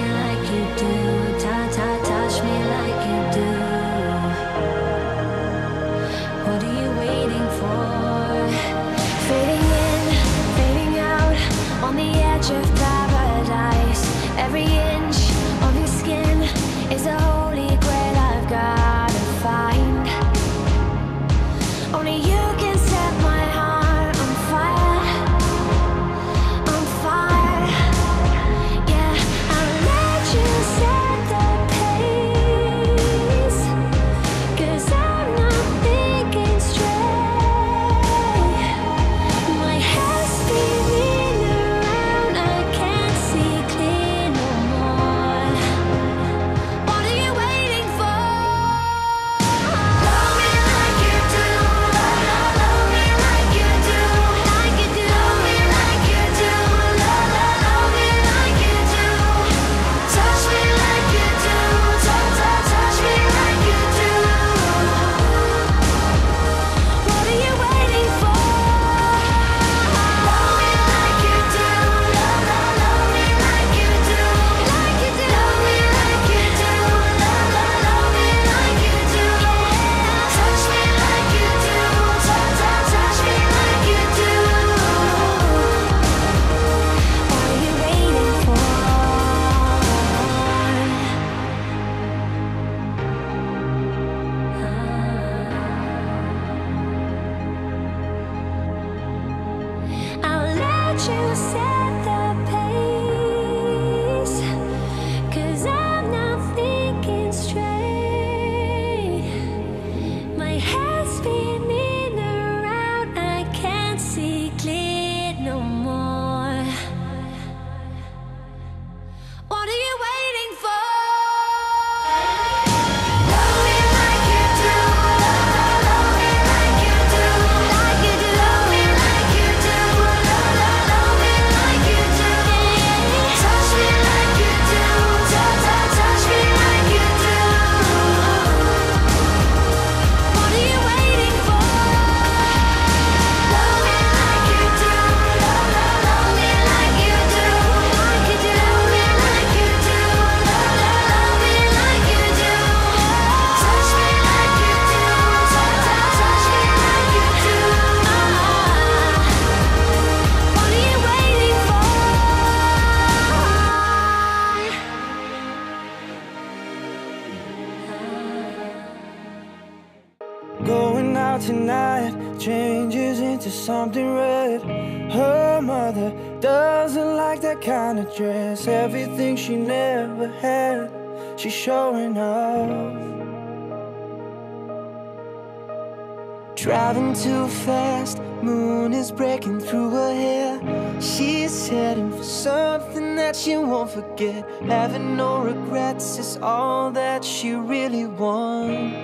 like you do. Ta- ta- touch me like you do. What are you waiting for? Fading in, fading out, on the edge of paradise. Every inch of your skin is a holy grail I've gotta find. Only you can set my heart on fire, on fire. Yeah, I'll let you set the pace. Cause I'm not thinking straight. My head's spinning around, I can't see clear no more. What are you waiting for? Love me like you do, love, love, love me like you do, like you do. Love me like you do, love, love, love me like you do. Touch me like you do, touch, touch, touch me like you do. What are you waiting for? Love me like you do, love, love, love me like you do, like you do. Love me like you do, love, love, love me like you do. Touch me like you do, touch, touch, touch me like you do. What are you waiting for? I'll let you set the pace. Cause I'm not thinking straight. My head's spinning around, I can't see clear no more. What are you waiting for? Love me like you do, love, love, love me like you do, like you do. Love me like you do, love, love, love me like you do. Touch me like you do, touch, touch, touch me like you do. What are you waiting for? Love me like you do, love, love, love me like you do, like you do. Love me like you do, love, love, love me like you do. Touch me like you do, touch, touch, touch me like you do. What are you waiting for? Going out tonight changes into something red. Her mother doesn't like that kind of dress. Everything she never had, she's showing off. Driving too fast, moon is breaking through her hair. She's heading for something that she won't forget. Having no regrets is all that she really wants.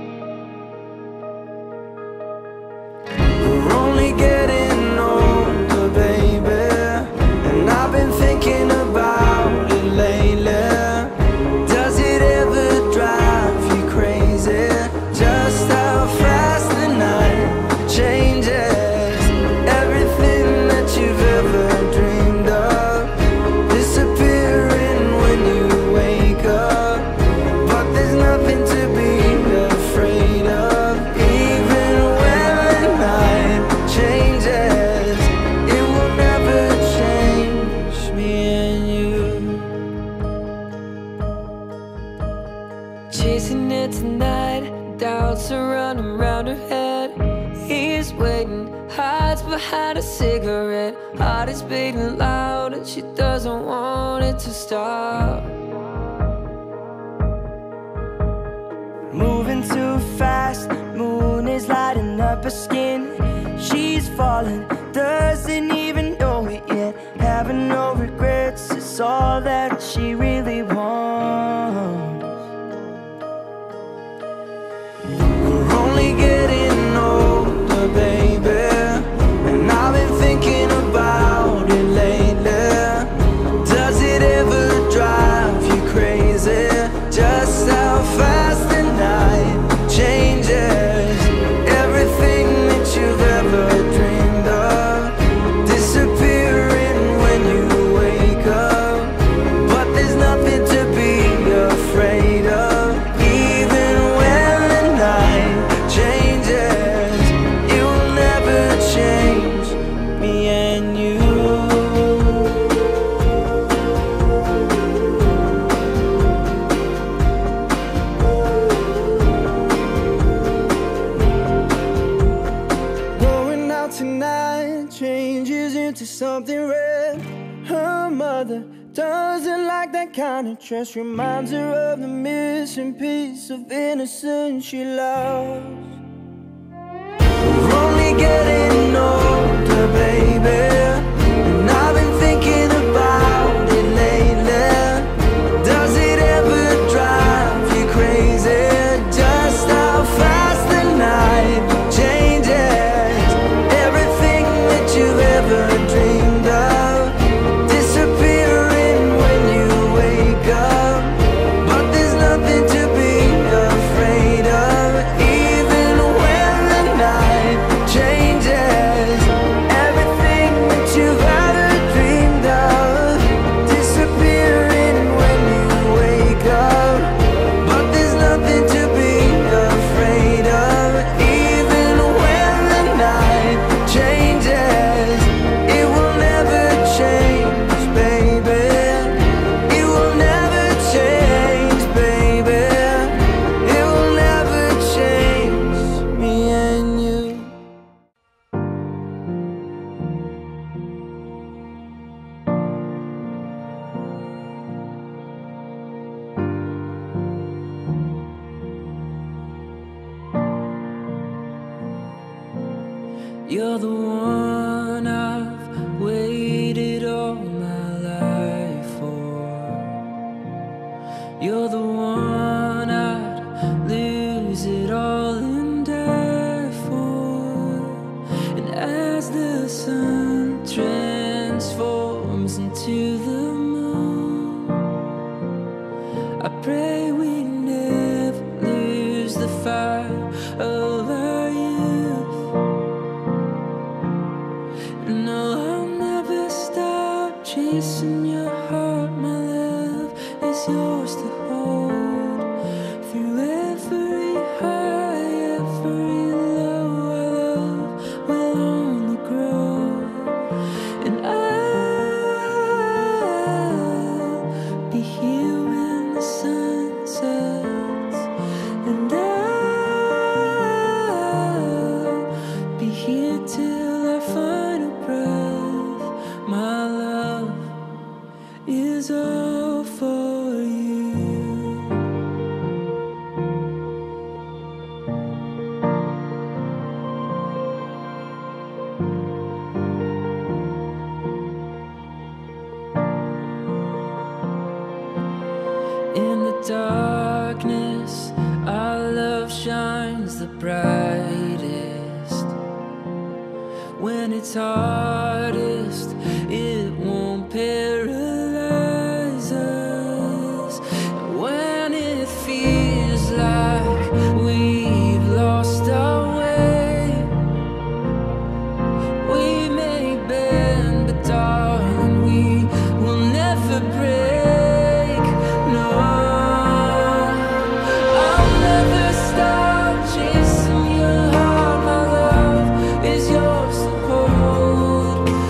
We're only getting older, baby. And I've been thinking about it lately. Does it ever drive you crazy? Just how fast the night changes. Everything that you've ever dreamed of disappearing when you wake up. But there's nothing to be afraid of. Even when the night changes, it will never change me and you. Chasing it tonight, doubts are running round her head. He's waiting, hides behind a cigarette. Heart is beating loud, and she doesn't want it to stop. Moving too fast, moon is lighting up her skin. She's falling, doesn't even know it yet. Having no regrets is all that she really wants. We're only getting older, baby. And I've been thinking about it lately. Does it ever drive you crazy? Just how fast the night changes. Everything that you've ever dreamed of disappearing when you wake up. But there's kind of trust reminds her of the missing piece of innocence she lost. We're only getting older, baby. And I've been thinking about it lately. Does it ever drive you crazy? Just how fast the night changes. Everything that you've ever dreamed of disappearing when you wake up. But there's nothing to be afraid of, even when the night changes. Everything that you've ever dreamed of disappearing when you wake up. But there's nothing to be afraid of, even when the night changes. It will never change, baby. It will never change, baby. It will never change me and you. You're the one I've waited all my life for. You're the one I'd lose it all and die for. And as the sun transforms into the moon, I pray we never lose the fire of our youth. No, I'll never stop chasing your heart. My love is yours to hold through every high, every low. Our love will only grow, and I'll be here when the sun sets, and I'll be here till our final breath. My love is all for you. In the darkness, our love shines the brightest. When it's hardest, it won't paralyze us. When it feels like we've lost our way, we may bend, but darling, we will never break. No, I'll never stop chasing your heart. My love is yours to hold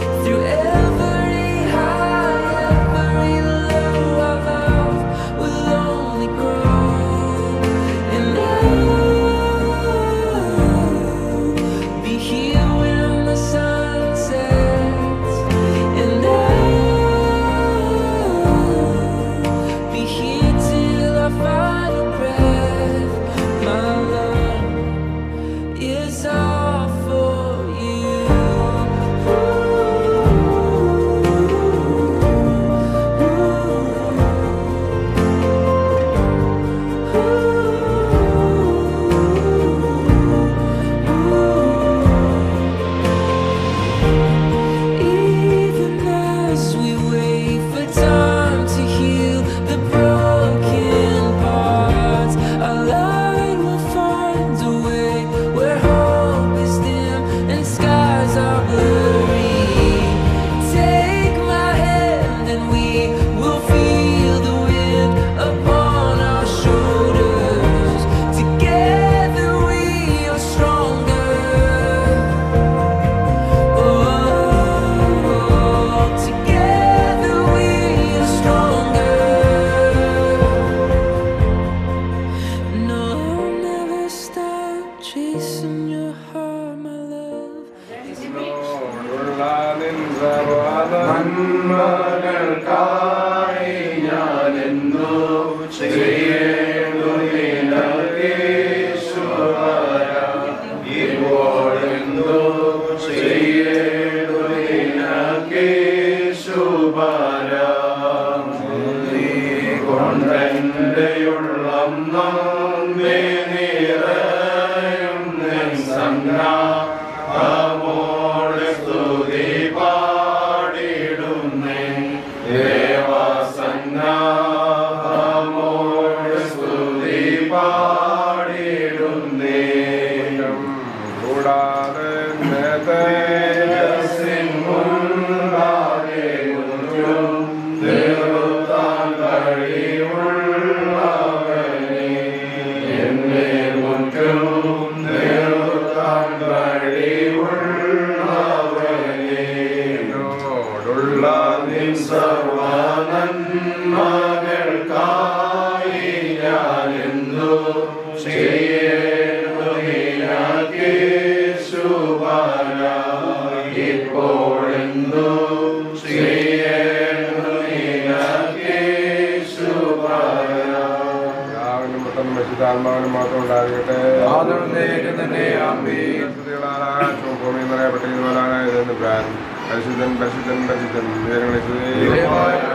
കൂടാതെ ോടുള്ള നിൻ പിതാവിനും പുത്രനും പരിശുദ്ധാത്മാവിനും മാത്രം ഉണ്ടാകട്ടെ ഭൂമി നിറയപ്പെട്ടിരുന്നവരാണ് PRAN പരിശുദ്ധൻ പരിശുദ്ധൻ പരിശുദ്ധൻ വിവരങ്ങളെ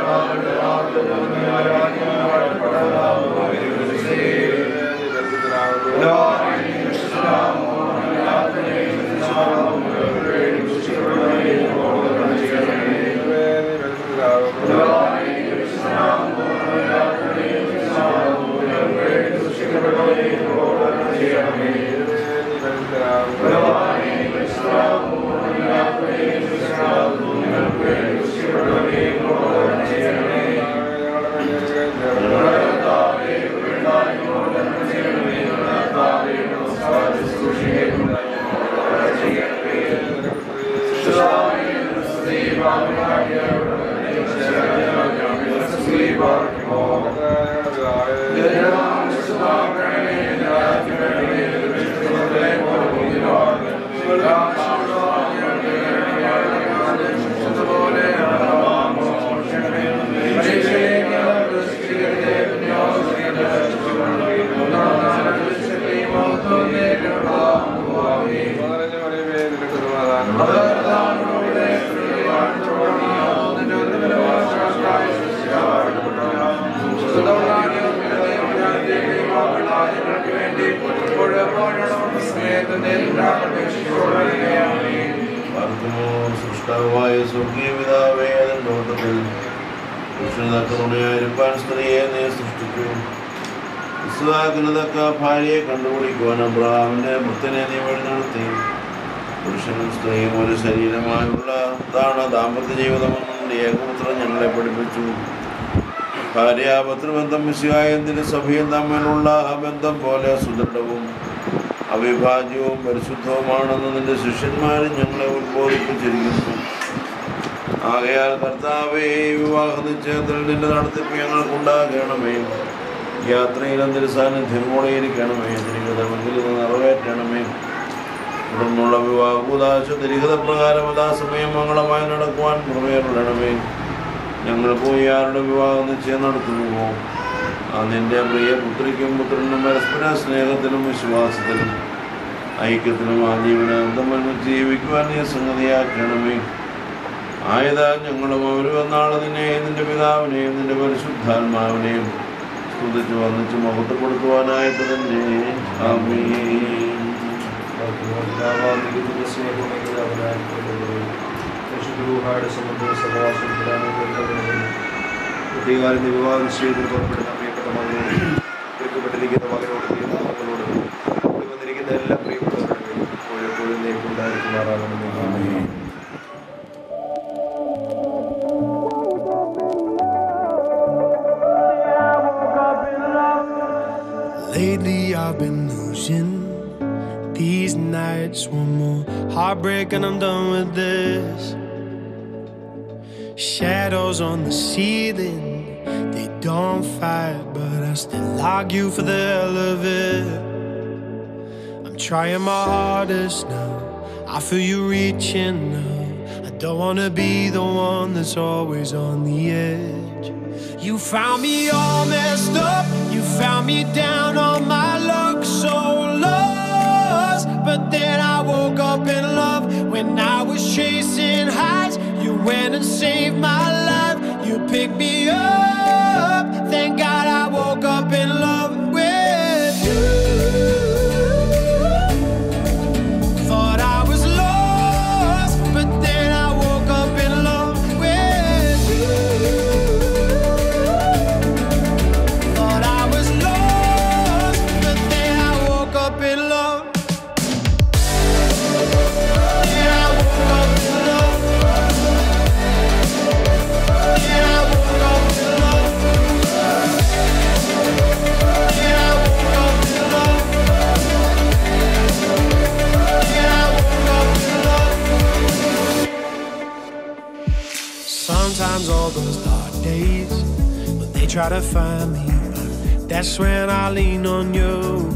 സൃഷ്ടാവായ സ്വർഗീയ പിതാവേ അതിൻ നോട്ടത്തിൽ പുരുഷനക്കറുണയായിരിക്കാൻ സ്ത്രീയെ നീ സൃഷ്ടിച്ചു വിശ്വാക്കുന്നതൊക്കെ ഭാര്യയെ കണ്ടുപിടിക്കുവാൻ അബ്രഹാമിന്റെ പുത്രനെ നീ വഴി നടത്തി പുരുഷനും സ്ത്രീയും ഒരു ശരീരമായുള്ള താണ് ദാമ്പത്യ ജീവിതമെന്നും ഏകപുത്രം ഞങ്ങളെ പഠിപ്പിച്ചു ഭാര്യാപത്രബന്ധം വിശ്വായത്തിന്റെ സഭയും തമ്മിലുള്ള ആ ബന്ധം പോലെ സുദൃഢവും അവിഭാജ്യവും പരിശുദ്ധവുമാണെന്ന് നിന്റെ ശിഷ്യന്മാരും ഞങ്ങളെ ഉത്ബോധിപ്പിച്ചിരിക്കുന്നു ആകയാൽ കർത്താവേ ഈ വിവാഹ നിശ്ചയത്തിൽ നിന്റെ നടത്തിപ്പ് ഞങ്ങൾക്കുണ്ടാകണമേ യാത്രയിൽ എന്തൊരു സാന്നിധ്യം കൂടെയിരിക്കണമേ തിരികതമെങ്കിൽ ഇത് നിറവേറ്റണമേ തുടർന്നുള്ള വിവാഹ ഉദാശ തിരികത പ്രകാരം യഥാസമയം മംഗളമായി നടക്കുവാൻ കൃപയരുടണമേ ഞങ്ങൾ പോയി ആരുടെ വിവാഹ നിശ്ചയം നടത്തുന്നുവോ ആ നിന്റെ പ്രിയ പുത്രിക്കും പുത്രനും പരസ്പര സ്നേഹത്തിലും വിശ്വാസത്തിലും ഐക്യത്തിലും ആ ജീവനാന്തം ഒരുമിച്ച് ജീവിക്കുവാൻ നീ സംഗതിയാക്കണമേ ആയതാ ഞങ്ങളും അവരും എന്നാളെ നിന്നെയും നിന്റെ പിതാവിനെയും നിന്റെ പരിശുദ്ധാത്മാവിനെയും സ്തുതിച്ച് വന്നിച്ച് മഹത്വപ്പെടുത്തുവാനായിട്ട് തന്നെ ആമീൻ കുട്ടികാലിന്റെ വിവാഹ നിശ്ചയത്തിൽ പുറപ്പെടുന്ന പ്രിയപ്പെട്ട മകനോട് ഒരുക്കപ്പെട്ടിരിക്കുന്ന മകനോട് മകളോട് കൂടി വന്നിരിക്കുന്ന എല്ലാ പ്രിയപ്പെട്ടവരുടെ എപ്പോഴെപ്പോഴും നേരിട്ടുണ്ടായിരിക്കുമാറാകണമെന്ന് Lately I've been losing these nights. One more heartbreak and I'm done with this. Shadows on the ceiling, they don't fight, but I still argue for the hell of it. I'm trying my hardest now. I feel you reaching now. I don't wanna be the one that's always on the edge. You found me all messed up found me down on my luck, so lost. But then I woke up in love when I was chasing highs. You went and saved my life. You picked me up. Thank God I woke up in love with you. Thought I was lost, but then I woke up in love with you. Thought I was lost, but then I woke up in love. Then I woke up in love. Then I woke up in love. Then I woke up in love. Then I woke up in love. Sometimes all those dark days, when they try to find me, but that's when I lean on you.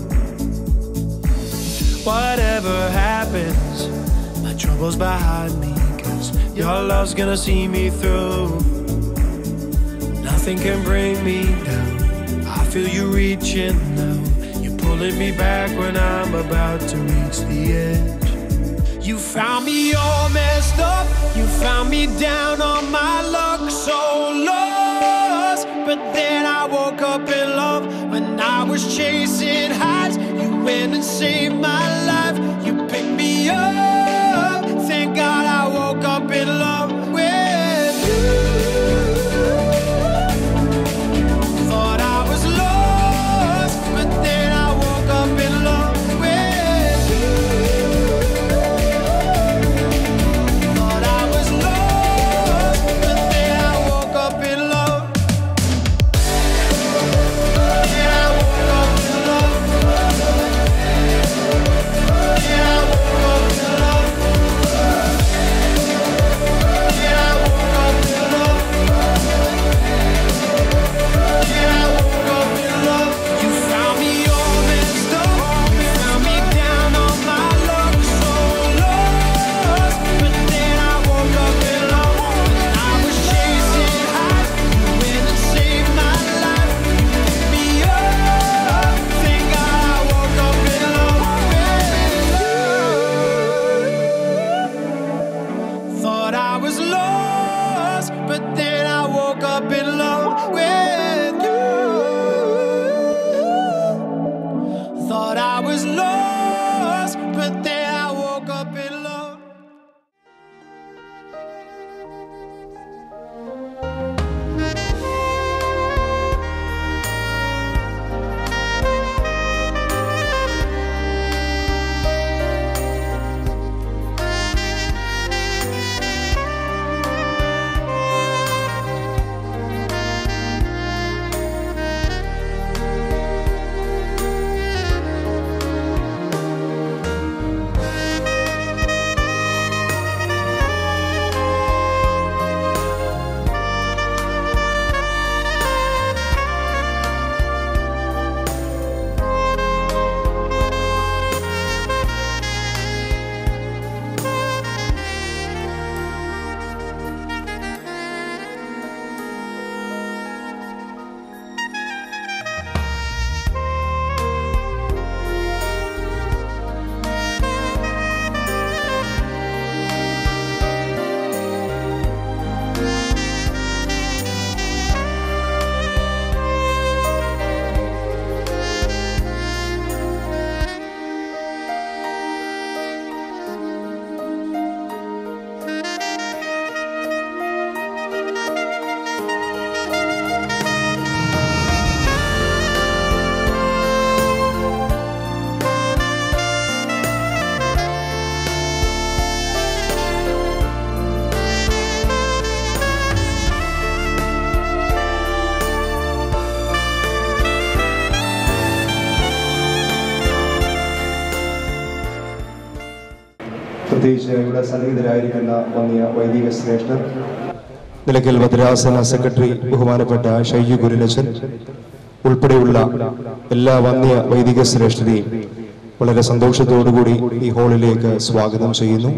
Whatever happens, my trouble's behind me, cause your love's gonna see me through. Nothing can bring me down. I feel you reaching now. You're pulling me back when I'm about to reach the edge. You found me all messed up. You found me down on my luck, so lost. But then I woke up in love when I was chasing highs. You went and saved my life. You picked me up. Thank God I woke up in love with you. Thought I was lost, but then I woke up in love with you. Thought I was lost, but then I woke up in love. Then I woke up in love. Then I woke up in love. Then I woke up in love. Then I woke up in love. You found me all messed up. You found me down on my luck, so lost. But then I woke up in love. When I was chasing highs, you went and saved my life. You picked me up. Thank God I woke up in love with you. Thought I was lost, but then I woke up in love with you. Thought I was lost, but then I woke up in love. പ്രത്യേകിച്ച് ഇവിടെ സന്നിഹിതരായിരിക്കുന്ന വന്നിയ വൈദിക ശ്രേഷ്ഠർ നിലയ്ക്കൽ ഭദ്രാസന secretary ബഹുമാനപ്പെട്ട ഷൈജു ഗുരുലച്ചൻ ഉൾപ്പെടെയുള്ള എല്ലാ വന്യ വൈദിക ശ്രേഷ്ഠരെയും വളരെ സന്തോഷത്തോടുകൂടി ഈ ഹാളിലേക്ക് സ്വാഗതം ചെയ്യുന്നു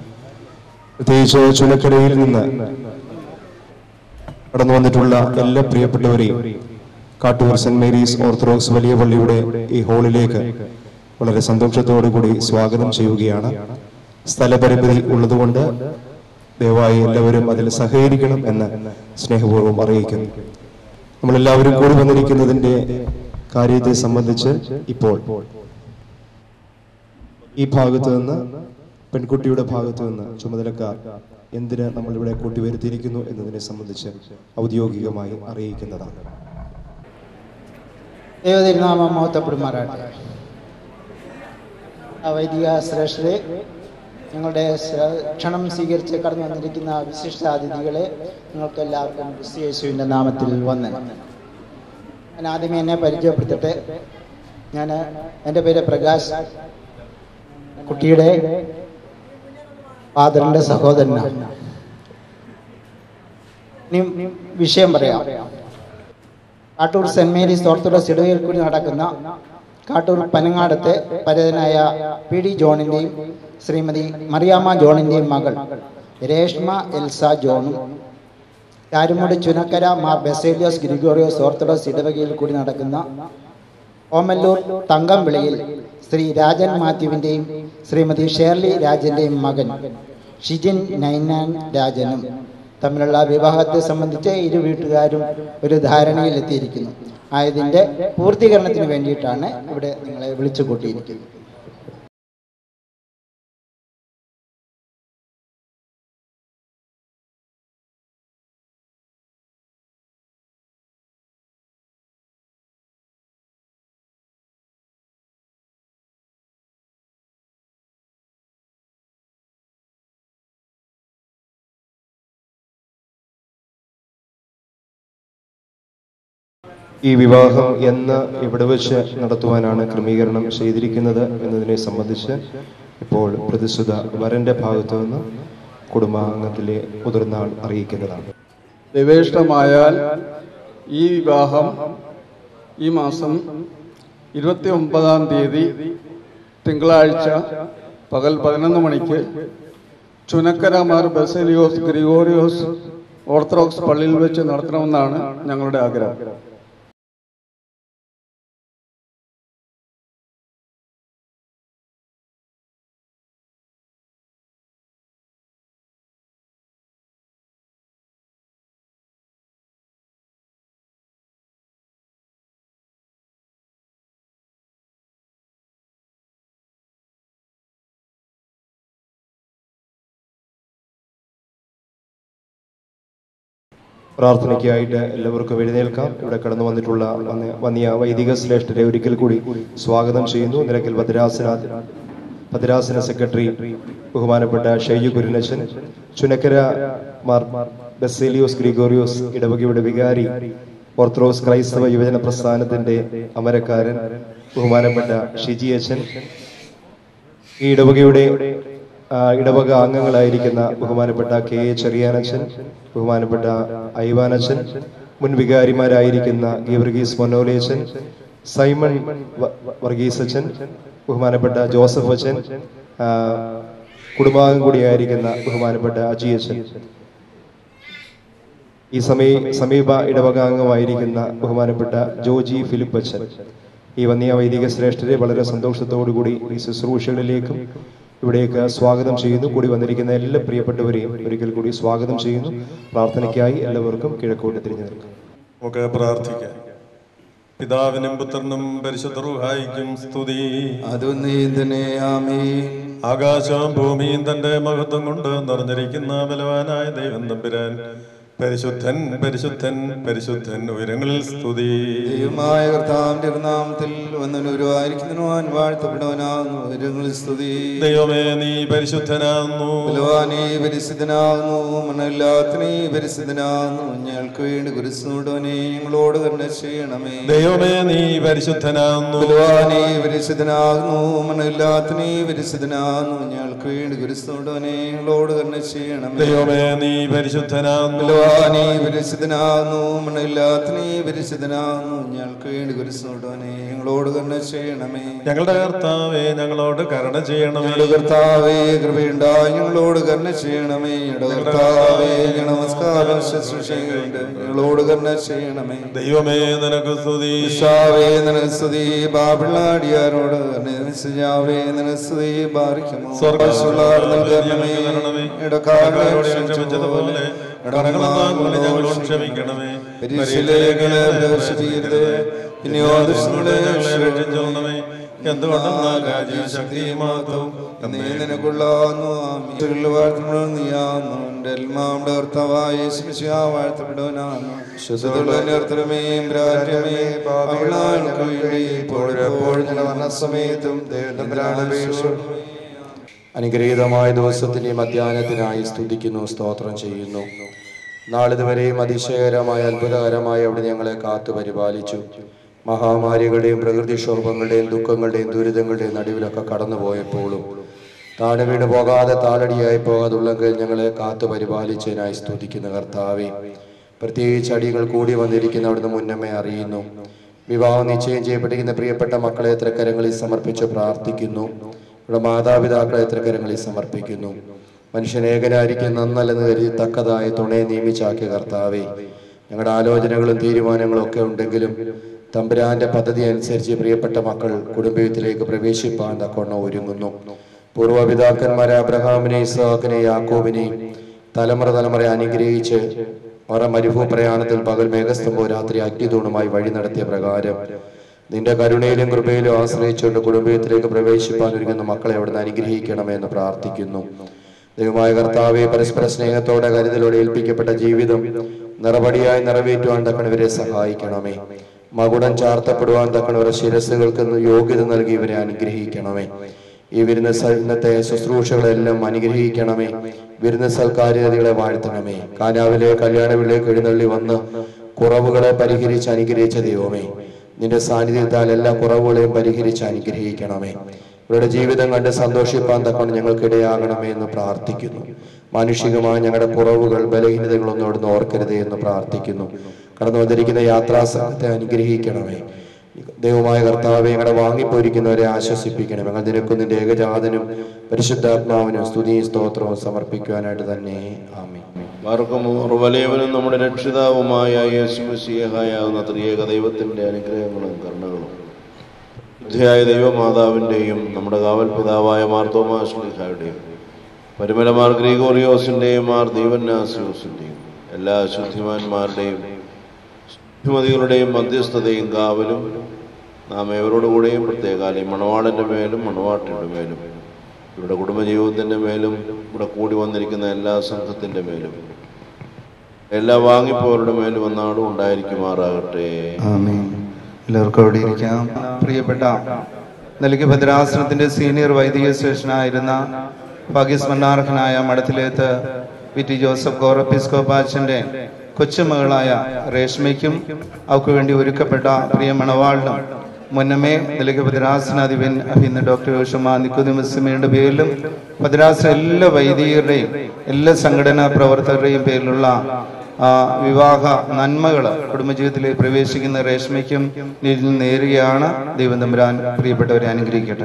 പ്രത്യേകിച്ച് ചുനക്കരയിൽ നിന്ന് കടന്നു വന്നിട്ടുള്ള എല്ലാ പ്രിയപ്പെട്ടവരെയും കാട്ടൂർ സെന്റ് മേരീസ് ഓർത്തഡോക്സ് വലിയ പള്ളിയുടെ ഈ ഹാളിലേക്ക് വളരെ സന്തോഷത്തോടു കൂടി സ്വാഗതം ചെയ്യുകയാണ് സ്ഥലപരിമിതി ഉള്ളതുകൊണ്ട് ദയവായി എല്ലാവരും അതിൽ സഹകരിക്കണം എന്ന് സ്നേഹപൂർവ്വം അറിയിക്കുന്നു നമ്മളെല്ലാവരും കൂടി വന്നിരിക്കുന്നതിന്റെ കാര്യത്തെ സംബന്ധിച്ച് ഇപ്പോൾ ഈ ഭാഗത്ത് നിന്ന് പെൺകുട്ടിയുടെ ഭാഗത്ത് നിന്ന് ചുമതലക്കാർ എന്തിന് നമ്മൾ ഇവിടെ കൂട്ടിവരുത്തിയിരിക്കുന്നു എന്നതിനെ സംബന്ധിച്ച് ഔദ്യോഗികമായി അറിയിക്കുന്നതാണ് ദൈവതിരുനാമം മഹത്വപ്പെടുമാറാട്ടെ ആ വൈദിക ശ്രേഷ്ഠരെ ഞങ്ങളുടെ ശ്ര- ക്ഷണം സ്വീകരിച്ച് കടന്നു വന്നിരിക്കുന്ന വിശിഷ്ട അതിഥികളെ നിങ്ങൾക്ക് എല്ലാവർക്കും ക്രിസ്തു യേശുവിൻ്റെ നാമത്തിൽ വന്ന് ഞാൻ ആദ്യമേ എന്നെ പരിചയപ്പെടുത്തട്ടെ ഞാൻ എൻ്റെ പേര് പ്രകാശ് കുട്ടിയുടെ ഫാദറിൻ്റെ സഹോദരനാണ് ഇനി വിഷയം പറയാം കാട്ടൂർ സെന്റ് മേരീസ് ഓർത്തഡോക്സ് ഇടവയിൽ കൂടി നടക്കുന്ന കാട്ടൂർ പനങ്ങാടത്തെ പരതനായ പി ഡി ജോണിന്റെയും ശ്രീമതി മറിയാമ്മ ജോണിന്റെയും മകൾ രേഷ്മ എൽസ ജോണും കാരുമുടി ചുനക്കര മാർ ബെസേലിയോസ് ഗ്രിഗോറിയോസ് ഓർത്തഡോക്സ് ഇടവകയിൽ കൂടി നടക്കുന്ന ഓമല്ലൂർ തങ്കംവിളിയിൽ ശ്രീ രാജൻ മാത്യുവിന്റെയും ശ്രീമതി ഷേർലി രാജന്റെയും മകൻ ഷിജിൻ നൈനാൻ രാജനും തമ്മിലുള്ള വിവാഹത്തെ സംബന്ധിച്ച് ഇരു വീട്ടുകാരും ഒരു ധാരണയിൽ എത്തിയിരിക്കുന്നു ആയതിന്റെ പൂർത്തീകരണത്തിന് വേണ്ടിയിട്ടാണ് ഇവിടെ നിങ്ങളെ വിളിച്ചു കൂട്ടിയിരിക്കുന്നത് ഈ വിവാഹം എന്ന് എവിടെ വെച്ച് നടത്തുവാനാണ് ക്രമീകരണം ചെയ്തിരിക്കുന്നത് എന്നതിനെ സംബന്ധിച്ച് ഇപ്പോൾ പ്രതിസുത വരന്റെ ഭാഗത്തു നിന്ന് കുടുംബാംഗത്തിലെ മുതിർന്ന ആൾ അറിയിക്കുന്നതാണ് ദൈവേഷ്ടമായാൽ ഈ വിവാഹം ഈ മാസം ഇരുപത്തി ഒമ്പതാം തീയതി തിങ്കളാഴ്ച പകൽ പതിനൊന്ന് മണിക്ക് ചുനക്കര മാർ ബസേലിയോസ് ഗ്രിഗോറിയോസ് ഓർത്തഡോക്സ് പള്ളിയിൽ വെച്ച് നടത്തണമെന്നാണ് ഞങ്ങളുടെ ആഗ്രഹം പ്രാർത്ഥനയ്ക്കായിട്ട് എല്ലാവർക്കും എഴുന്നേൽക്കാം ഇവിടെ കടന്നു വന്നിട്ടുള്ള വന്ന- വന്നിയ വൈദിക ശ്രേഷ്ഠരെ ഒരിക്കൽ കൂടി സ്വാഗതം ചെയ്യുന്നു നിലയ്ക്കൽ ഭദ്രാസന ഭദ്രാസന സെക്രട്ടറി ബഹുമാനപ്പെട്ട ഷയ്യു കുരുനച്ചൻ ചുനക്കര മാർ ബസേലിയോസ് ഗ്രിഗോറിയോസ് ഇടവകയുടെ വികാരി ഓർത്തഡോക്സ് ക്രൈസ്തവ യുവജന പ്രസ്ഥാനത്തിന്റെ അമരക്കാരൻ ബഹുമാനപ്പെട്ട ഷിജി അച്ഛൻ ഈ ഇടവകയുടെ ആ, ഇടവക അംഗങ്ങളായിരിക്കുന്ന ബഹുമാനപ്പെട്ട കെ എ ചെറിയാനച്ചൻ ബഹുമാനപ്പെട്ട ഐവാനച്ചൻ മുൻ വികാരിമാരായിരിക്കുന്ന ഗീവർഗീസ് മൊന്നോലിയച്ചൻ സൈമൺ വ- വർഗീസ് അച്ഛൻ ബഹുമാനപ്പെട്ട ജോസഫ് അച്ഛൻ ആ, കുടുംബാംഗം കൂടിയായിരിക്കുന്ന ബഹുമാനപ്പെട്ട അജി അച്ഛൻ ഈ സമയ സമീപ ഇടവകാംഗമായിരിക്കുന്ന ബഹുമാനപ്പെട്ട ജോജി ഫിലിപ്പ് അച്ഛൻ ഈ വന്യ വൈദിക ശ്രേഷ്ഠരെ വളരെ സന്തോഷത്തോടുകൂടി ഈ ശുശ്രൂഷകളിലേക്കും ഇവിടേക്ക് സ്വാഗതം ചെയ്യുന്നു കൂടി വന്നിരിക്കുന്ന എല്ലാ പ്രിയപ്പെട്ടവരെയും ഒരിക്കൽ കൂടി സ്വാഗതം ചെയ്യുന്നു പ്രാർത്ഥനയ്ക്കായി എല്ലാവർക്കും കിഴക്കോട്ട് തിരിഞ്ഞു നിൽക്കാം നമുക്ക് പ്രാർത്ഥിക്കാം പിതാവിനും പുത്രനും പരിശുദ്ധ റുഹായിക്കും സ്തുതി അതുനീതനെ ആമീൻ ആകാശവും ഭൂമിയും തന്റെ മഹത്വം കൊണ്ട് നിറഞ്ഞിരിക്കുന്ന ബലവാനായ ദൈവം തമ്പുരാൻ പരിശുദ്ധൻ പരിശുദ്ധൻ പരിശുദ്ധൻ ഉയരങ്ങളിൽ സ്തുതി ദൈവമായ കർത്താവിന്റെ നാമത്തിൽ വന്നവരുവായിരിക്കുന്നവൻ വാഴ്ത്തപ്പെടുവനാകുന്നു ഉയരങ്ങളിൽ സ്തുതി ദൈവമേ നീ പരിശുദ്ധനാകുന്നു ബലവാനേ പരിശുദ്ധനാകുന്നു മണ്ണല്ലാത്തിനേ പരിശുദ്ധനാകുന്നു ഞങ്ങൾക്ക് വേണ്ടി കുരിശുടവനെ ഞങ്ങളോട് കരുണ ചെയ്യണമേ ദൈവമേ നീ പരിശുദ്ധനാകുന്നു ബലവാനേ പരിശുദ്ധനാകുന്നു മണ്ണല്ലാത്തിനേ പരിശുദ്ധനാകുന്നു ഞങ്ങൾക്ക് വേണ്ടി കുരിശുടവനെ ഞങ്ങളോട് കരുണ ചെയ്യണമേ ദൈവമേ നീ പരിശുദ്ധനാകുന്നു ബലവാനേ പിതാനേ പരിശുദ്ധനാകുന്നു മണ്ണില്ലാത്തനേ പരിശുദ്ധനാകുന്നു ഞങ്ങൾക്ക് വേണ്ടി കുരിശോടനെ ഞങ്ങളോട് കരുണ ചെയ്യണമേ ഞങ്ങളുടെ കർത്താവേ ഞങ്ങളോട് കരുണ ചെയ്യണമേ ഞങ്ങളുടെ കർത്താവേ കൃപയുണ്ടായി ഞങ്ങളോട് കരുണ ചെയ്യണമേ ഞങ്ങളുടെ കർത്താവേ ഞങ്ങളുടെ നമസ്കാരം ശുശ്രൂഷയുണ്ട് ഞങ്ങളോട് കരുണ ചെയ്യണമേ ദൈവമേ നിനക്ക് സ്തുതി ഈശാവേ നിനസ്തുതി ബാബിളാടിയാരോട് നിശ്ചയാവേ നിനസ്തുതി ബാധിക്കുമോ കടങ്ങളോട് ക്ഷമിച്ചതുപോലെ കടങ്ങളെല്ലാം കൊണ്ട് ഞങ്ങളോട് ക്ഷമിക്കണമേ പരീക്ഷയിലേക്ക് പ്രവേശിപ്പിക്കരുത് പിന്നെയോ ദുഷ്ടങ്ങളെ രക്ഷിച്ചോളണമേ എന്തുകൊണ്ടെന്നാൽ രാജ്യം ശക്തിയും മാത്രവും നീ നിനക്കുള്ളാന്നു വാഴ്ത്തപ്പെടുന്നു നീയാന്നു എൻ്റെ എൽമാവിടെ കർത്താവായ യേശുമിശിഹാ വാഴ്ത്തപ്പെടുവനാന്നു ശുദ്ധമുള്ള നിർത്തലമേയും രാജ്യമേ പാപികളാൾക്ക് വേണ്ടി ഇപ്പോഴെപ്പോഴും ഞങ്ങളുടെ മരണസമയത്തും ദൈവത്തമ്പരാണ് അനുഗ്രഹീതമായ ദിവസത്തിന്റെ മധ്യാഹ്നത്തിനായി സ്തുതിക്കുന്നു സ്തോത്രം ചെയ്യുന്നു നാളിതുവരെയും അതിശയകരമായ അത്ഭുതകരമായി അവിടെ ഞങ്ങളെ കാത്തു പരിപാലിച്ചു മഹാമാരികളുടെയും പ്രകൃതിക്ഷോഭങ്ങളുടെയും ദുഃഖങ്ങളുടെയും ദുരിതങ്ങളുടെയും നടുവിലൊക്കെ കടന്നുപോയപ്പോഴും താഴെ വീണ് പോകാതെ താളടിയായി പോകാതെ ഉള്ളെങ്കിൽ ഞങ്ങളെ കാത്തു പരിപാലിച്ചതിനായി സ്തുതിക്കുന്ന കർത്താവെ പ്രത്യേകിച്ച് അടികൾ കൂടി വന്നിരിക്കുന്ന അവിടുന്ന് മുന്നമേ അറിയുന്നു വിവാഹം നിശ്ചയം ചെയ്യപ്പെട്ടിരിക്കുന്ന പ്രിയപ്പെട്ട മക്കളെ തൃക്കരങ്ങളിൽ സമർപ്പിച്ച് പ്രാർത്ഥിക്കുന്നു ഇവിടെ മാതാപിതാക്കളെ തൃക്കരങ്ങളിൽ സമർപ്പിക്കുന്നു മനുഷ്യൻ ഏകനായിരിക്കും നന്നല്ലെന്ന് കരുതി തക്കതായ തുണയെ നിയമിച്ചാക്കിയ കർത്താവെ ഞങ്ങളുടെ ആലോചനകളും തീരുമാനങ്ങളും ഒക്കെ ഉണ്ടെങ്കിലും തമ്പുരാന്റെ പദ്ധതി അനുസരിച്ച് പ്രിയപ്പെട്ട മക്കൾ കുടുംബത്തിലേക്ക് പ്രവേശിപ്പാൻ തക്കവണ്ണം ഒരുങ്ങുന്നു പൂർവ്വപിതാക്കന്മാരെ അബ്രഹാമിനെ ഇസ്ഹാക്കിനെ യാക്കോബിനെയും തലമുറ തലമുറ അനുഗ്രഹിച്ച് മറ മരുഭൂ പ്രയാണത്തിൽ പകൽ മേഘസ്തംഭോ രാത്രി അഗ്നിതൂണുമായി വഴി നടത്തിയ പ്രകാരം നിന്റെ കരുണയിലും കൃപയിലും ആശ്രയിച്ചുകൊണ്ട് കുടുംബത്തിലേക്ക് പ്രവേശിപ്പാൻ ഒരുങ്ങുന്ന മക്കളെ അവിടുന്ന് അനുഗ്രഹിക്കണമേ എന്ന് പ്രാർത്ഥിക്കുന്നു ദൈവമായ കർത്താവെ പരസ്പര സ്നേഹത്തോടെ കരുതലോടെ ഏൽപ്പിക്കപ്പെട്ട ജീവിതം നിറപടിയായി നിറവേറ്റുവാൻ തക്കണവരെ സഹായിക്കണമേ മകുടം ചാർത്തപ്പെടുവാൻ തക്കണവരെ ശിരസുകൾക്ക് യോഗ്യത നൽകി ഇവരെ അനുഗ്രഹിക്കണമേ ഈ വിരുന്ന സ- ഇന്നത്തെ ശുശ്രൂഷകളെല്ലാം അനുഗ്രഹിക്കണമേ വിരുന്ന സൽക്കാര്യതകളെ വാഴ്ത്തണമേ കാനാവിലെ കല്യാണ വിളിലേക്ക് എഴുന്നള്ളി വന്ന് കുറവുകളെ പരിഹരിച്ച് അനുഗ്രഹിച്ച ദൈവമേ നിന്റെ സാന്നിധ്യത്താൽ എല്ലാ കുറവുകളെയും പരിഹരിച്ച് അനുഗ്രഹിക്കണമേ ഇവരുടെ ജീവിതം കണ്ട് സന്തോഷിപ്പാൻ തക്കൊണ്ട് ഞങ്ങൾക്കിടയാകണമേ എന്ന് പ്രാർത്ഥിക്കുന്നു മാനുഷികമായ ഞങ്ങളുടെ കുറവുകൾ ബലഹീനതകളൊന്നും അവിടുന്ന് ഓർക്കരുതേ എന്ന് പ്രാർത്ഥിക്കുന്നു കടന്നു വന്നിരിക്കുന്ന യാത്രാ സംഘത്തെ അനുഗ്രഹിക്കണമേ ദൈവമായ കർത്താവെ ഞങ്ങളെ വാങ്ങിപ്പോയിരിക്കുന്നവരെ ആശ്വസിപ്പിക്കണം ഞങ്ങൾ നിനക്കും നിന്റെ ഏകജാതനും പരിശുദ്ധാത്മാവിനും സ്തുതിയും സ്തോത്രവും സമർപ്പിക്കുവാനായിട്ട് തന്നെ ആമേ വാർക്കമോർ വലിയവനും നമ്മുടെ രക്ഷിതാവുമായ യേശുമസിയാകുന്ന ത്രിയേക ദൈവത്തിന്റെ അനുഗ്രഹങ്ങളും കരുണകളും ബുദ്ധിയായ ദൈവമാതാവിൻ്റെയും നമ്മുടെ കാവൽ പിതാവായ മാർത്തോമാ ശ്ലീഹായുടെയും പരിമലമാർ ഗ്രീഗോറിയോസിൻ്റെയും മാർ ദീവന്നാസിയോസിൻ്റെയും എല്ലാ ശുദ്ധിമാന്മാരുടെയും ശുദ്ധിമതികളുടെയും മധ്യസ്ഥതയും കാവലും നാം ഏവരോടുകൂടെയും പ്രത്യേകാലം മണവാളന്റെ മേലും മണവാട്ടിയുടെ മേലും ഇവരുടെ കുടുംബജീവിതത്തിന്റെ മേലും ഇവിടെ കൂടി വന്നിരിക്കുന്ന എല്ലാ സംഘത്തിന്റെ മേലും എല്ലാ വാങ്ങിപ്പോരുടെ മേലും ഒന്നാടും ഉണ്ടായിരിക്കുമാറാകട്ടെ ആമേൻ എല്ലാവർക്കും അവിടെ ഇരിക്കാം പ്രിയപ്പെട്ട നൽകി ഭദ്രാസനത്തിന്റെ സീനിയർ വൈദിക സ്റ്റേഷനായിരുന്ന ഭാഗ്യസ്മരണാർഹനായ മഠത്തിലേത്ത് വി ടി ജോസഫ് ഗോറപ്പിസ്കോപ്പാച്ചന്റെ കൊച്ചുമകളായ രേഷ്മയ്ക്കും അവർക്ക് വേണ്ടി ഒരുക്കപ്പെട്ട പ്രിയ മണവാളിനും മുന്നമേ നൽകിയ ഭദ്രാസനാധിപൻ ഇന്ന് ഡോക്ടർ യോഷമ നിക്കുതിമസ്മയുടെ പേരിലും ഭദ്രാസന എല്ലാ വൈദികരുടെയും എല്ലാ സംഘടനാ പ്രവർത്തകരുടെയും പേരിലുള്ള ആ, വിവാഹ നന്മകൾ കുടുംബജീവിതത്തിലേക്ക് പ്രവേശിക്കുന്ന രേഷ്മയ്ക്കും ഇതിൽ നേരുകയാണ് ദൈവം തമ്പുരാൻ പ്രിയപ്പെട്ടവരെ അനുഗ്രഹിക്കട്ടെ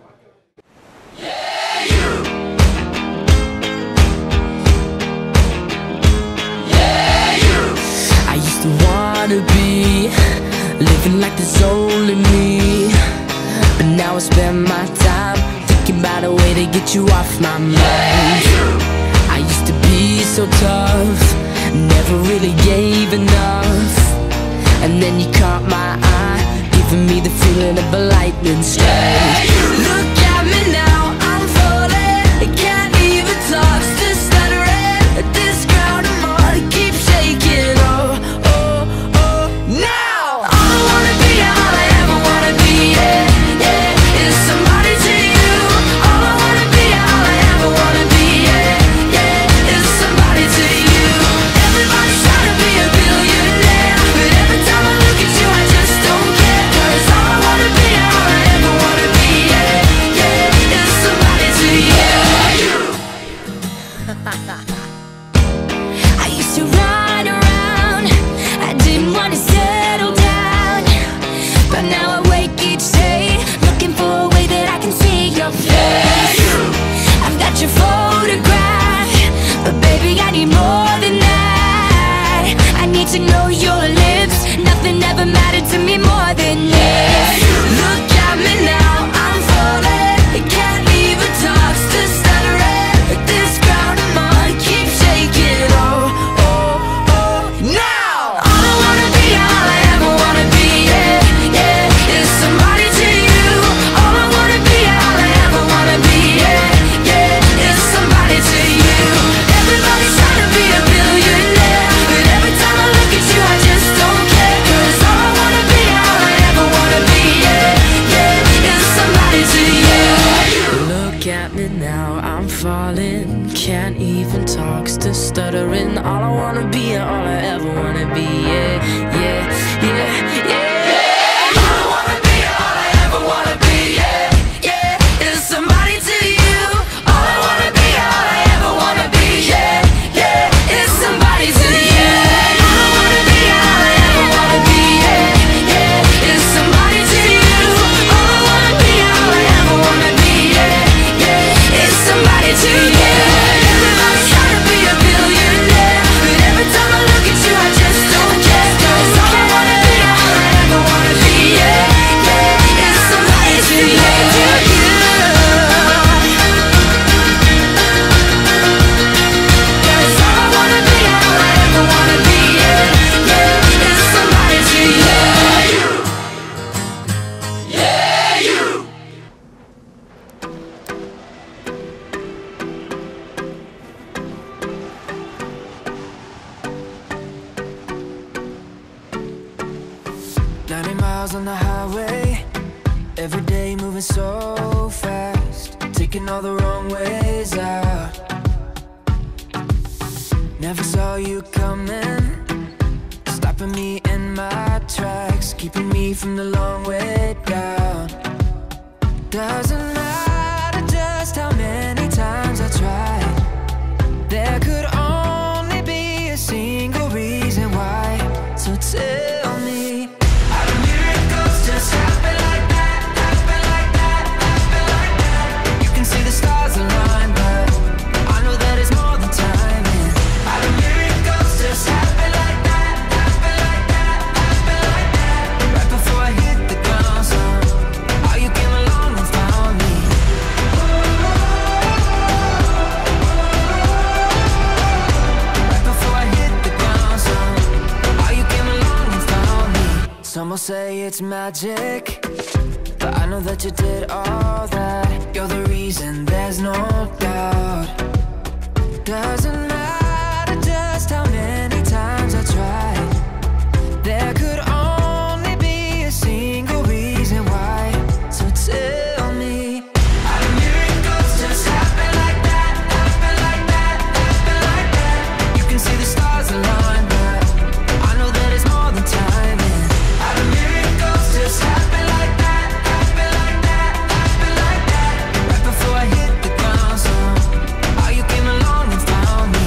I used to wanna be living like there's only me. But now I spend my time thinking about a way to get you off my mind. I used to be so tough, never really gave enough. And then you caught my eye, giving me the feeling of a lightning strike. Look at me now, I'm falling. I can't even talk, still stuttering. This ground I'm on keeps shaking. Oh, oh, oh. Now all I wanna be, all I ever wanna be, yeah, yeah, is somebody to you. All I wanna be, all I ever wanna be, yeah, yeah, is somebody to you. Everybody's trying to be a billionaire, but every time I look at you, I just don't care. 'Cause all I wanna be, all I ever wanna be, yeah, stuttering. All I wanna be and all I ever wanna be. Yeah, yeah, yeah, yeah. All I wanna be and all I ever wanna be. Yeah, yeah. Is somebody to you. All I wanna be, all I ever wanna be. Yeah, yeah. Is somebody to you. All I wanna be, all I ever wanna be. Yeah, yeah. Is somebody to you. All I wanna be, all I ever wanna be. Yeah, yeah. Is somebody to you. Everybody's trying to be a billionaire, but every time I look at you, I just don't care. 'Cause all I wanna be, all I ever wanna be. Yeah, yeah. Is somebody to you. Cause all I wanna be, all I ever wanna be, yeah, yeah, is somebody to you. Yeah, you. Ninety miles on the highway, every day moving so fast, taking all the wrong ways out. Never saw you coming, stopping me in my tracks, keeping me from the long way down. Doesn't matter just how many times I tried, there could only be a single reason why. So tell me, how do miracles just happen like that, happen like that, happen like that? You can see the stars align, but I know that it's more than timing. How do miracles just happen like that, happen like that, happen like that? Right before I hit the ground, so how you came along and found me. Right before I hit the ground, so how you came along and found me. Some will say it's magic, but I know that you did all that. You're the reason, there's no doubt. Doesn't matter just how many times I tried. There could only be a single reason why. So tell me, how do miracles just happen like that? Happen like that? Happen like that? You can see the stars align, but I know that it's more than timing. How do miracles just happen like that? Happen like that? Happen like that? Right before I hit the ground, so how you came along and found me.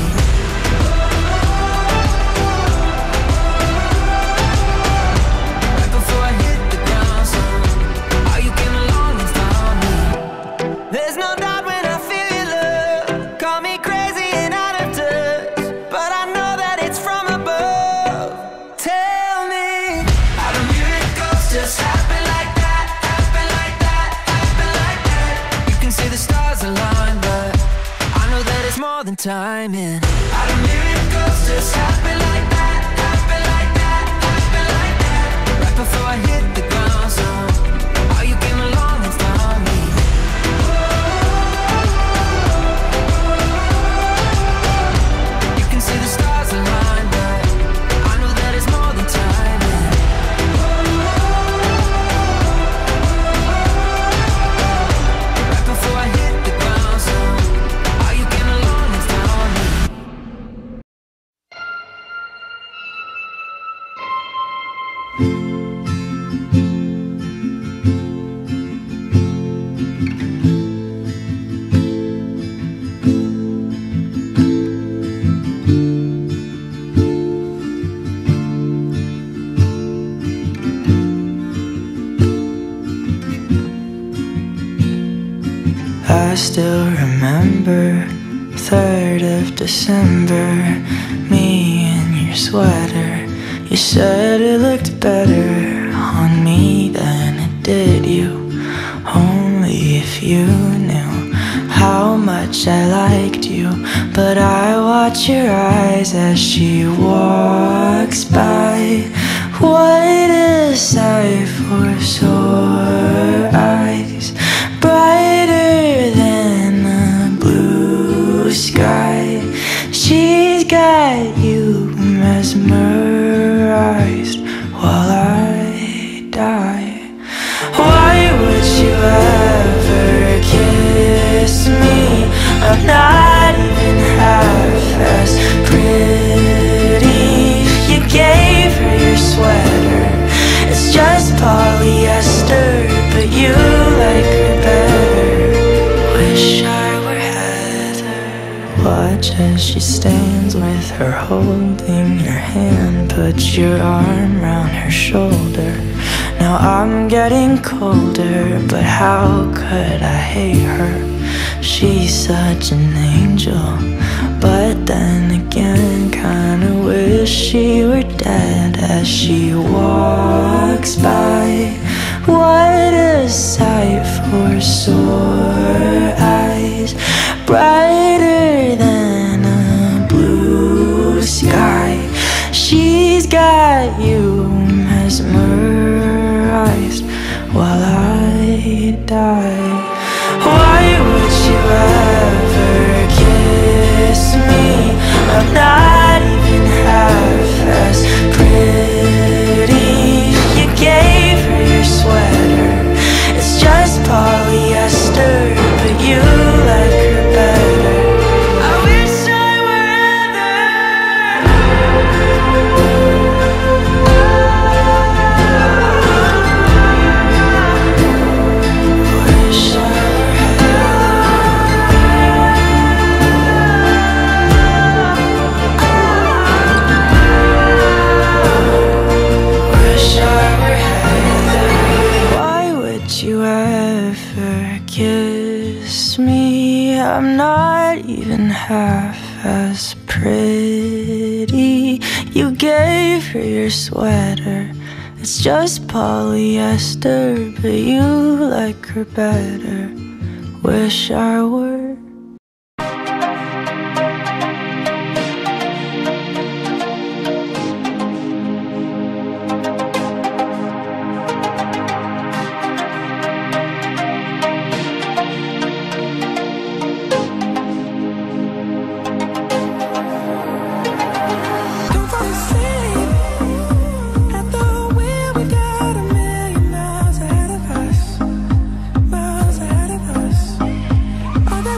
Right before I hit the ground, so how you came along and found me. There's no doubt when I feel your love. Call me crazy and out of touch, but I know that it's from above. Tell me, how do miracles just happen like that? Happen like that? Happen like that? You can see the stars align, but I know that it's more than timing. How do miracles just happen like that? Happen like that? Happen like that? Right before I hit the ground, so how you came along and found me. You can see the stars align, but I know that it's more than timing. Right before I hit the ground, so how you came along and found me. I still remember 3rd of December Me in your sweater You said it looked better on me than it did you Only if you knew how much I liked you But I watch your eyes as she walks by What a sight for sore eyes Brighter than the blue sky She's got you mesmerized while I die Why would you ever kiss me? I'm not even half as pretty as she stands with her holding your hand. Put your arm round her shoulder. Now I'm getting colder, but how could I hate her? She's such an angel, but then again, kinda wish she were dead as she walks by. What a sight for sore eyes, brighter than a blue sky. She's got you mesmerized while I die. Why would you ever kiss me? I'm not even half as pretty. You gave her your sweater. It's just polyester, but you like her better. I wish I were Wish I Wish I were Heather. Why would you ever kiss me? I'm not even half as pretty. You gave her your sweater. It's just polyester, but you like her better. Wish I were. Don't fall asleep at the wheel. We got a million miles ahead of us, miles ahead of us. All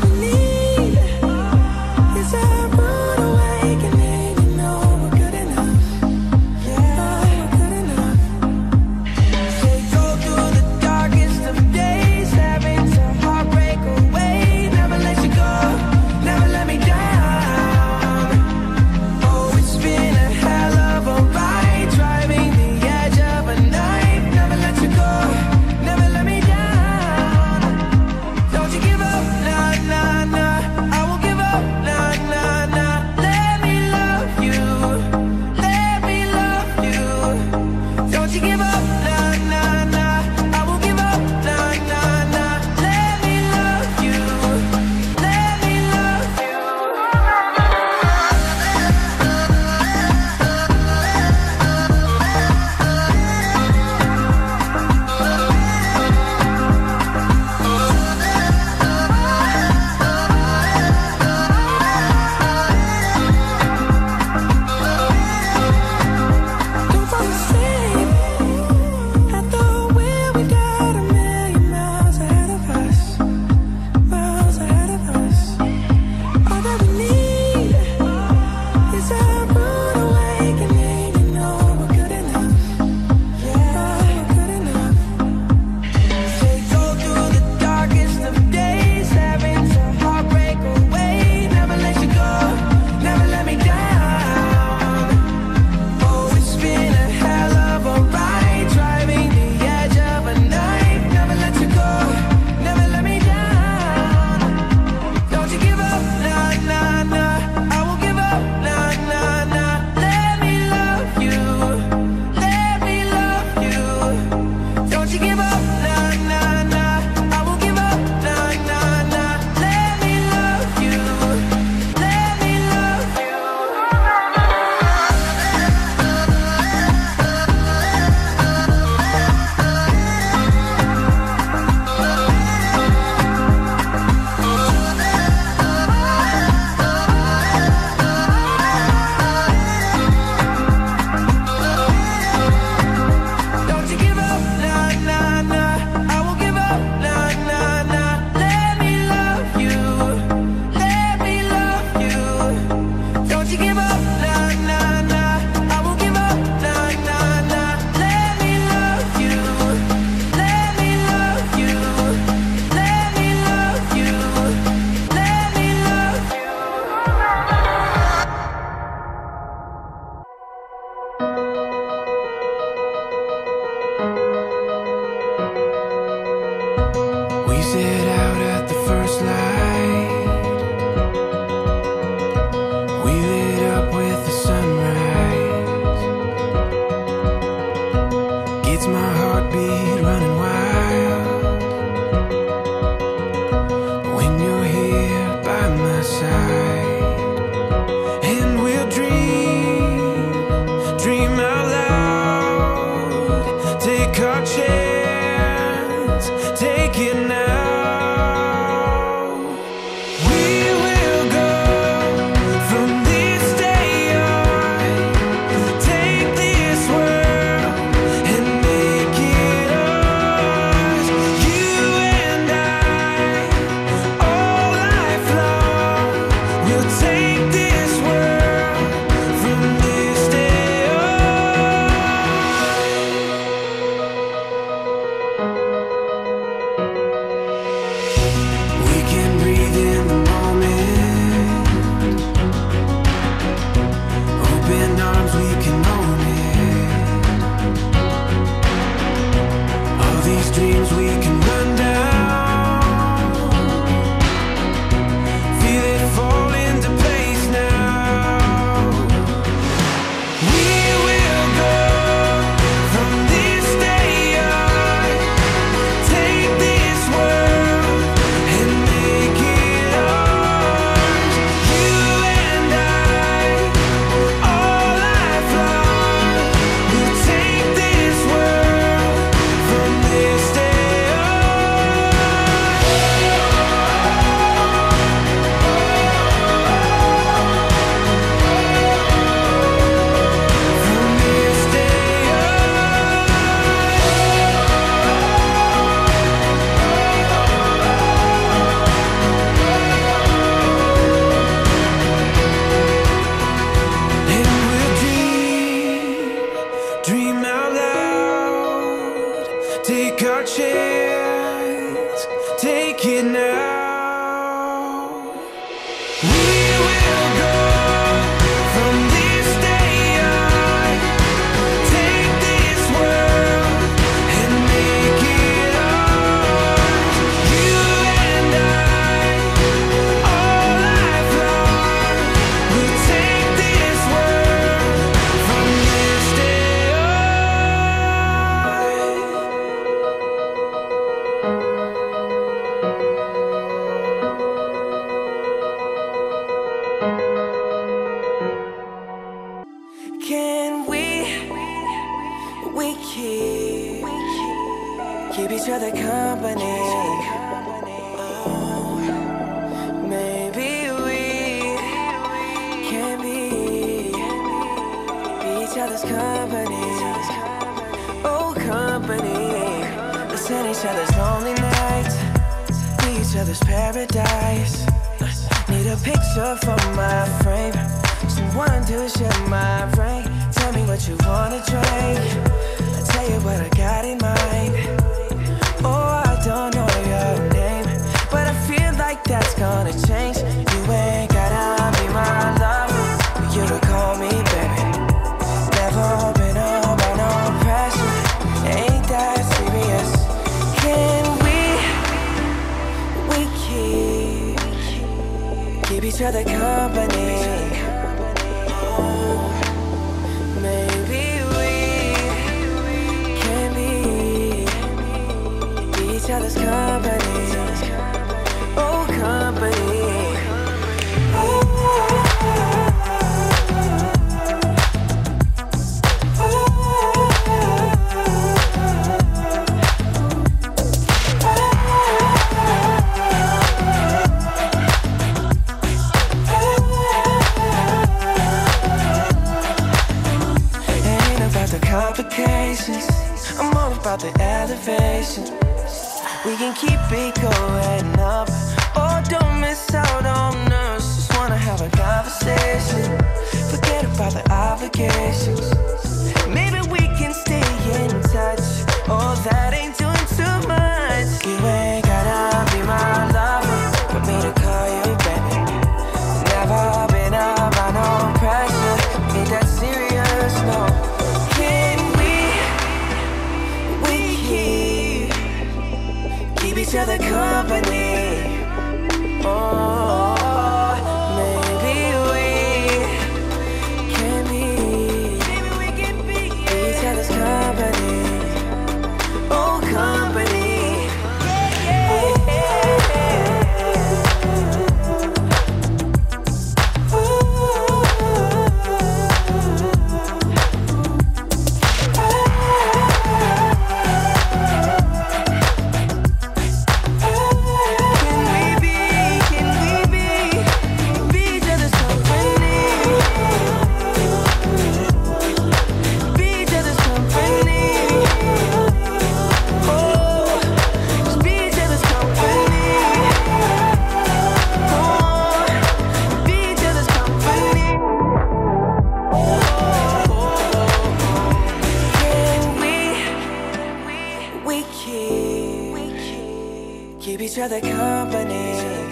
sit out at the first light. We lit up with the sunrise. Gets my heartbeat running wild. When you're here by my side. And we'll dream, dream out loud. Take our chance, take it now. We will go from this day on. Take this world and make it ours. You and I, all life long. We'll take this world from this day on. We can breathe in the moment. Open arms, we can own it. All these dreams we can run down. Feel it fall into place now. We will go from this day on. Take this world and make it ours. You and I, all life long. We'll take this world from this day on. From this day And we'll dream, dream out loud. Take our chance, take it now. We will go from this day on. Take this world and make it ours. You and I, all life long. We'll take this world from this day on. Can we, we keep, keep each other company? Oh, maybe we can be, be each other's company. Oh, company. Listen each other's lonely nights, be each other's paradise. Need a picture for my frame. Someone to share my brain. Tell me what you wanna drink. I'll tell you what I got in mind. Oh, I don't know your name, but I feel like that's gonna change. You ain't gotta be my lover for you to call me baby. Never been about no pressure. Ain't that serious? Can we, we keep, keep each other company? Oh, maybe we can be, be each other's company. Oh, company. Ain't about the complications. I'm all about the elevation. We can keep it going up. Oh, don't miss out on us. Just wanna have a conversation. Forget about the obligations. Maybe we can stay in touch. Oh, that ain't doing too much. You ain't gotta be my lover for me to call you baby. Never been about no pressure. Ain't that serious? No. Can we? We keep keep each each other company. Oh, maybe we can be, be each other's company. Oh, company. Can we be, can we be, be each other's company? Be each other's company. Oh, just be each other's company. Oh, be each other's company. Can we, we keep, keep each other company?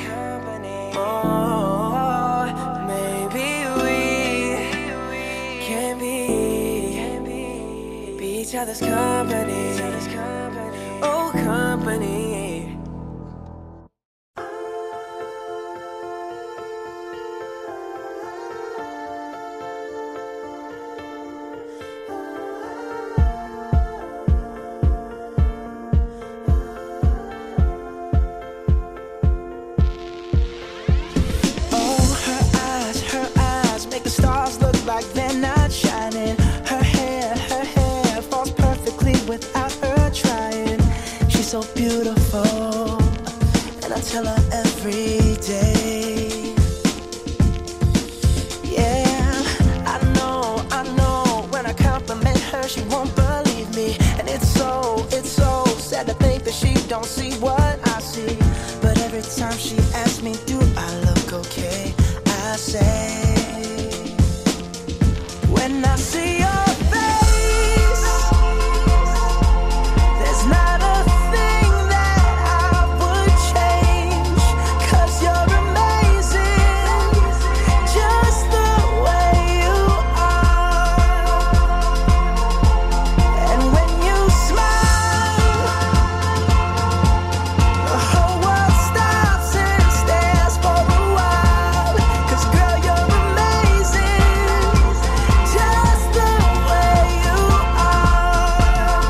Oh, maybe we can be, be each other's company. Oh, company. Oh, her eyes, her eyes make the stars look like they're not shining. Her hair, her hair falls perfectly without her trying. She's so beautiful, and I tell her every day. Yeah, I know, I know. When I compliment her, she won't believe me, and it's so, it's so sad to think that she don't see what I see. But every time she asks me, do I look okay? I say, when I see your face, there's not a thing that I would change. Cause you're amazing, just the way you are. And when you smile, the whole world stops and stares for a while. 'Cause girl, you're amazing, just the way you are.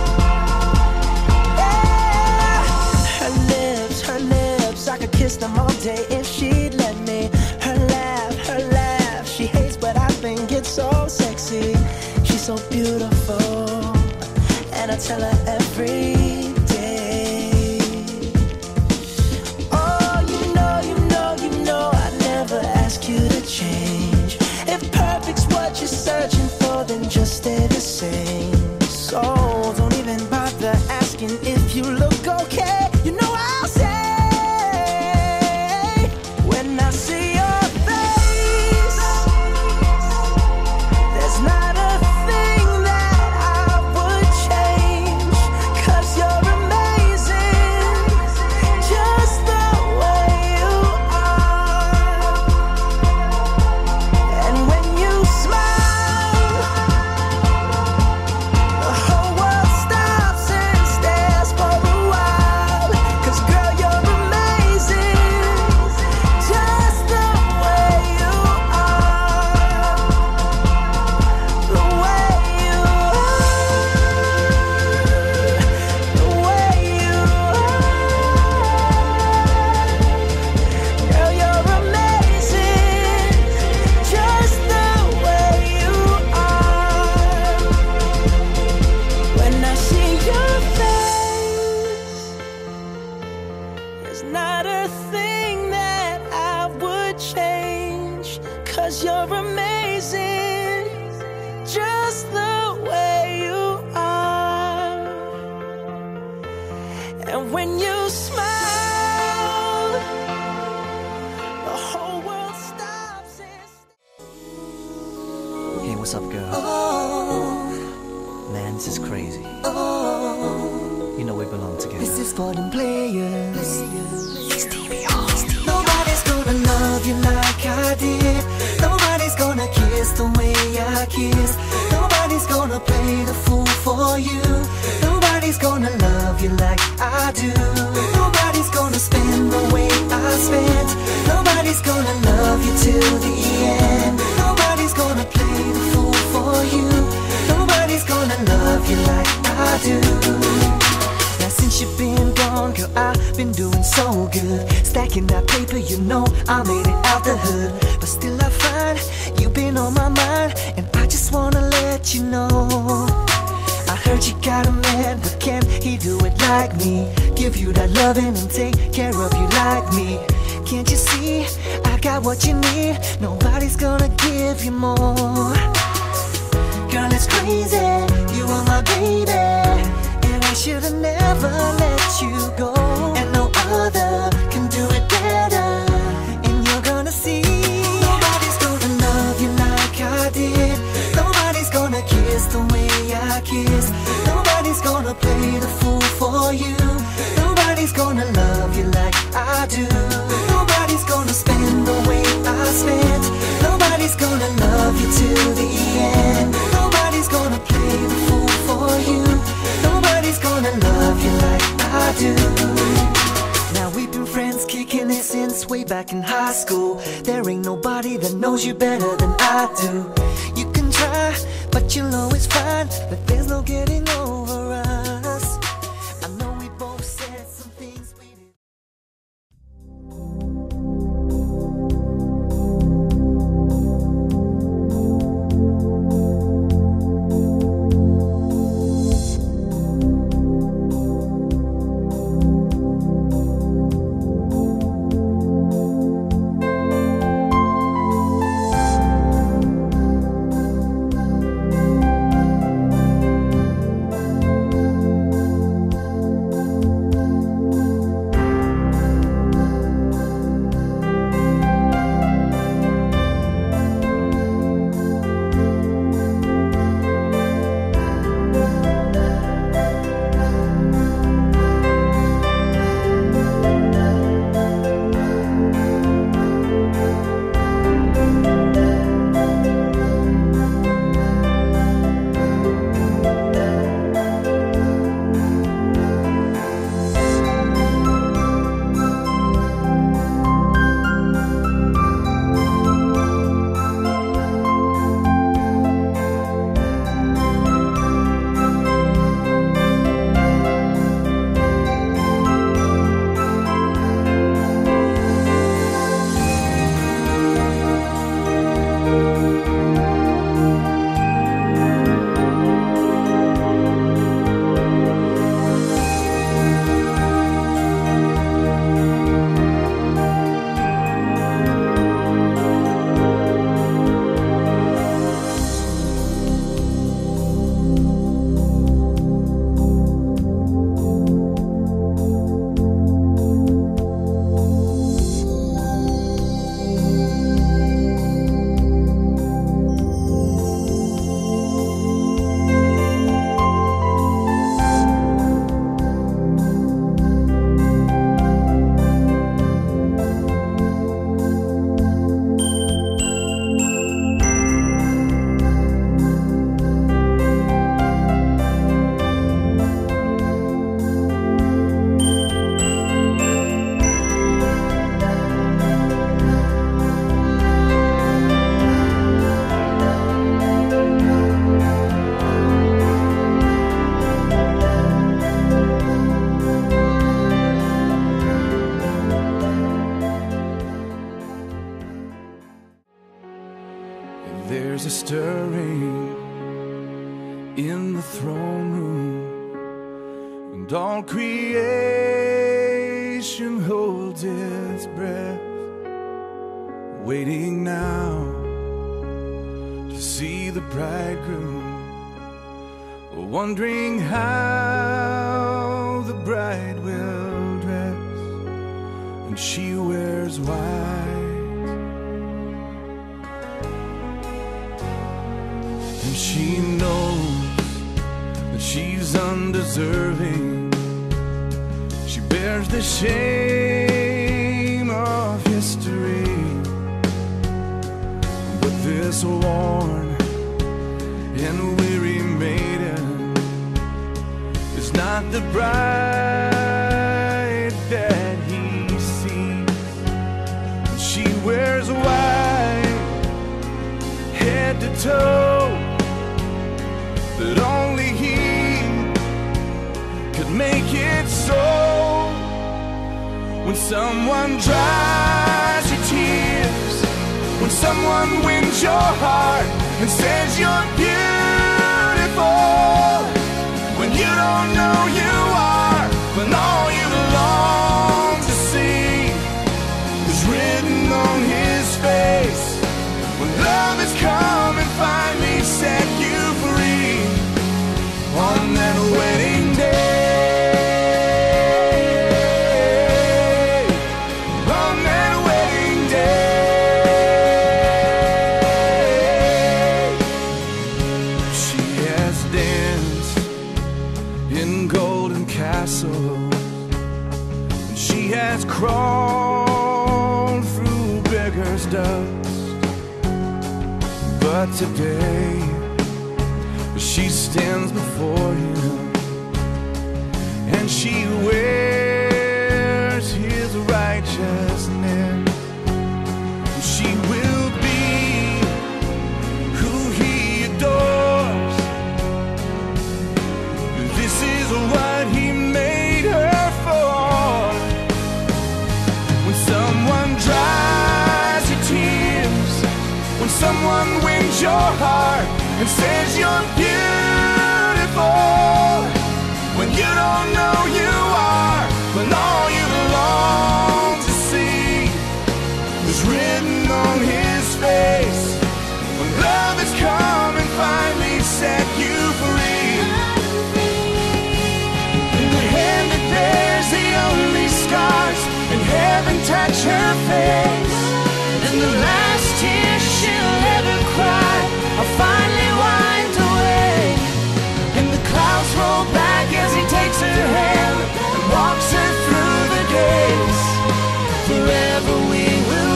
Yeah. Her lips, her lips, I could kiss them all day if she'd let me. Her laugh, her laugh, she hates, but I think it's so sexy. She's so beautiful, and I tell her every day. Oh, you know, you know, you know, I never ask you to change. If perfect's what you're searching for, then just stay the same. So don't even bother asking if you look okay. You know I'll say when I see your face, there's not a thing that I would change. 'Cause you're amazing, just the way you are. And when you smile, the whole world stops and stares for a while. 'Cause girl, you're amazing, just the way you are. The way you are, the way you are. Girl, you're amazing, just the way you are. When I see your face, there's not a thing that I would change. Cause you're amazing, just the way you are. And when you smile, the whole world stops. Hey, what's up, girl? Man, this is crazy. You know we belong together. This is for them players. Nobody's gonna love you like I did. Nobody's gonna kiss the way I kiss. Nobody's gonna play the fool for you. Nobody's Nobody's gonna love you like I do. Nobody's gonna spend the way I spent. Nobody's gonna love you till the end. Nobody's gonna play the fool for you. Nobody's gonna love you like I do. Now since you've been gone, girl, I've been doing so good. Stacking that paper, you know I made it out the hood. But still I find you've been on my mind, and I just wanna let you know. I heard you got a man, but can he do it like me? Give you that loving and take care of you like me. Can't you see? I got what you need. Nobody's gonna give you more. Girl, it's crazy. You are my baby. And I should've never let you go. And no other can do it better. And you're gonna see. Nobody's gonna love you like I did. Nobody's gonna kiss the way I kiss. Nobody's gonna play the fool for you. Nobody's gonna love you like I do. Nobody's gonna spend the way I spent. Nobody's gonna love you till the end. Nobody's gonna play the fool for you. Nobody's gonna love you like I do. Now we've been friends kicking it since way back in high school. There ain't nobody that knows you better than I do. You can try, but you'll always find that there's no getting over us. I know we both said some things we did. There's a stirring in the throne room, and all creation holds its breath, waiting now to see the bridegroom, wondering how the bride will dress, and she wears white. And she knows that she's undeserving. She bears the shame of history. But this worn and weary maiden is not the bride that he sees. She wears white, head to toe, but only he could make it so. When someone dries your tears, when someone wins your heart and says you're beautiful, when you don't know you are, when all you long to see is written on his face. When love has come and finally set you free on that wedding day. On that wedding day. She has danced in golden castles. And she has crawled through beggars' dust. But today, she stands before him and she wears his righteousness. She will be who he adores. This is what he made her for. When someone dries your tears, when someone wins your heart and says you're beautiful, when you don't know you are, when all you long to see is written on his face, when love has come and finally set you free. In the hand that bears the only scars, and heaven touch her face. And the last tear she'll ever cry, are finally wiped away. And the clouds roll back as he takes her hand and walks her through the gates. Forever we will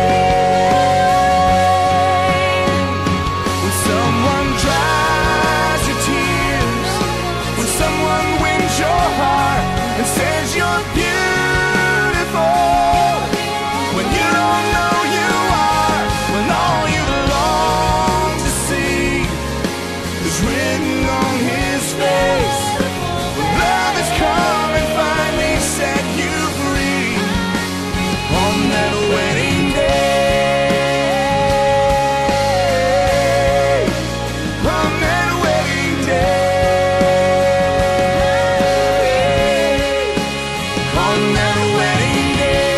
reign. When someone dries your tears, when someone wins your heart and says you're beautiful, when you don't know you are, when all you long to see is written on his face. When love has come and finally set you free on that wedding day. On that wedding day. On that wedding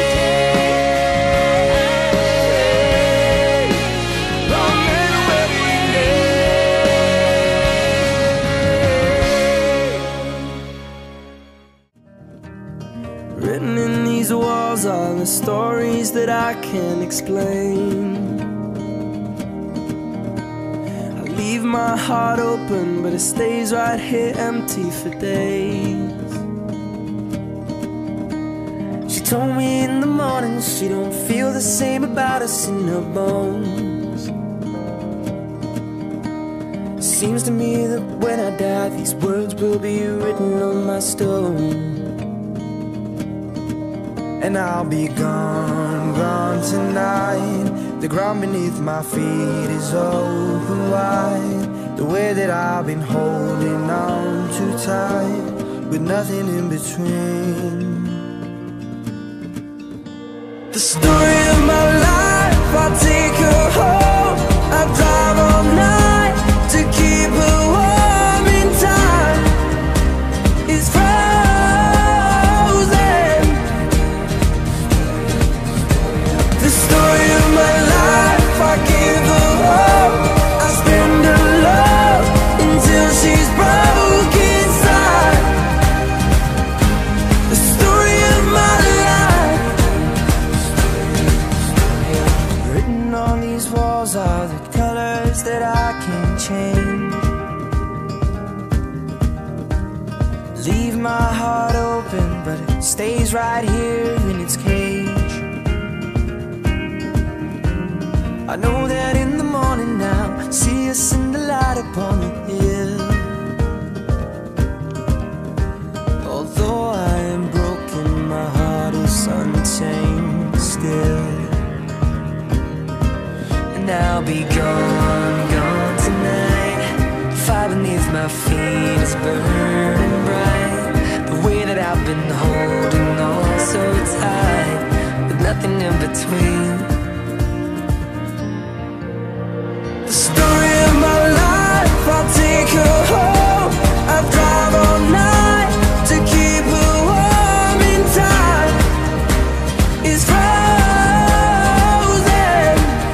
day. On that wedding Written in these walls are the stories that I can't explain. I leave my heart open, but it stays right here empty for days. She told me in the morning she don't feel the same about us in her bones. Seems to me that when I die, these words will be written on my stone. And I'll be gone, gone tonight. The ground beneath my feet is open wide. The way that I've been holding on too tight, with nothing in between. The story of my life, I take her home. I drive all night to keep her warm in time. It's frozen. The story of my life, I give her hope. I spend her love until she's broke inside. The story of my life. Written on these walls are the colors that I can't change. Leave my heart open, but it stays right here in its cage. I know that in the morning now, see us in the light upon the hill. that I've been holding on so tight, with nothing in between. The story of my life, I'll take her home. I drive all night to keep her warm in time. Is frozen.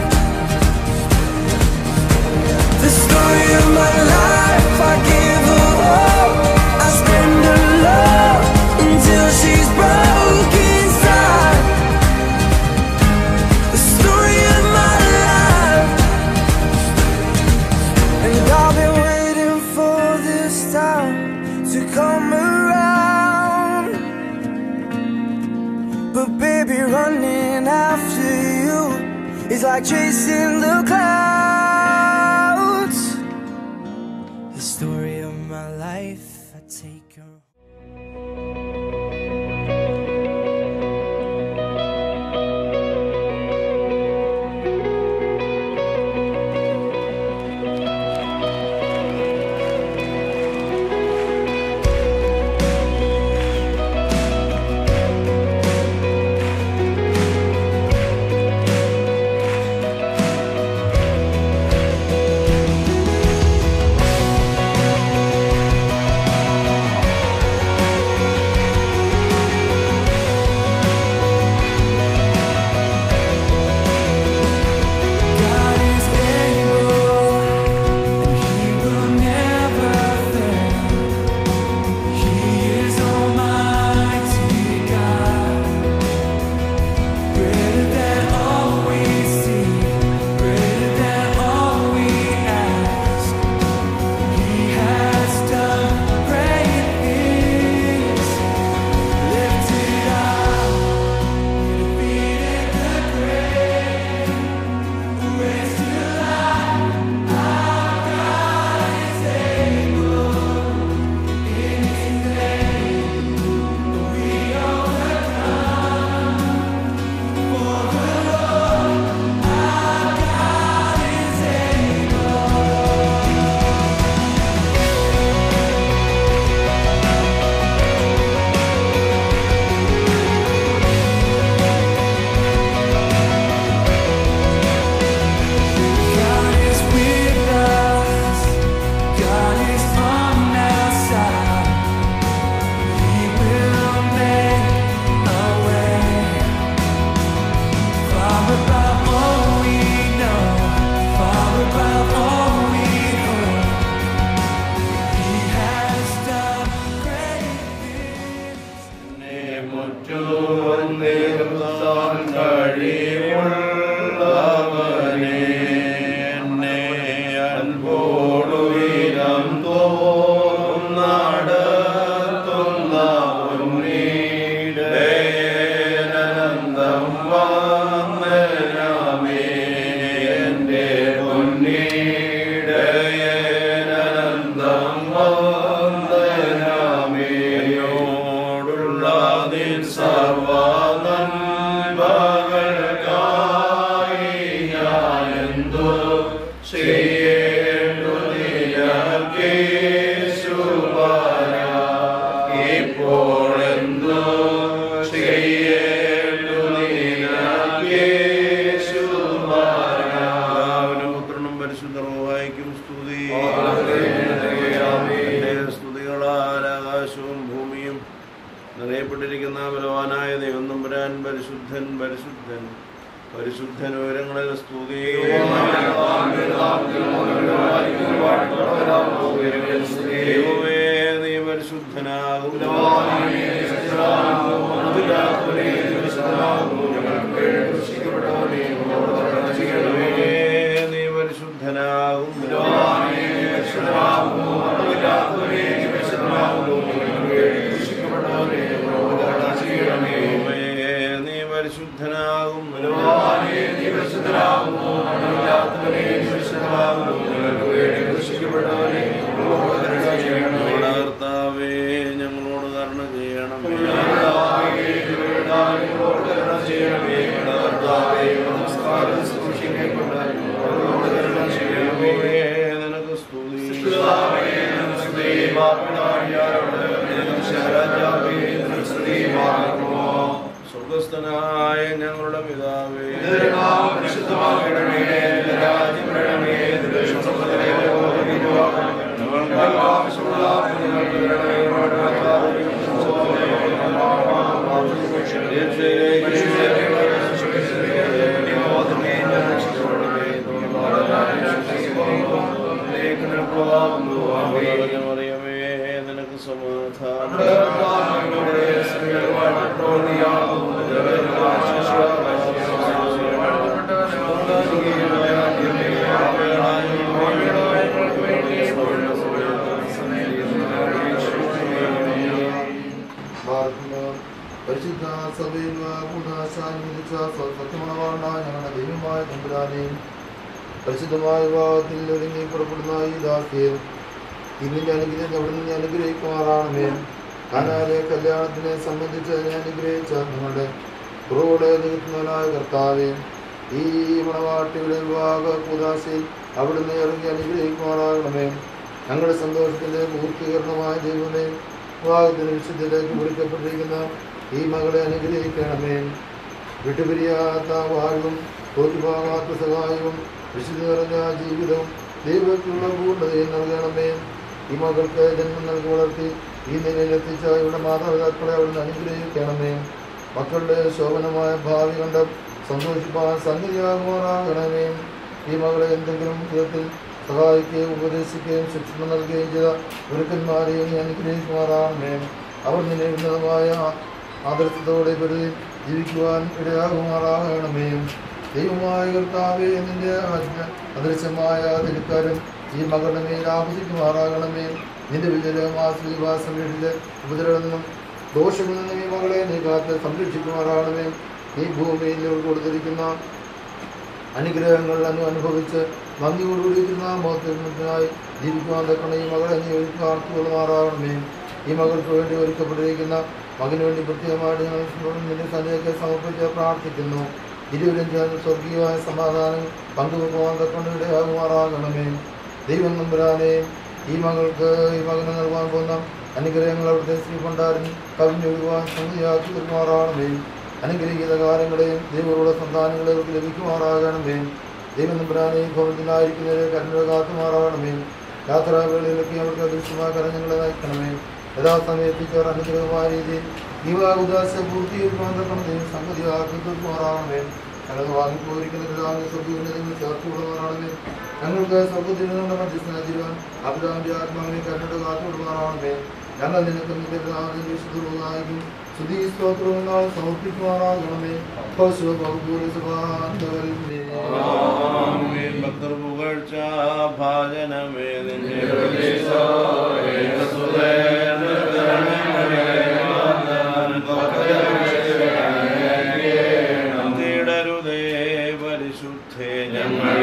The story of my life, I give her all. I spend her love until she's broke inside. The story of my life. And I've been waiting for this time to come around. But baby, running after you is like chasing the clouds. The story of my life, I take her. God is able, and He will never fail. He is Almighty God, greater than all we see, greater than all we ask. He has done great things. Lifted up, defeated the grave. Raised to life, our God is able. In His name, we overcome. For the Lord, our God is God is with us. God is on our side. He will make a way. Far above all we know, far above all we hope. He has done great കഴിവുള്ളവനെ എന്നെ അൻപോടുവിരം തോറും നടത്തുന്ന ഉന്നീടേനന്തം വന്ദനമേ എൻ്റെ പൊന്നീടേനന്തം വന്ദനമേ യോടുള്ള നിൻ സർവനന്മകൾക്കായി ഞാനെന്തു ചെയ്യേണ്ടു നിനക്കേശുവരാ ഇപ്പോഴെന്തു ചെയ്യേണ്ടു നിനക്കേശുവരാ പുത്രനും പരിശുദ്ധമായിരിക്കും സ്തുതി എന്റെ സ്തുതികളാൽ ആകാശവും ഭൂമിയും നിറയപ്പെട്ടിരിക്കുന്ന ബലവാനായ ദൈവം നമ്പുരാൻ പരിശുദ്ധൻ പരിശുദ്ധൻ പരിശുദ്ധൻ ഉയരങ്ങളിൽ സ്തുതി ദൈവമേ നീ പരിശുദ്ധനാകും ദൈവമേ, നീ പരിശുദ്ധനാകും ദൈവമേ, നീ പരിശുദ്ധനാകും ഞങ്ങളുടെ കർത്താവേ ഞങ്ങളോട് കരുണ ചെയ്യണമേ ദൈവമേ, നിനക്ക് സ്തുതി സ്തുതി സ്വർഗസ്ഥനായ ഞങ്ങളുടെ പിതാവേ ഞങ്ങൾക്ക് ആവശ്യമുള്ള മറിയമേ നിനക്ക് പരിശുദ്ധ സഭയിൽ കൂടാശാനുവദിച്ച സത്യമുണവാണ്ട ഞങ്ങളുടെ ദൈവമായ തമ്പുരാനെയും പരിശുദ്ധമായ വിവാഹത്തിൽ ഒരുങ്ങി പുറപ്പെടുന്ന ഈ ദാസ്യം ഇന്നിന്റെ അനുഗ്രഹം അവിടെ നിന്ന് അനുഗ്രഹിക്കുമാറാണമേ കാനാലെ കല്യാണത്തിനെ സംബന്ധിച്ച് അതിനെ അനുഗ്രഹിച്ച നിങ്ങളുടെ കുറവുകളെ നികത്തുന്നവനായ കർത്താവെ ഈ മണവാട്ടിയുടെ വിവാഹ കൂതാശയിൽ അവിടുന്ന് ഇറങ്ങി അനുഗ്രഹിക്കുമാറാകണമേ ഞങ്ങളുടെ സന്തോഷത്തിന്റെ പൂർത്തീകരണമായ ദൈവമേ വിവാഹത്തിന് വിശുദ്ധിയിലേക്ക് വിളിക്കപ്പെട്ടിരിക്കുന്ന ഈ മകളെ അനുഗ്രഹിക്കണമേ വിട്ടുപിരിയാത്ത വാഴ്വും തോറ്റുപോകാത്ത സഹായവും വിശുദ്ധി നിറഞ്ഞ ജീവിതവും ദൈവത്തിലുള്ള പൂർണ്ണതയും നൽകണമേ ഈ മകൾക്ക് ജന്മം നൽകി വളർത്തി ഈ നിലയിലെത്തിച്ച ഇവിടെ മാതാപിതാക്കളെ അവിടുന്ന് അനുഗ്രഹിക്കണമേ മക്കളുടെ ശോഭനമായ ഭാവി കണ്ട് സന്തോഷിപ്പാൻ സന്നിധിയാകുമാറാകണമേ ഈ മകളെ എന്തെങ്കിലും വിധത്തിൽ സഹായിക്കുകയും ഉപദേശിക്കുകയും ശിക്ഷണം നൽകുകയും ചെയ്ത ഗുരുക്കന്മാരെയും നീ അനുഗ്രഹിക്കുമാറാകണമേ അവർ നിന്നെ ഉന്നതമായ ആദർശത്തോടെ പെരുതി ജീവിക്കുവാൻ ഇടയാകുമാറാകണമേ ദൈവമായ കർത്താവേ നിന്റെ അദൃ- അദൃശ്യമായ തിരുക്കാരും ഈ മകളുടെ മേൽ ആപതിക്കുമാറാകണമേ നിന്റെ വിജയമായ ശ്രീവാസം വീട്ടിലെ ഉപദ്രവത്തിൽ നിന്നും ദോഷങ്ങളിൽ നിന്നും ഈ മകളെ നീ കാത്ത് സംരക്ഷിക്കുമാറാകണമേ ഈ ഭൂമിയിൽ ഇവർക്ക് കൊടുത്തിരിക്കുന്ന അനുഗ്രഹങ്ങൾ അങ്ങ് അനുഭവിച്ച് നന്ദിയോടുകൂടിയിരിക്കുന്ന മോഹത്തിനായി ജീവിക്കുവാൻ തക്കണ ഈ മകളെ നീ ഒരു പ്രാർത്ഥിക്കൊള്ളുമാറാകണമേ ഈ മകൾക്ക് വേണ്ടി ഒരുക്കപ്പെട്ടിരിക്കുന്ന മകന് വേണ്ടി പ്രത്യേകമായിട്ട് ഞങ്ങൾ നിന്റെ സന്നിധിക്ക് സമർപ്പിച്ച് പ്രാർത്ഥിക്കുന്നു ഇരുവരും ചേർന്ന് സ്വർഗീയമായ സമാധാനം പങ്കുവെക്കുവാൻ തക്കൊണ്ട് ഇടയാകുമാറാകണമേ ദൈവം നമ്പുരാനെ ഈ മകൾക്ക് ഈ മകന് നൽകുവാൻ പോകുന്ന അനുഗ്രഹങ്ങൾ അവിടുത്തെ ശ്രീ കൊണ്ടാരൻ കവിഞ്ഞൊഴുകുവാൻ സംഗതിയാക്കി തീർമാറാകണമേ അനുഗ്രഹീത കാര്യങ്ങളെയും ദൈവങ്ങളുടെ സന്താനങ്ങളെ ലഭിക്കുമാറാകണമേ ദൈവം നമ്പുരാനെ ഭവനത്തിലായിരിക്കുന്നവരെ കരുണ കാത്തുമാറാകണമേ യാത്രാവേളയിലൊക്കെ അവർക്ക് അദൃശ്യമായ കരഞ്ഞങ്ങളെ നയിക്കണമേ യഥാസമയത്ത് ചേർ അനുഗ്രഹമായ രീതിയിൽ ദീപാകുദാശ പൂർത്തീകരിക്കാൻ തക്കണം ദൈവം സംഗതിയാക്കി തീർക്കുമാറാകണമേ ഞങ്ങൾ വാങ്ങിപ്പോയിരിക്കുന്ന പിതാവിന്റെ സ്വർഗീയങ്ങൾ ചേർത്തുകൊള്ളുമാറാണമേ ഞങ്ങൾക്ക് സ്വർഗത്തിൽ നിന്നുള്ള മധ്യസ്ഥന ജീവൻ അബ്രാമിന്റെ ആത്മാവിനെ കരുണ കാത്തുകൊള്ളുമാറാണമേ ഞങ്ങൾ നിനക്ക് നിന്റെ പിതാവിന്റെ വിശുദ്ധവും സ്തുതി സ്തോത്രവും നാൾ സമർപ്പിക്കുമാറാകണമേ പശു ബഹുഭൂരി സുഭാന്തവൽമേ ആമേൻ. ഭക്തർ പുകഴ്ച ഭാജനമേ നിന്റെ തീടരുതേ പരിശുദ്ധേ ഞങ്ങൾ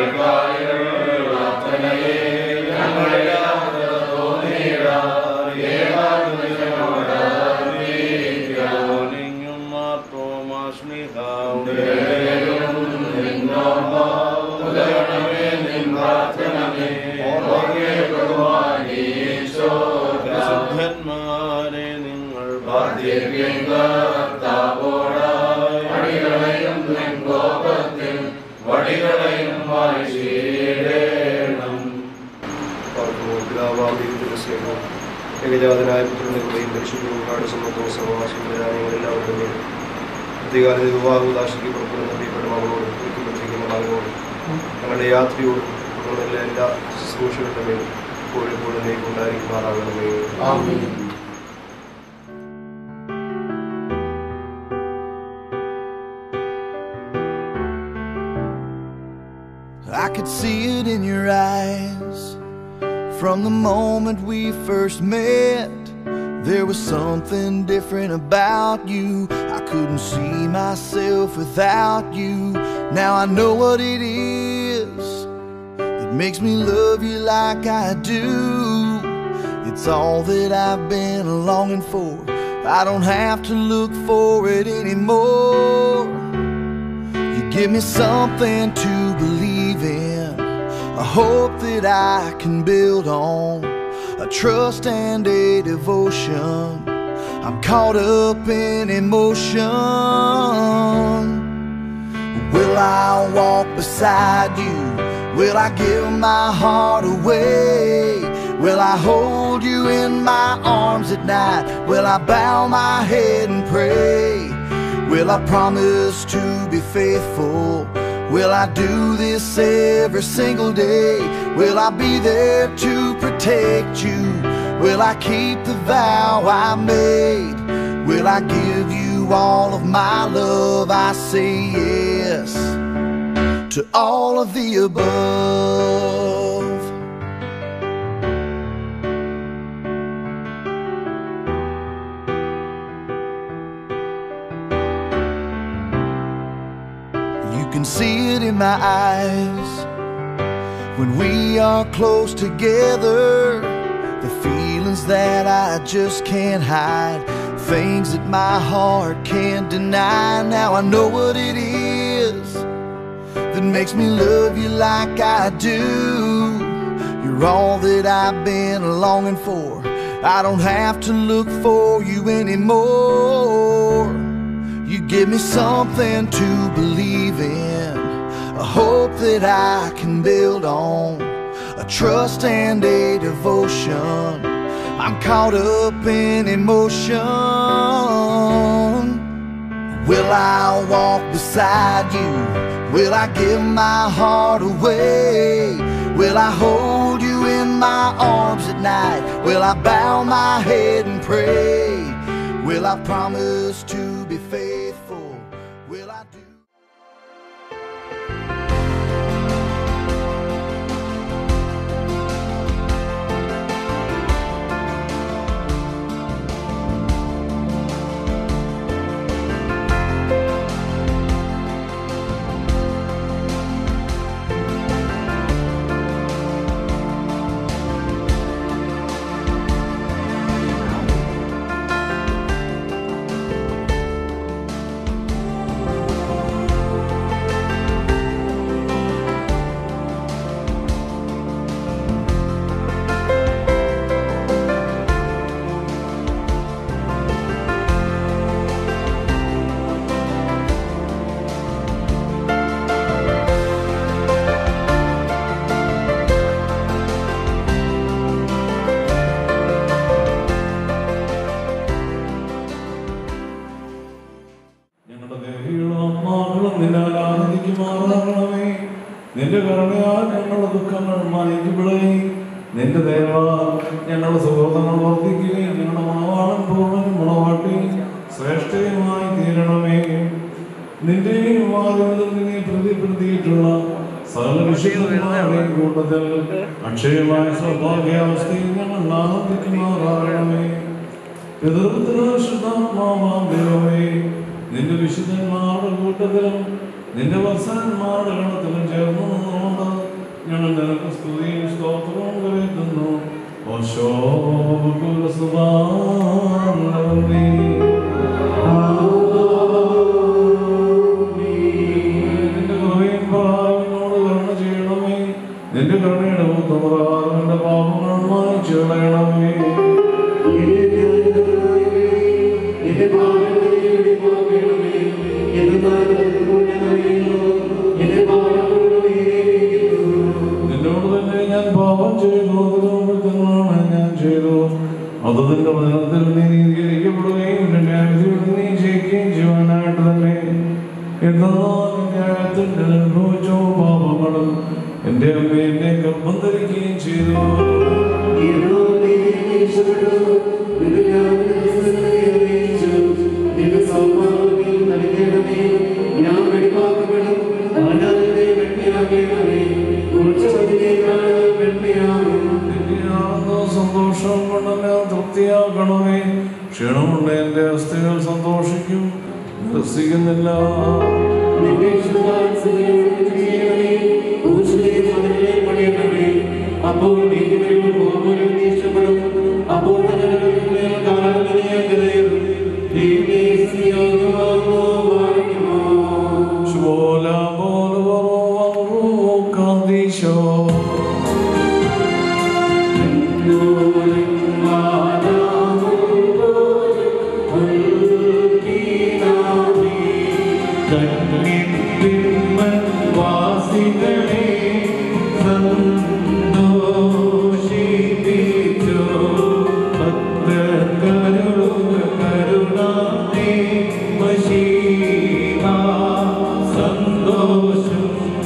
പരിശുദ്ധന്മാരെ നിങ്ങൾ പിതാവാം ദൈവത്തിന്റെ സ്നേഹവും ഏകജാതനായ പുത്രന്റെ കൃപയും പരിശുദ്ധവും സമ്മതവും സഹവാസം എല്ലാവരുടെ മേലും അധികാര വിവാഹോദാശയ്ക്ക് പുറപ്പെടുന്ന പ്രിയപ്പെട്ട മകളോട് ഒരുക്കപ്പെട്ടിരിക്കുന്ന മകനോട് ഞങ്ങളുടെ യാത്രയോടും തുടർന്നുള്ള എല്ലാ ശുശ്രൂഷകളുടെ മേലും Kozhikode നീക്കുണ്ടായിരിക്കുമാറാകണമേ I could see it in your eyes from the moment we first met. There was something different about you. I couldn't see myself without you. Now I know what it is that makes me love you like I do. It's all that I've been longing for. I don't have to look for it anymore. You give me something to believe in, a hope that I can build on, a trust and a devotion, I'm caught up in emotion. Will I walk beside you? Will I give my heart away? Will I hold you in my arms at night? Will I bow my head and pray? Will I promise to be faithful? Will I do this every single day? Will I be there to protect you? Will I keep the vow I made? Will I give you all of my love? I say yes to all of the above. You can see it in my eyes when we are close together. The feelings that I just can't hide, things that my heart can't deny. Now I know what it is that makes me love you like I do. You're all that I've been longing for. I don't have to look for you anymore. You give me something to believe in, a hope that I can build on, a trust and a devotion. I'm caught up in emotion. Will I walk beside you? Will I give my heart away? Will I hold you in my arms at night? Will I bow my head and pray? Will I promise to be faithful? Will I do? മകളും നിന്നാൽ ആനന്ദിക്കുമാറാകണമേ നിന്റെ കരുണയാൽ ഞങ്ങളുടെ ദുഃഖങ്ങൾ മാനിക്കപ്പെടുകയും നിന്റെ ദയവ ഞങ്ങളുടെ സുഹൃത്തുക്കൾ വർദ്ധിക്കുകയും ഞങ്ങളുടെ മണവാളൻ പൂർണ്ണനും മണവാട്ടിയും ശ്രേഷ്ഠയുമായി തീരണമേ നിന്റെയും വാദങ്ങളിൽ നിന്നെ പ്രതിപ്പെടുത്തിയിട്ടുള്ള സകല വിഷയങ്ങളുടെയും കൂട്ടത്തിൽ അക്ഷയമായ സൗഭാഗ്യാവസ്ഥയിൽ ഞങ്ങൾ ആനന്ദിക്കുമാറാകണമേ പിതൃപുത്രശുദ്ധാത്മാവാം ദൈവമേ നിന്റെ വിശുദ്ധന്മാരുടെ കൂട്ടത്തിലും നിന്റെ വത്സരന്മാരുടെ ഗണത്തിലും ചേർന്ന് നിന്നുകൊണ്ട് ഞങ്ങൾ നിനക്ക് സ്തുതിയും സ്തോത്രവും കരുതുന്നു നിന്റെ കൃപയും ഭാവങ്ങളോട് കരുണ ചെയ്യണമേ നിന്റെ കരുണയുടെ മുത്തമറാതെ നിന്റെ പാപങ്ങൾ മായിച്ചു കളയണമേ നിന്നോട് തന്നെ ഞാൻ പാപം ചെയ്തു അതിനു മുമ്പിൽ തന്നെയാണ് ഞാൻ ചെയ്തു അത് നിന്റെ വചനത്തിൽ നീ നീതീകരിക്കപ്പെടുകയും നിന്റെ ന്യായവിധിയിൽ നീ ജയിക്കുകയും ചെയ്യുവാനായിട്ട് തന്നെ എന്നാൽ ന്യായത്തിൽ ഞാൻ അനുഭവിച്ചോ പാപങ്ങളും എന്റെ അമ്മ എന്നെ ഗർഭം ധരിക്കുകയും ചെയ്തു നിന്നെയാകുന്ന സന്തോഷം കൊണ്ടെന്നെ തൃപ്തിയാക്കണമേ ക്ഷീണമുണ്ട് എന്റെ അസ്ഥികൾ സന്തോഷിക്കും രസിക്കുന്നില്ല അപ്പോൾ അപ്പോൾ ശുഭോല പോല കാന്തീശോ വാസികളെ സന്തോഷിപ്പിച്ചു ഭക്തകരുളുക കരുണാമേ മശീഹ സന്തോഷം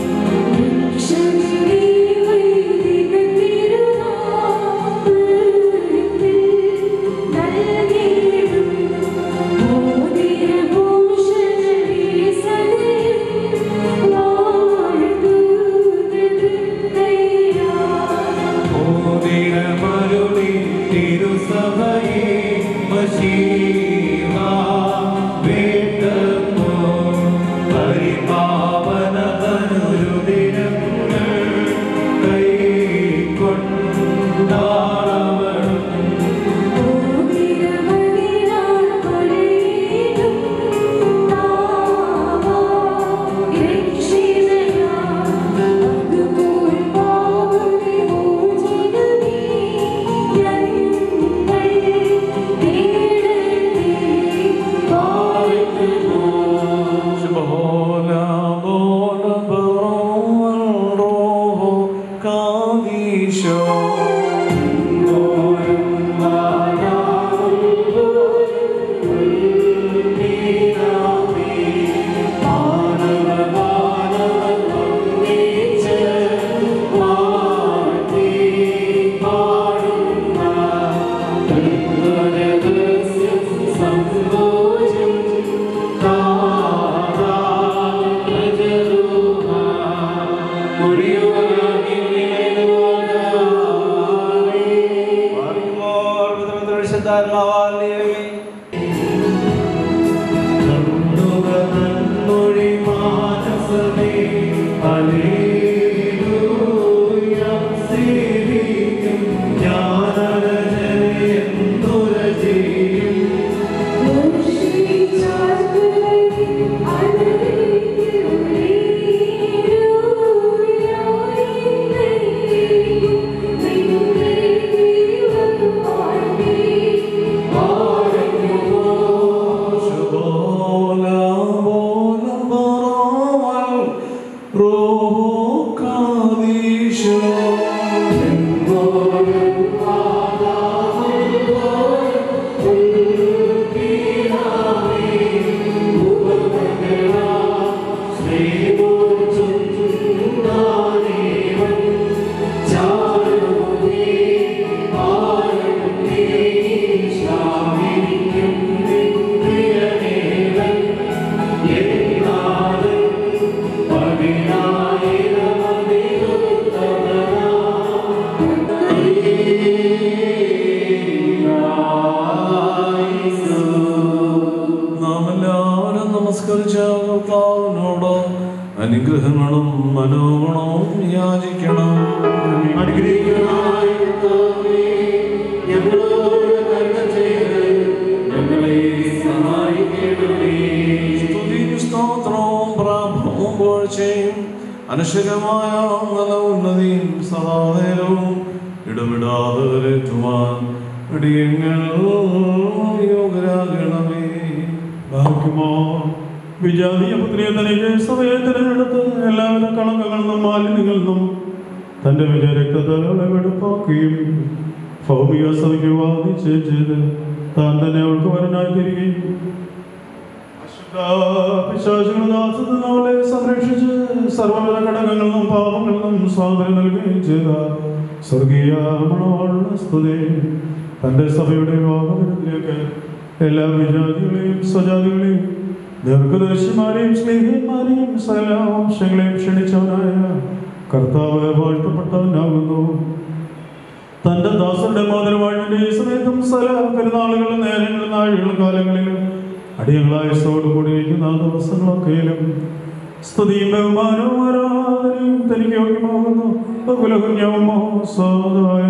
ഓതിരമരുളി തിരുസഭയെ മശീഹ വേണ്ടപ്പോ പരിപാവനതനൊരു ദിനങ്ങൾ കൈക്കൊണ്ടാളവൾ നാം എല്ലാവരും നമസ്കരിച്ച കർത്താവിനോട് അനുഗ്രഹങ്ങളും മനോഗുണവും യാചിക്കണം അനുഗ്രഹിക്കണമായ കർത്താവേ, ഞങ്ങളോട് കരുണ ചെയ്ത് ഞങ്ങളെ സഹായിക്കണമേ. സ്തുതിയും സ്തോത്രവും പ്രാഭവും പുകഴ്ചയും അനശ്വരമായ നല്ല ഉന്നതിയും സദാനേരവും ഇടപെടാതെ വരറ്റുവാൻ ഇടിയങ്ങൾ യോഗ്യരാകണമേ ഭാഗ്യമോ വിജാതീയ പുത്രിയെ തനിക്ക് സഭയെ തിരഞ്ഞെടുത്ത് എല്ലാവരുടെ കളങ്കങ്ങളിൽ നിന്നും മാലിന്യങ്ങളിൽ നിന്നും തന്റെ വിജയരക്തത്തെ വെടുപ്പാക്കുകയും ഭൗമിക സഭയ്ക്ക് വാദിച്ച് ചെയ്ത് താൻ തന്നെ അവൾക്ക് വരനായി തിരികെയും പിശാചുകളദാസത്തിൽ അവളെ സംരക്ഷിച്ച് സർവ്വവിധ ഘടകങ്ങളിൽ നിന്നും പാപങ്ങളിൽ നിന്നും സ്വാതന്ത്ര്യം നൽകുകയും ചെയ്ത സ്വർഗീയ മണവാളുടെ സ്തുതി തന്റെ സഭയുടെ വിവാഹത്തിലേക്ക് എല്ലാ വിജാതികളെയും സ്വജാതികളെയും ദീർഘദർശിമാരെയും സ്നേഹിന്മാരെയും സകല വംശങ്ങളെയും ക്ഷണിച്ചവനായ കർത്താവ് വാഴ്ത്തപ്പെട്ടവനാകുന്നു തന്റെ ദാസരുടെ മോദരവാഴ്വിന്റെ ഈ സമയത്തും സകല പെരുന്നാളുകളും നേരങ്ങളും നാഴികളും കാലങ്ങളിലും അടിയങ്ങളായ കൂടിയിരിക്കുന്ന ആ ദിവസങ്ങളൊക്കെയിലും സ്തുതിയും ബഹുമാനവും ആരാധനയും തനിക്ക് യോഗ്യമാകുന്നു ബഹുലകുഞ്ഞവുമോ സ്വാദായ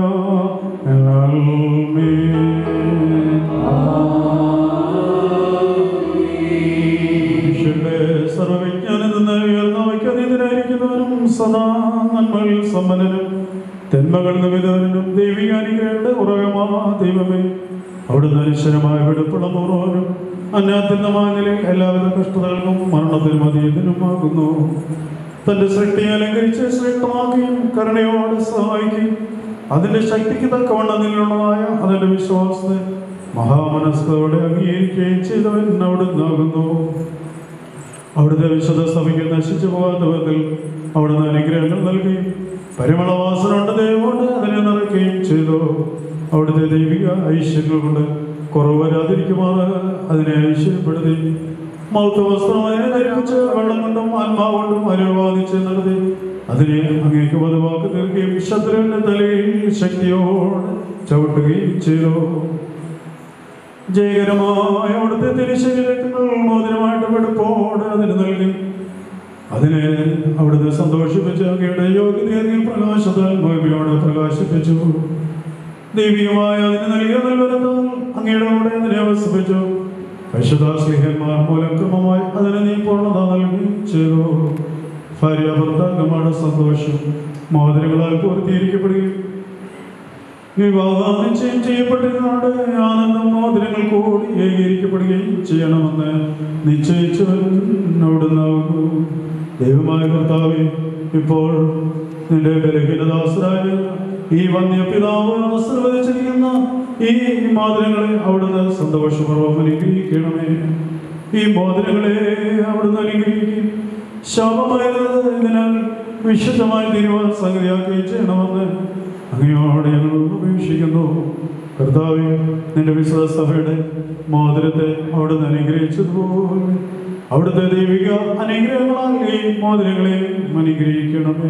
മനുഷ്യന്റെ സർവവിജ്ഞാനത്തിൽ നിന്ന് ഉയർന്ന വയ്ക്കതീതനായിരിക്കുന്നവനും സദാ നന്മകളിൽ സമ്പന്നനും തെന്മകൾ നിമിതവനും ദൈവികാനുഗ്രഹയുടെ ഉറവമാ ദൈവമേ അവിടുന്ന് അനിശ്വരമായ വെടുപ്പുള്ള പൂർവ്വനും അന്യാത്യമായ നിലയിൽ എല്ലാവിധ കഷ്ടതകൾക്കും മരണത്തിനും അതീതനുമാകുന്നു തന്റെ സൃഷ്ടിയെ അലങ്കരിച്ച് ശ്രേഷ്ഠമാക്കുകയും കരുണയോടെ സഹായിക്കുകയും അതിന്റെ ശക്തിക്ക് തക്കവണ്ണം നിന്നുള്ളതായ അതിന്റെ വിശ്വാസത്തെ മഹാമനസ്കോടെ അംഗീകരിക്കുകയും ചെയ്തവൻ അവിടുന്നാകുന്നു അവിടുത്തെ വിശുദ്ധ സഭയ്ക്ക് നശിച്ചു പോകാത്ത വിധത്തിൽ അവിടുന്ന് അനുഗ്രഹങ്ങൾ നൽകി പരിമളവാസന കൊണ്ട് ദൈവോട് അതിനെ നിറയ്ക്കുകയും ചെയ്തു അവിടുത്തെ ദൈവിക ഐശ്വര്യങ്ങൾ കൊണ്ട് കുറവ് വരാതിരിക്കുമാറ് അതിനെ ഐശ്വര്യപ്പെടുത്തി മൗത്ത വസ്ത്രം അതിനെ ധരിപ്പിച്ച് വെള്ളം കൊണ്ടും ആത്മാവുകൊണ്ടും അനുവാദിച്ച് നടത്തി അതിനെ അങ്ങേക്ക് പതിവാക്കി തീർക്കുകയും ശത്രുവിന്റെ തലയിൽ ശക്തിയോടെ ചവിട്ടുകയും ചെയ്തു ജയകരമായ അവിടുത്തെ തിരുശരീരങ്ങൾ മോതിരമായിട്ട് വെടുപ്പോടെ അതിന് നൽകി അതിനെ അവിടുത്തെ സന്തോഷിപ്പിച്ച് അങ്ങയുടെ യോഗ്യതയിൽ പ്രകാശത്താൽ മഹിമയോടെ പ്രകാശിപ്പിച്ചു ദൈവികമായ അതിന് നൽകിയ നൽവരത്താൽ അങ്ങയുടെ കൂടെ അതിനെ അവസിപ്പിച്ചു പരിശുദ്ധാസ്ലിഹന്മാർ മൂലം ക്രമമായി അതിന് നീ പൂർണ്ണത നൽകി ചെയ്തു ഭാര്യ ഭർത്താക്കന്മാരുടെ സന്തോഷം മോതിരങ്ങളാൽ പൂർത്തീകരിക്കപ്പെടുകയും വിവാഹം നിശ്ചയം ചെയ്യപ്പെട്ടിരുന്നോണ്ട് ആനന്ദം മോതിരങ്ങൾ കൂടി ഏകീകരിക്കപ്പെടുകയും ചെയ്യണമെന്ന് നിശ്ചയിച്ചവൻ അവിടുന്നാകുന്നു ദൈവമായ കർത്താവെ ഇപ്പോൾ നിന്റെ ബലഹീനദാസരായ ഈ വന്യപിതാവ് ആശീർവദിച്ചിരിക്കുന്ന ഈ മോതിരങ്ങളെ അവിടുന്ന് സന്തോഷപൂർവ്വം അനുഗ്രഹിക്കണമേ ഈ മോതിരങ്ങളെ അവിടുന്ന് അനുഗ്രഹിക്കും ശാപമായത് ഇതിനാൽ വിശുദ്ധമായി തീരുവാൻ സംഗതിയാക്കുകയും ചെയ്യണമെന്ന് അങ്ങയോടെ ഞങ്ങൾ അപേക്ഷിക്കുന്നു കർത്താവെ നിന്റെ വിശ്വാസ സഭയുടെ മോതിരത്തെ അവിടുന്ന് അനുഗ്രഹിച്ചതുപോലെ അവിടുത്തെ ദൈവിക അനുഗ്രഹങ്ങളാൽ ഈ മോതിരങ്ങളെ അനുഗ്രഹിക്കണമേ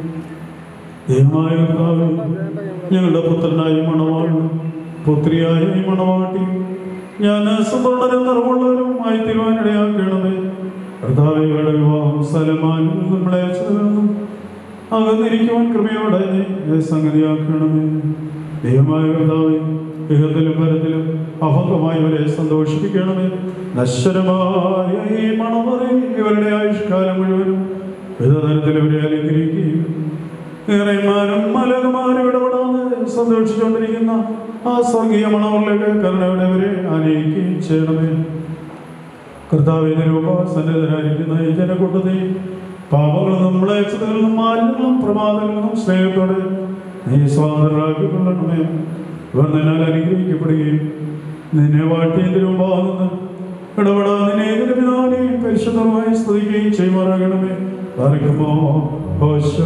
ദൈവമായ കർത്താവെ ഞങ്ങളുടെ പുത്രനായ മണവാണ് പുത്രിയായ ഈ മണവാട്ടി ഞാൻ സമ്പൂർണ്ണരും നിറവുള്ളവരും ആയി തീരുവാനിടയാക്കണമേ കർത്താവെ ഇവരുടെ വിവാഹം സ്ഥലമാനും നമ്മളെ അയച്ചതെന്നും അകന്നിരിക്കുവാൻ കൃപയോടെ നീ സംഗതിയാക്കണമേ ദൈവമായ കർത്താവെ ഇഹത്തിലും പരത്തിലും അഭംഗമായി ഇവരെ സന്തോഷിപ്പിക്കണമേ നശ്വരമായ ഈ മണമറിൽ ഇവരുടെ ആയുഷ്കാലം മുഴുവനും വിധതരത്തിൽ ഇവരെ അനുഗ്രഹിക്കുകയും ഏറെമാരും മലകുമാരും ഇടപെടാതെ സന്തോഷിച്ചുകൊണ്ടിരിക്കുന്ന ആ സ്വർഗീയ മണവറിലേക്ക് കരുണയുടെ അവരെ ആനയിക്കുകയും ചെയ്യണമേ കർത്താവിന്റെ രൂപസന്നിധനായിരിക്കുന്ന ഈ ജനക്കൂട്ടത്തെ പാപങ്ങളിൽ നമ്മളെ നിന്നും മാലിന്യങ്ങളും പ്രമാദങ്ങളിൽ നിന്നും സ്നേഹത്തോടെ നീ സ്വാതന്ത്ര്യമാക്കിക്കൊള്ളണമേ ഇവർ നിന്നാൽ അനുഗ്രഹിക്കപ്പെടുകയും നിന്നെ വാഴ്ത്തിയതിന്റെ മുമ്പാകുന്ന ഇടപെടാ നിന്നെ ഏതൊരു പിതാവിനെയും പരിശുദ്ധമായി സ്തുതിക്കുകയും ചെയ്യുമാറാകണമേ അറിയിക്കുമോ ഓശോ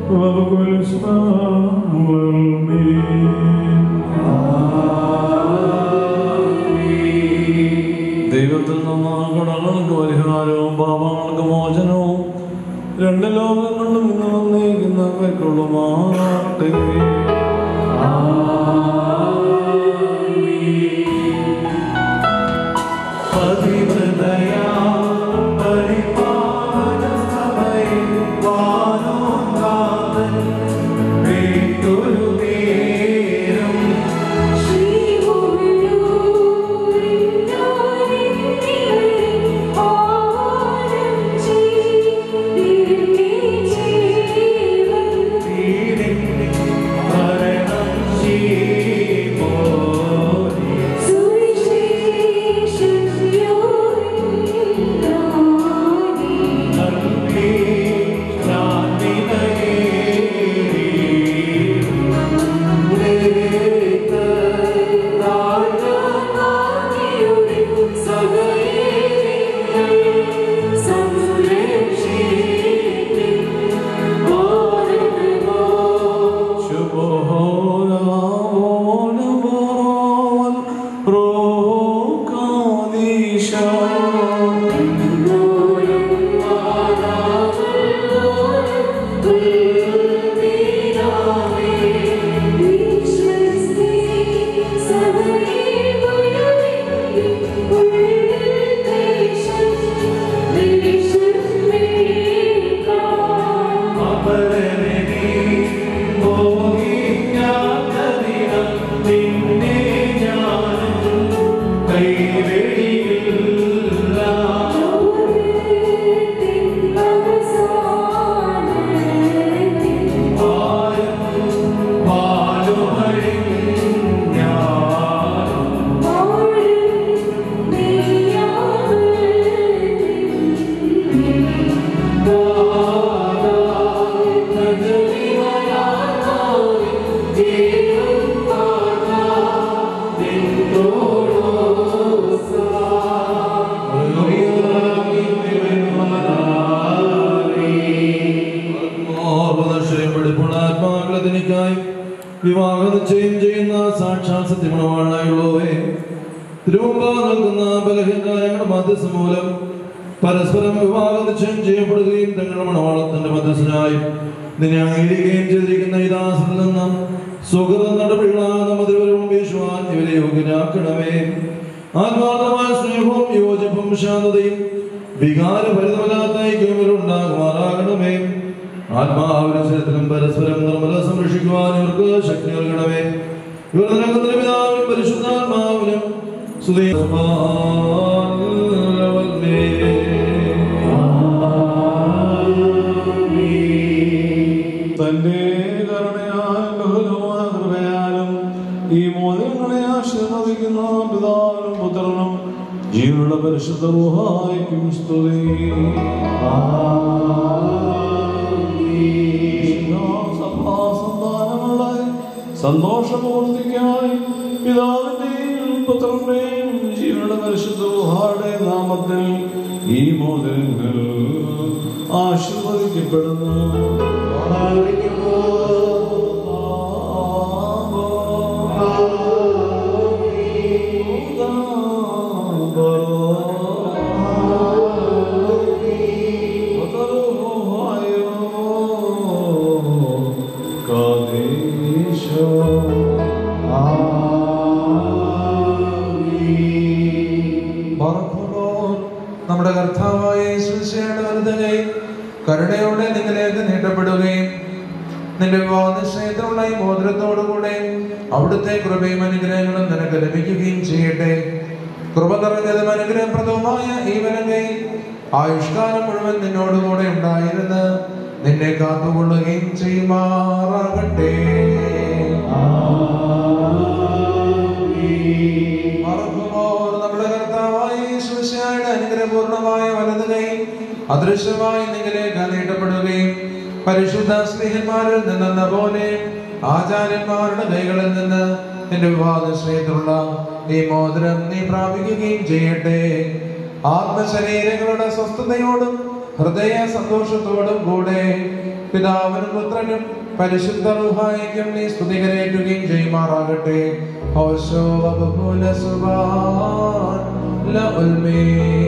ദൈവത്തിൽ നിന്ന് കടങ്ങൾക്ക് പരിഹാരവും പാപങ്ങൾക്ക് മോചനവും രണ്ട് ലോകങ്ങളിലും ഇന്ന് വന്നേക്കുന്ന കൈക്കൊള്ളുമാട്ടെ Suresh വിവാഹ നിശ്ചയം ചെയ്യുന്ന സാക്ഷാൽ സത്യമണവാളായുള്ളവേ തിരുമുമ്പാ നിൽക്കുന്ന ബലഹീനങ്ങളുടെ മധ്യസ്ഥ മൂലം പരസ്പരം വിവാഹ നിശ്ചയം ചെയ്യപ്പെടുകയും തങ്ങളുടെ മണവാളത്തിന്റെ മധ്യസ്ഥനായി നിന്നെ അംഗീകരിക്കുകയും ചെയ്തിരിക്കുന്ന ഈ ദാസനിൽ നിന്ന് സുഹൃത നടപടികളാകുന്ന മധുരവും വീശുവാൻ ഇവരെ യോഗ്യനാക്കണമേ ആത്മാർത്ഥമായ സ്നേഹവും യോജിപ്പും ശാന്തതയും വികാരഭരിതമല്ലാത്ത ഐക്യം ഉണ്ടാകുമാറാകണമേ ആത്മാവിനും പരസ്പരം നിർമ്മല സംരക്ഷിക്കുവാൻ ഇവർക്ക് ശക്തി നൽകണമേ ഇവർ നിനക്കുന്ന പിതാവിനും പരിശുദ്ധാത്മാവിനും തന്റെ കരുണയാലും ബഹുലമായ കൃപയാലും ഈ മോദങ്ങളെ ആശീർവദിക്കുന്ന പിതാവിനും പുത്രനും ജീവനുള്ള പരിശുദ്ധ റുഹായിക്കും സ്തുതി സഭാസന്താനങ്ങളായി സന്തോഷപൂർത്തിക്കായി പിതാവിന്റെയും പുത്രന്റെയും ജീവനുള്ള പരിശുദ്ധ റുഹായുടെ നാമത്തിൽ ഈ മോദങ്ങൾ ആശീർവദിക്കപ്പെടുന്നു മറക്കുമ്പോൾ നമ്മുടെ കർത്താവായ യേശുശയുടെ വലുതകൈ കരുണയോടെ നിങ്ങളിലേക്ക് നീട്ടപ്പെടുകയും നിന്റെ വിവാഹനിശ്ചയത്തിലുള്ള ഈ മോതിരത്തോടുകൂടെ അവിടുത്തെ കൃപയും അനുഗ്രഹങ്ങളും നിനക്ക് ലഭിക്കുകയും ചെയ്യട്ടെ കൃപ നിറഞ്ഞതും അനുഗ്രഹപ്രദവുമായ ഈ വലങ്കൈ ആയുഷ്കാലം മുഴുവൻ നിന്നോടുകൂടെ ഉണ്ടായിരുന്ന് നിന്നെ കാത്തുകൊള്ളുകയും ചെയ്യുമാറാകട്ടെ മറക്കുമ്പോൾ നമ്മുടെ കർത്താവായ യേശുമിശിഹായുടെ അനുഗ്രഹപൂർണമായ വലത് കൈ അദൃശ്യമായി നിങ്ങളിലേക്ക് നീട്ടപ്പെടുകയും പരിശുദ്ധ സ്നേഹന്മാരിൽ നിന്നെന്ന പോലെ ആചാര്യന്മാരുടെ കൈകളിൽ നിന്ന് നിന്റെ വിവാദശ്രയത്തിലുള്ള ഈ മോതിരം നീ പ്രാപിക്കുകയും ചെയ്യട്ടെ ആത്മശരീരങ്ങളുടെ സ്വസ്ഥതയോടും ഹൃദയ സന്തോഷത്തോടും കൂടെ പിതാവിനും പുത്രനും പരിശുദ്ധ റുഹായിക്കും നീ സ്തുതികരേറ്റുകയും ചെയ്യുമാറാകട്ടെ ഓശോ വബുല സുബാൻ ലഉൽമീ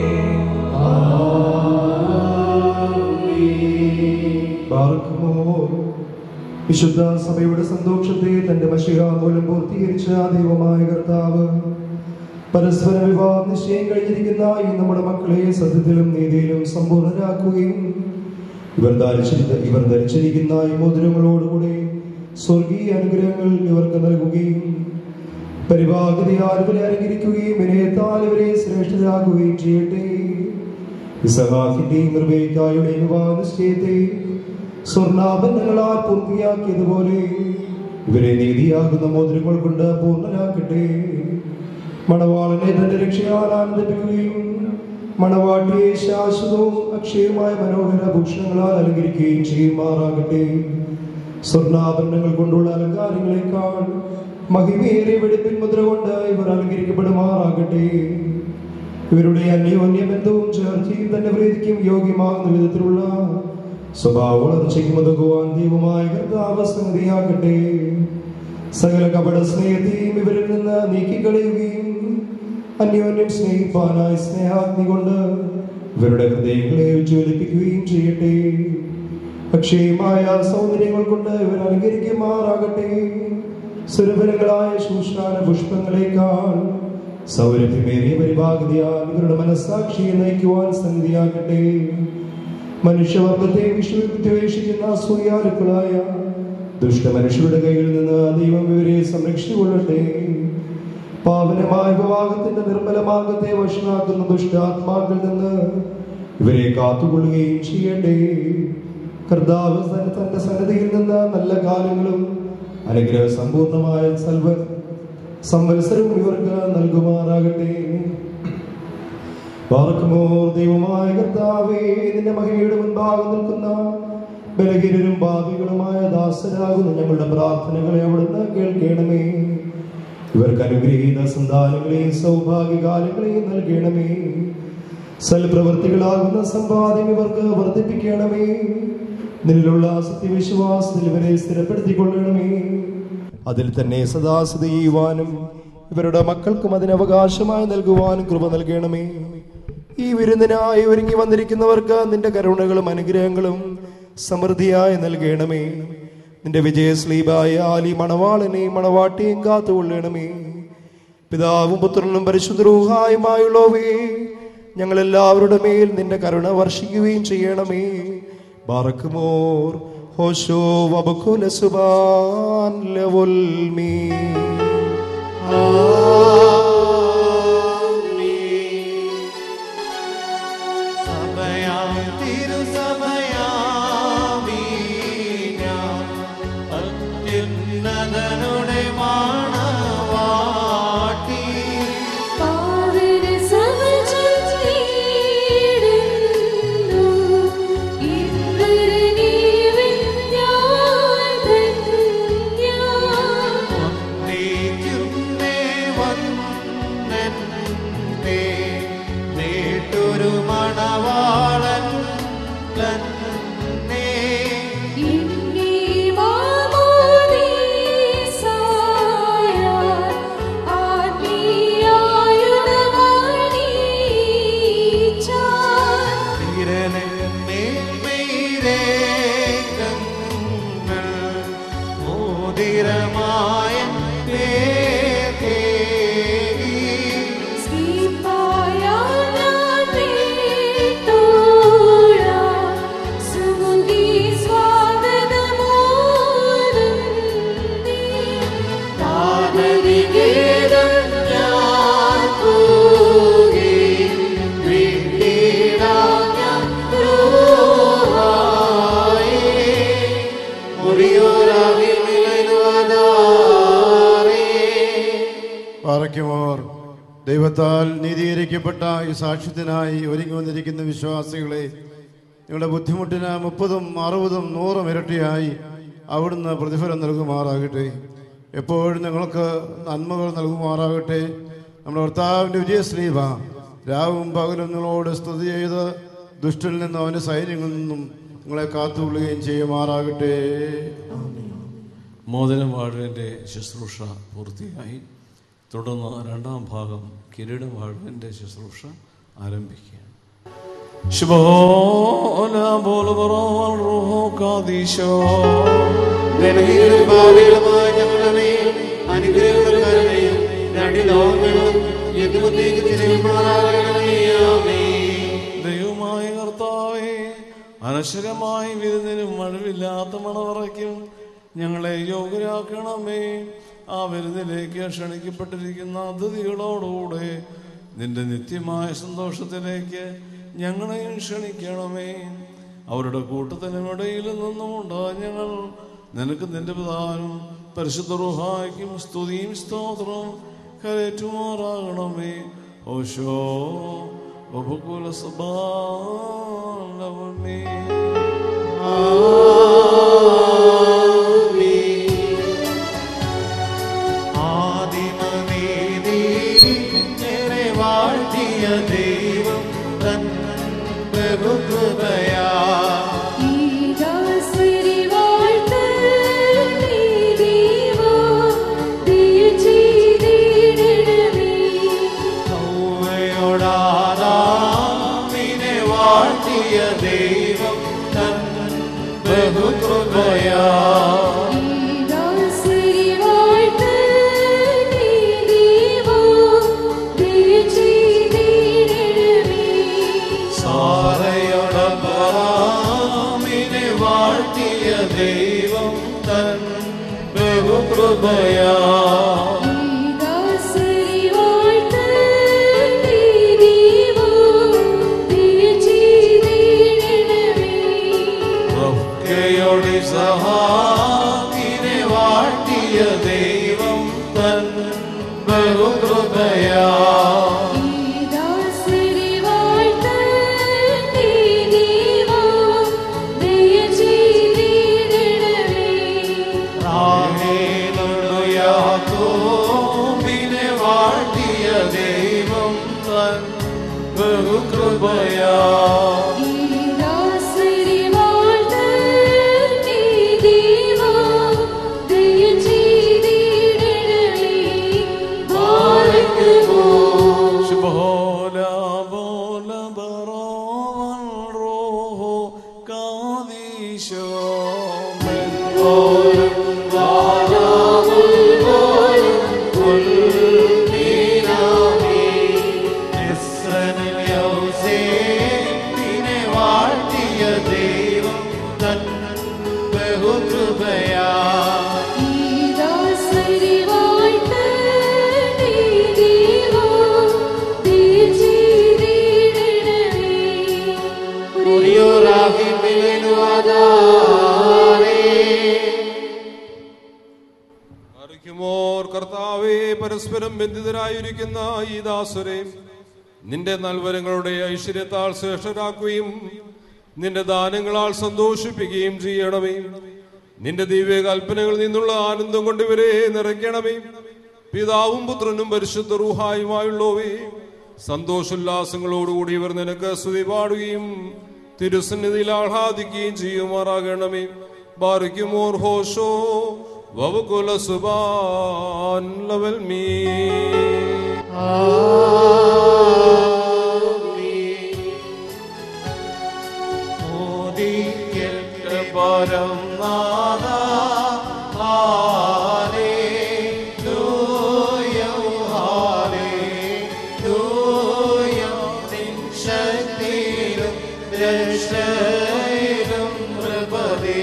പാർക്കുമോർ വിശുദ്ധ സഭയുടെ സന്തോഷത്തെ തന്റെ മഷിക മൂലം പൂർത്തീകരിച്ച ദൈവമായ കർത്താവ് പരസ്പര വിവാഹ നിശ്ചയം കഴിഞ്ഞിരിക്കുന്ന ഈ നമ്മുടെ മക്കളെ സത്യത്തിലും നീതിയിലും സമ്പൂർണ്ണരാക്കുകയും ഇവർ ധരിച്ചിരിക്കുന്ന ഇവർ ധരിച്ചിരിക്കുന്ന ഈ മോതിരങ്ങളോടുകൂടി സ്വർഗീയ അനുഗ്രഹങ്ങൾ ഇവർക്ക് നൽകുകയും പരിഭാഗതയാൽ ഇവരെ അനുകരിക്കുകയും വിനയത്താൽ ഇവരെ ശ്രേഷ്ഠരാക്കുകയും ചെയ്യട്ടെ ഇസഹാക്കിന്റെയും നിർവഹിക്കായുടെയും വിവാഹ നിശ്ചയത്തെ സ്വർണ്ണാഭരണങ്ങളാൽ പൂർത്തിയാക്കിയതുപോലെ ഇവരെ നീതിയാകുന്ന മോതിരങ്ങൾ കൊണ്ട് പൂർണ്ണരാക്കട്ടെ മണവാളനെ തന്റെ രക്ഷയാൽ ആനന്ദിപ്പിക്കുകയും മണവാട്ടിയെ ശാശ്വതവും അക്ഷയവുമായ മനോഹര ഭൂഷണങ്ങളാൽ അലങ്കരിക്കുകയും ചെയ്യുമാറാകട്ടെ സ്വർണ്ണാഭരണങ്ങൾ കൊണ്ടുള്ള അലങ്കാരങ്ങളെക്കാൾ മഹിമയേറിയ വെടിപ്പിൻ മുദ്ര കൊണ്ട് ഇവർ അലങ്കരിക്കപ്പെടുമാറാകട്ടെ ഇവരുടെ അന്യോന്യ ബന്ധവും ചേർച്ചയും തന്നെ പ്രീതിക്കും യോഗ്യമാകുന്ന വിധത്തിലുള്ള സ്വഭാവ വളർച്ചയ്ക്കും ഉതകുവാൻ ദൈവമായ കർത്താവ് സംഗതിയാകട്ടെ സകല കപട സ്നേഹത്തെയും ഇവരിൽ നിന്ന് നീക്കിക്കളയുകയും അന്യോന്യം സ്നേഹിപ്പാനായി സ്നേഹാഗ്നി കൊണ്ട് ഇവരുടെ ഹൃദയങ്ങളെ ഉജ്ജ്വലിപ്പിക്കുകയും ചെയ്യട്ടെ അക്ഷയമായ സൗന്ദര്യങ്ങൾ കൊണ്ട് ഇവർ അലങ്കരിക്കുമാറാകട്ടെ സുരഭരങ്ങളായ ശൂഷ്കാന പുഷ്പങ്ങളെക്കാൾ സൗരഭ്യമേറിയ പരിഭാഗതിയാൽ ഇവരുടെ മനസ്സാക്ഷിയെ നയിക്കുവാൻ സംഗതിയാകട്ടെ മനുഷ്യവർഗത്തെ വിശ്വവിദ്വേഷിക്കുന്ന അസൂയാലുക്കളായ ദുഷ്ടമനുഷ്യരുടെ കയ്യിൽ നിന്ന് ദൈവം ഇവരെ സംരക്ഷിച്ചുകൊള്ളട്ടെ പാവനമായ വിവാഹത്തിന്റെ നിർമ്മല മാർഗത്തെ വഷളാക്കുന്ന ദുഷ്ടാത്മാക്കളിൽ നിന്ന് ഇവരെ കാത്തുകൊള്ളുകയും ചെയ്യട്ടെ കർത്താവ് തന്റെ- തന്റെ സന്നദ്ധിയിൽ നിന്ന് നല്ല കാലങ്ങളും അനുഗ്രഹ സമ്പൂർണമായ സൽവ സംവത്സരവും ഇവർക്ക് നൽകുമാറാകട്ടെ പാർക്കുമോർ ദൈവമായ കർത്താവേ നിന്റെ മഹിമയുടെ മുൻപാകെ നിൽക്കുന്ന ബലഹീനരും പാപികളുമായ ദാസരാകുന്ന ഞങ്ങളുടെ പ്രാർത്ഥനകളെ അവിടുന്ന് കേൾക്കണമേ ഇവർക്ക് അനുഗ്രഹീത സന്താനങ്ങളെയും സൗഭാഗ്യകാലങ്ങളെയും നൽകണമേ സൽപ്രവർത്തികളാകുന്ന സമ്പാദ്യം ഇവർക്ക് വർദ്ധിപ്പിക്കണമേ നിന്നിലുള്ള സത്യവിശ്വാസത്തിൽ ഇവരെ സ്ഥിരപ്പെടുത്തിക്കൊള്ളണമേ അതിൽ തന്നെ സദാ സ്ഥിതി ചെയ്യുവാനും ഇവരുടെ മക്കൾക്കും അതിന് അവകാശമായി നൽകുവാനും കൃപ നൽകണമേ ഈ വിരുന്നിനായി ഒരുങ്ങി വന്നിരിക്കുന്നവർക്ക് നിന്റെ കരുണകളും അനുഗ്രഹങ്ങളും സമൃദ്ധിയായി നൽകണമേ നിന്റെ വിജയസ്ലീപായ ആലി മണവാളനെയും മണവാട്ടിയും കാത്തുകൊള്ളണമേ പിതാവും പുത്രനും പരിശുദ്ധരൂഹായുമായുള്ളവേ ഞങ്ങളെല്ലാവരുടെ മേൽ നിന്റെ കരുണ വർഷിക്കുകയും ചെയ്യണമേ ബാറക്കുമോർ ഹോശോ വബക്കുല സുബാൻ ലവുൽമീ സഭയാം തിരുസഭയാമീ ഞാൻ അത്യുന്നതനുടെ മാണവാട്ടി വന്ദിക്കുന്നേ വന്ദനേ നേട്ടൊരു മണവാളൻ തന്നെ തിരനെ മേൽമയിരേക്കങ്ങൾ മോതിരമായ ലേഖേകി പാറയ്ക്കുമോർ ദൈവത്താൽ നീതീകരിക്കപ്പെട്ട ഈ സാക്ഷ്യത്തിനായി ഒരുങ്ങി വന്നിരിക്കുന്ന വിശ്വാസികളെ നിങ്ങളുടെ ബുദ്ധിമുട്ടിന് മുപ്പതും അറുപതും നൂറും ഇരട്ടിയായി അവിടുന്ന് പ്രതിഫലം നൽകുമാറാകട്ടെ എപ്പോഴും നിങ്ങൾക്ക് നന്മകൾ നൽകുമാറാകട്ടെ നമ്മുടെ ഭർത്താവിൻ്റെ വിജയശ്രീഭ രാവും പകലും നിങ്ങളോട് സ്തുതി ചെയ്ത് ദുഷ്ടനിൽ നിന്നും അവൻ്റെ സൈന്യങ്ങളിൽ നിന്നും നിങ്ങളെ കാത്തുകൊള്ളുകയും ചെയ്യുമാറാകട്ടെ മോതിരം വാഴുവിൻ്റെ ശുശ്രൂഷ പൂർത്തിയായി തുടർന്ന് രണ്ടാം ഭാഗം കിരീടം വാഴുവിൻ്റെ ശുശ്രൂഷ ആരംഭിക്കുകയാണ് ശുഭോല ബോലവറോൽ റൂഹോ കാദീശോ ബലഹീനരും പാപികളുമായ ഞങ്ങളുടെ മേൽ അനുഗ്രഹങ്ങളും കരുണയും രണ്ട് ലോകങ്ങളും എന്നുമത്തേക്ക് തിരുമാറാകണമേ ആമേൻ ദൈവമായ കർത്താവേ അനശ്വരമായ വിരുന്നിനും മഴവില്ലാത്ത മണവറയ്ക്കും ഞങ്ങളെ യോഗ്യരാക്കണമേ ആ വിരുന്നിലേക്ക് ക്ഷണിക്കപ്പെട്ടിരിക്കുന്ന അതിഥികളോടുകൂടെ നിന്റെ നിത്യമായ സന്തോഷത്തിലേക്ക് ഞങ്ങളെയും ക്ഷണിക്കണമേ അവരുടെ കൂട്ടത്തിനും ഇടയിൽ നിന്നുമുണ്ട് ഞങ്ങൾ നിനക്ക് നിന്റെ പിതാവിനും പരിശുദ്ധ റുഹായ്ക്കും സ്തുതിയും സ്തോത്രവും കരേറ്റുമാറാകണമേ ഓശോ ഉപകുല സഭാലവമേ ആദിമനീതിരെ വാഴ്ത്തിയ ദൈവം തൻ പ്രഭുകൃപയാ ൗവയോടാദാമിനെ വാഴ്ത്തിയ ദൈവം തൻ ബഹുകൃപയാ സാരയോടബറാമിനെ വാഴ്ത്തിയ ദൈവം തൻ ബഹുകൃപയാ റബ്ബയോടി സഹാക്കിനെ വാഴ്ത്തിയ ദൈവം തൻ ബഹുകൃപയാ റാഹേലുയാ بولا برا الروح قاديشو من قول ظلام القول كل مينامي إسرن اليوسين നിന്നെ വാഴ്ത്തിയ ദൈവം തൻ ബഹുകൃപയാ അറിയിക്കുമോർ കർത്താവേ പരസ്പരം ബന്ധിതരായിരിക്കുന്ന ഈ ദാസരെ നിന്റെ നൽവരങ്ങളുടെ ഐശ്വര്യത്താൽ ശ്രേഷ്ഠരാക്കുകയും നിന്റെ ദാനങ്ങളാൽ സന്തോഷിപ്പിക്കുകയും ചെയ്യണമേ നിന്റെ ദിവ്യ കൽപ്പനകളിൽ നിന്നുള്ള ആനന്ദം കൊണ്ട് ഇവരെ നിറയ്ക്കണമേ പിതാവും പുത്രനും പരിശുദ്ധ റൂഹായുമായുള്ളവേ സന്തോഷോല്ലാസങ്ങളോടുകൂടി ഇവർ നിനക്ക് സ്തുതി പാടുകയും തിരുസന്നിധിയിൽ ആഹ്ലാദിക്കുകയും ചെയ്യുമാറാകണമേ ബാറിക്കുമോർ ഹോഷോ വവുകുല സുബാൻ ലവൽ മീ മോദിക്കൽക്ക് പരം നാഥ ഹാലേലൂയ ഹാലേലൂയ നിൻ ശക്തിയിലും രക്ഷയിലും നൃപതേ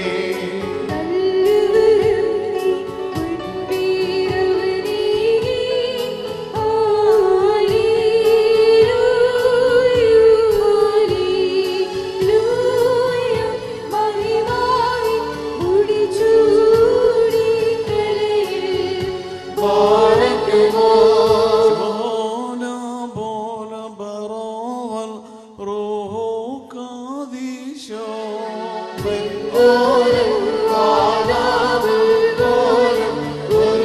بولا بولا برا الروح قاديشو بالقول العذاب القول كل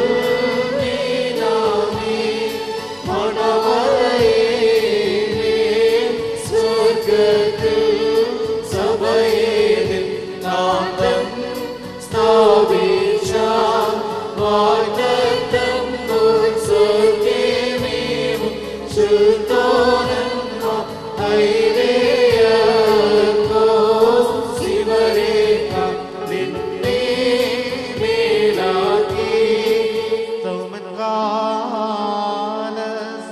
مينامي മണവറയിലെ സ്വർഗ്ഗത്തിൽ സഭയിൽ നാഥൻ സ്ഥാപിച്ച വാഗ്ദത്തം സ്വർഗ്ഗമേവും ശുദ്ധോനന്മ ഐരേയർക്കോ ശിവരേഖ നിന്നെ മേലാക്കി തൗമൻ ഗാലസ്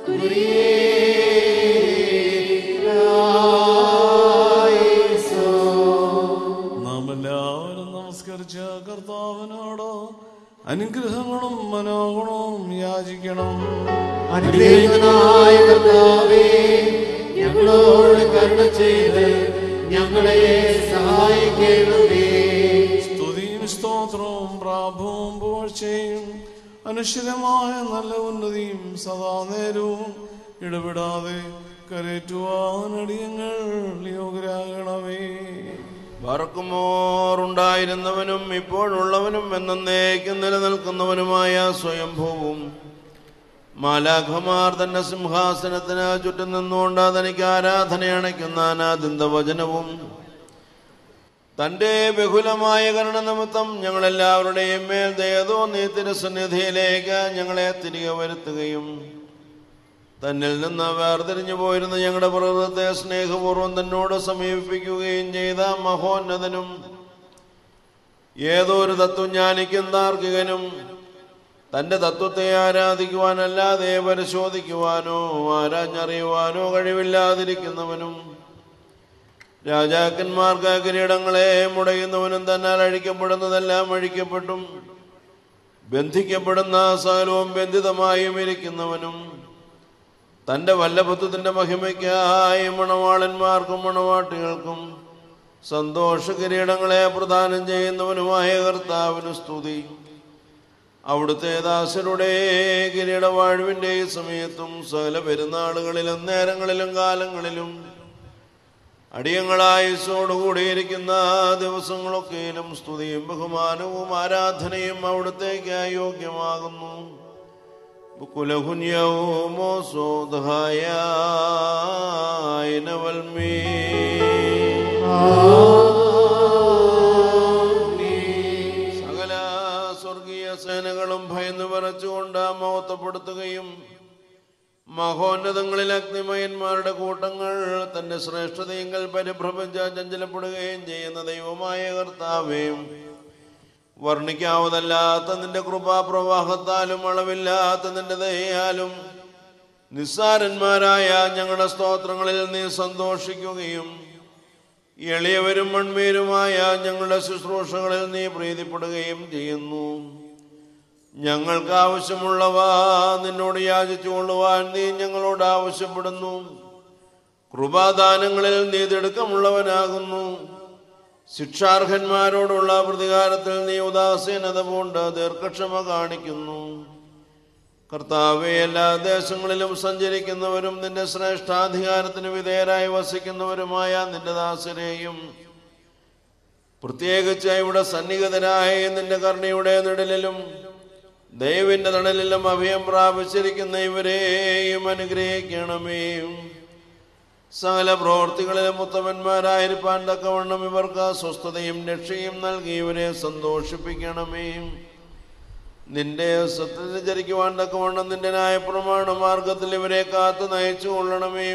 നാം എല്ലാവരും നമസ്കരിച്ച കർത്താവിനോട് അനുഗ്രഹങ്ങളും മനോഗുണവും യാചിക്കണം അനുഗ്രഹീതനായ കർത്താവേ ഞങ്ങളോട് കരുണ ചെയ്ത് ഞങ്ങളെ സഹായിക്കണമേ സ്തുതിയും സ്തോത്രവും പ്രാഭവും പുകഴ്ചയും അനശ്വരമായ നല്ല ഉന്നതിയും സദാ നേരവും ഇടപെടാതെ കരേറ്റുവാനടിയങ്ങൾ യോഗ്യരാകണമേ വറക്കുമോർ ഉണ്ടായിരുന്നവനും ഇപ്പോഴുള്ളവനും എന്നേക്കും നിലനിൽക്കുന്നവനുമായ സ്വയംഭൂവും മാലാഖമാർ തന്റെ സിംഹാസനത്തിന് ചുറ്റും നിന്നുകൊണ്ട് തനിക്ക് ആരാധന അണയ്ക്കുന്ന അനാദിന്ത വചനവും തന്റെ ബഹുലമായ കരുണ നിമിത്തം ഞങ്ങളെല്ലാവരുടെയും മേൽ ദയതോ നീ തിരുസന്നിധിയിലേക്ക് ഞങ്ങളെ തിരികെ വരുത്തുകയും തന്നിൽ നിന്ന് വേർതിരിഞ്ഞു പോയിരുന്ന ഞങ്ങളുടെ പ്രകൃതത്തെ സ്നേഹപൂർവ്വം തന്നോട് സമീപിപ്പിക്കുകയും ചെയ്ത മഹോന്നതനും ഏതോ ഒരു തത്വജ്ഞാനിക്കും താർക്കികനും തന്റെ തത്വത്തെ ആരാധിക്കുവാനല്ലാതെ പരിശോധിക്കുവാനോ ആരാഞ്ഞറിയുവാനോ കഴിവില്ലാതിരിക്കുന്നവനും രാജാക്കന്മാർക്ക് കിരീടങ്ങളെ മുടയുന്നവനും തന്നാൽ അഴിക്കപ്പെടുന്നതെല്ലാം അഴിക്കപ്പെട്ടും ബന്ധിക്കപ്പെടുന്ന സകലവും ബന്ധിതമായും ഇരിക്കുന്നവനും തന്റെ വല്ലഭത്വത്തിന്റെ മഹിമയ്ക്കായി മണവാളന്മാർക്കും മണവാട്ടികൾക്കും സന്തോഷ കിരീടങ്ങളെ പ്രദാനം ചെയ്യുന്നവനുമായ കർത്താവിന് സ്തുതി അവിടുത്തെ ദാസരുടെ കിരീടവാഴ്വിന്റെ ഈ സമയത്തും സകല പെരുന്നാളുകളിലും നേരങ്ങളിലും കാലങ്ങളിലും അടിയങ്ങളായുസോടുകൂടിയിരിക്കുന്ന ദിവസങ്ങളൊക്കെയും സ്തുതിയും ബഹുമാനവും ആരാധനയും അവിടുത്തേക്ക് യോഗ്യമാകുന്നു കുലഹുന്യവുമോ സോധായ സകല സ്വർഗീയ സേനകളും ഭയന്ന് വിറച്ചുകൊണ്ട് മഹത്വപ്പെടുത്തുകയും മഹോന്നതങ്ങളിൽ അഗ്നിമയന്മാരുടെ കൂട്ടങ്ങൾ തന്റെ ശ്രേഷ്ഠതയെങ്കിൽ പരിഭ്രമിച്ച ചഞ്ചലപ്പെടുകയും ചെയ്യുന്ന ദൈവമായ കർത്താവേയും വർണ്ണിക്കാവതല്ലാത്ത നിന്റെ കൃപാപ്രവാഹത്താലും അളവില്ലാത്ത നിന്റെ ദയാലും നിസ്സാരന്മാരായ ഞങ്ങളുടെ സ്തോത്രങ്ങളിൽ നീ സന്തോഷിക്കുകയും എളിയവരും മൺമേരുമായ ഞങ്ങളുടെ ശുശ്രൂഷകളിൽ നീ പ്രീതിപ്പെടുകയും ചെയ്യുന്നു ഞങ്ങൾക്ക് ആവശ്യമുള്ളവ നിന്നോട് യാചിച്ചു കൊള്ളുവാൻ നീ ഞങ്ങളോട് ആവശ്യപ്പെടുന്നു കൃപാദാനങ്ങളിൽ നീ തിടുക്കമുള്ളവനാകുന്നു ശിക്ഷാർഹന്മാരോടുള്ള പ്രതികാരത്തിൽ നീ ഉദാസീനത കൊണ്ട് ദീർഘക്ഷമ കാണിക്കുന്നു കർത്താവെ എല്ലാ ദേശങ്ങളിലും സഞ്ചരിക്കുന്നവരും നിന്റെ ശ്രേഷ്ഠാധികാരത്തിന് വിധേയരായി വസിക്കുന്നവരുമായ നിന്റെ ദാസരെയും പ്രത്യേകിച്ച് ഇവിടെ സന്നിഹിതരായ നിന്റെ കരുണയുടെ നിഴലിലും ദൈവിന്റെ തണലിലും അഭയം പ്രാപിച്ചിരിക്കുന്ന ഇവരെയും അനുഗ്രഹിക്കണമേ സകല പ്രവർത്തികളിലും ഉത്തമന്മാരായിരിക്കാൻ തക്കവണ്ണം ഇവർക്ക് സ്വസ്ഥതയും രക്ഷയും നൽകി ഇവരെ സന്തോഷിപ്പിക്കണമേ നിന്റെ സത്യത്തിൽ ചരിക്കുവാൻ തക്കവണ്ണം നിന്റെ ന്യായപ്രമാണ മാർഗത്തിൽ ഇവരെ കാത്തു നയിച്ചു കൊള്ളണമേ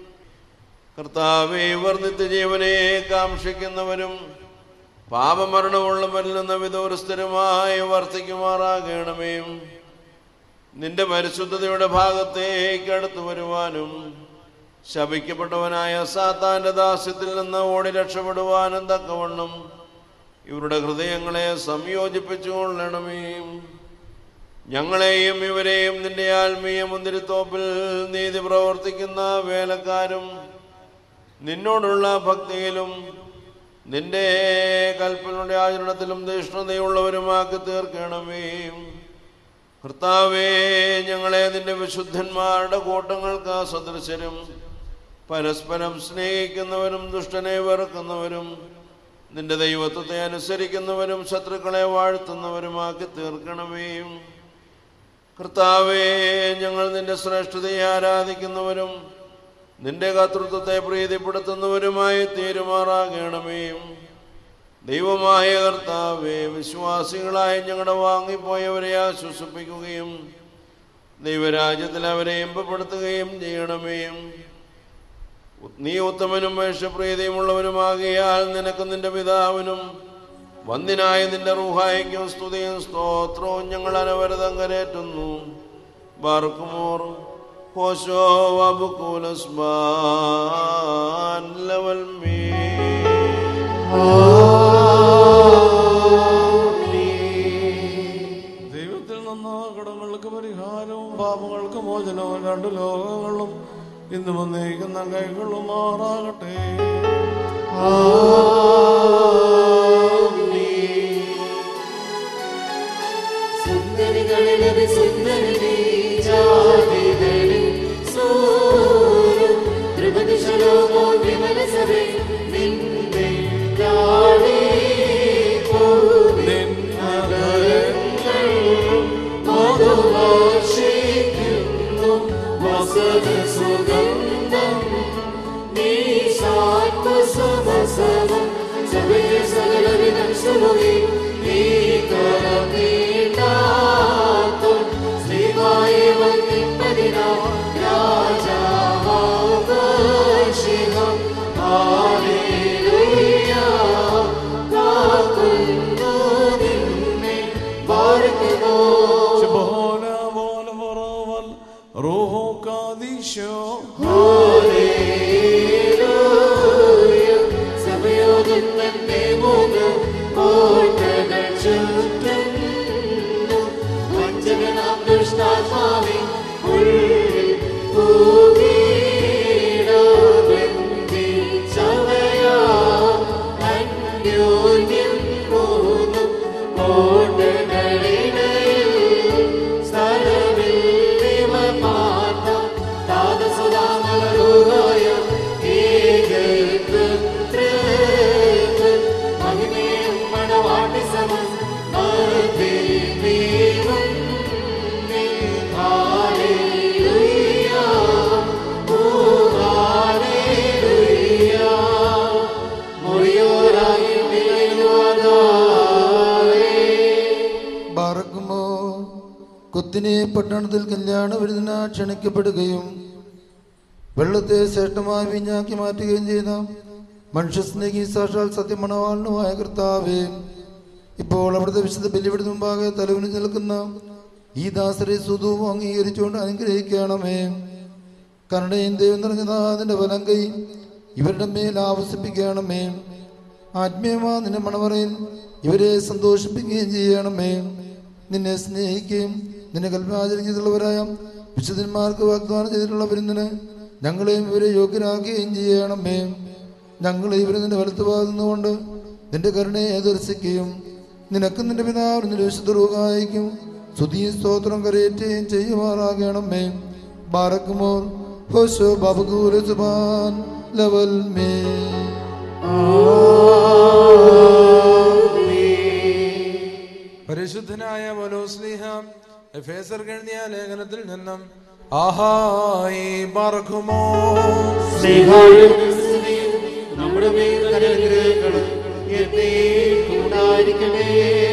കർത്താവെ ഇവർ നിത്യജീവനെ കാക്ഷിക്കുന്നവരും പാപമരണമുള്ളവരിൽ നിന്ന് വിദൂരസ്ഥരുമായി വർത്തിക്കുമാറാകണമേ നിന്റെ പരിശുദ്ധതയുടെ ഭാഗത്തേക്ക് അടുത്തു വരുവാനും ശപിക്കപ്പെട്ടവനായ സാത്താന്റെ ദാസ്യത്തിൽ നിന്ന് ഓടി രക്ഷപ്പെടുവാനും തക്കവണ്ണം ഇവരുടെ ഹൃദയങ്ങളെ സംയോജിപ്പിച്ചു കൊള്ളണമേ ഞങ്ങളെയും ഇവരെയും നിന്റെ ആത്മീയ മുന്തിരിത്തോപ്പിൽ നീതി പ്രവർത്തിക്കുന്ന വേലക്കാരും നിന്നോടുള്ള ഭക്തിയിലും നിന്റെ കൽപ്പനയുടെ ആചരണത്തിലും തീഷ്ണതയുള്ളവരുമാക്കി തീർക്കണമേ കർത്താവേ ഞങ്ങളെ നിന്റെ വിശുദ്ധന്മാരുടെ കൂട്ടങ്ങൾക്ക് സദൃശരും പരസ്പരം സ്നേഹിക്കുന്നവരും ദുഷ്ടനെ വെറുക്കുന്നവരും നിന്റെ ദൈവത്വത്തെ അനുസരിക്കുന്നവരും ശത്രുക്കളെ വാഴ്ത്തുന്നവരുമാക്കി തീർക്കണമേ കർത്താവേ ഞങ്ങൾ നിന്റെ ശ്രേഷ്ഠതയെ ആരാധിക്കുന്നവരും നിന്റെ കർത്തൃത്വത്തെ പ്രീതിപ്പെടുത്തുന്നവരുമായി തീരുമാറാകണമേ ദൈവമായ കർത്താവെ വിശ്വാസികളായി ഞങ്ങളുടെ വാങ്ങിപ്പോയവരെ ആശ്വസിപ്പിക്കുകയും ദൈവരാജ്യത്തിൽ അവരെ ഇമ്പപ്പെടുത്തുകയും ചെയ്യണമേ നീ ഉത്തമനും വേഷപ്രീതിയുമുള്ളവനുമാകിയാൽ നിനക്ക് നിന്റെ പിതാവിനും വന്ദിനായ നിന്റെ റൂഹായിക്കും സ്തുതിയും സ്തോത്രവും ഞങ്ങൾ അനവരതം കരേറ്റുന്നു ബാർക്കുമോർ ഹോശോ വബുക്കുലസ്മാൻ ലവൽ മീ ദൈവത്തിൽ നിന്ന് കടങ്ങൾക്ക് പരിഹാരവും പാപങ്ങൾക്ക് മോചനവും രണ്ടു ലോകങ്ങളും ഇന്ന് വന്നേക്കുന്ന കൈകളും മാറാകട്ടെ സുന്ദരികളിലത് സുന്ദരി ജാതികളിൽ സൂര്യൻ ത്രിപതിശലോകോ വിമല സഭേ നിന്റെ രാളി നഗരങ്ങൾ മധുവാശിക്കുന്നു വസന സുഗന്ധം നീ സാത്മസമസവം സഭയെ സകലവിധം സുമുഖി നീ കരനീട്ടാത്തും ശ്രീവായി വന്നിപ്പതിനാ രാജാവാശിഹം ഹാലേലൂയ കാക്കുന്നു നിന്നെ പാർക്കുന്നു ശുഭോല പോല പറവൽ റൂഹോ കാദീശോ ഹല്ലേലൂയ സഭയോടും തന്റെ മുഖം കോട്ടകൾ ചുറ്റുന്നു ലുത്തിനെ പട്ടണത്തിൽ കല്യാണ വിരുന്നിന ക്ഷണിക്കപ്പെടുകയും വെള്ളത്തെ ശ്രേഷ്ഠമായി വീഞ്ഞാക്കി മാറ്റുകയും ചെയ്ത മനുഷ്യസ്നേഹി സാക്ഷാൽ സത്യമണവാളിനുമായ കർത്താവേ ഇപ്പോൾ അവിടുത്തെ വിശുദ്ധ ബലിവിടുന്ന മുമ്പാകെ തലവിന് നിൽക്കുന്ന ഈ ദാസരെ സുധവും അംഗീകരിച്ചുകൊണ്ട് അനുഗ്രഹിക്കണമേ കരുണയും ദൈവം നിറഞ്ഞതാതിൻ്റെ വലം കൈ ഇവരുടെ മേൽ ആവസിപ്പിക്കണമേ ആത്മീയമാ നിന്റെ മണവറയിൽ ഇവരെ സന്തോഷിപ്പിക്കുകയും ചെയ്യണമേ നിന്നെ സ്നേഹിക്കുകയും നിന്നെ കൽപ്പാചരിച്ചിട്ടുള്ളവരായ വിശുദ്ധന്മാർക്ക് വാഗ്ദാനം ചെയ്തിട്ടുള്ള വിരുന്നിന് ഞങ്ങളെയും ഇവരെ യോഗ്യരാക്കുകയും ചെയ്യണമേ ഞങ്ങൾ ഇവരെ നിന്റെ വലത്തുപാകുന്നതുകൊണ്ട് നിന്റെ കരുണയെ ദർശിക്കുകയും നിനക്കും നിന്റെ പിതാവ് നിന്റെ വിശുദ്ധ റൂഹായിക്കും സ്തുതി സ്തോത്രം കരയേറ്റുകയും ചെയ്യുമാറാകണമേ ബാറക്കുമോർ ഹോശോ ബാബുകൂല സുബാൻ ലവൽ മേ പരിശുദ്ധനായ പൗലോസ്ലീഹ എഫേസർ എഴുതിയ ലേഖനത്തിൽ നിന്നും ആഹായി പറക്കുമോ നമ്മുടെ മേൽ അനുഗ്രഹങ്ങളും എന്നേക്കും ഉണ്ടായിരിക്കണേ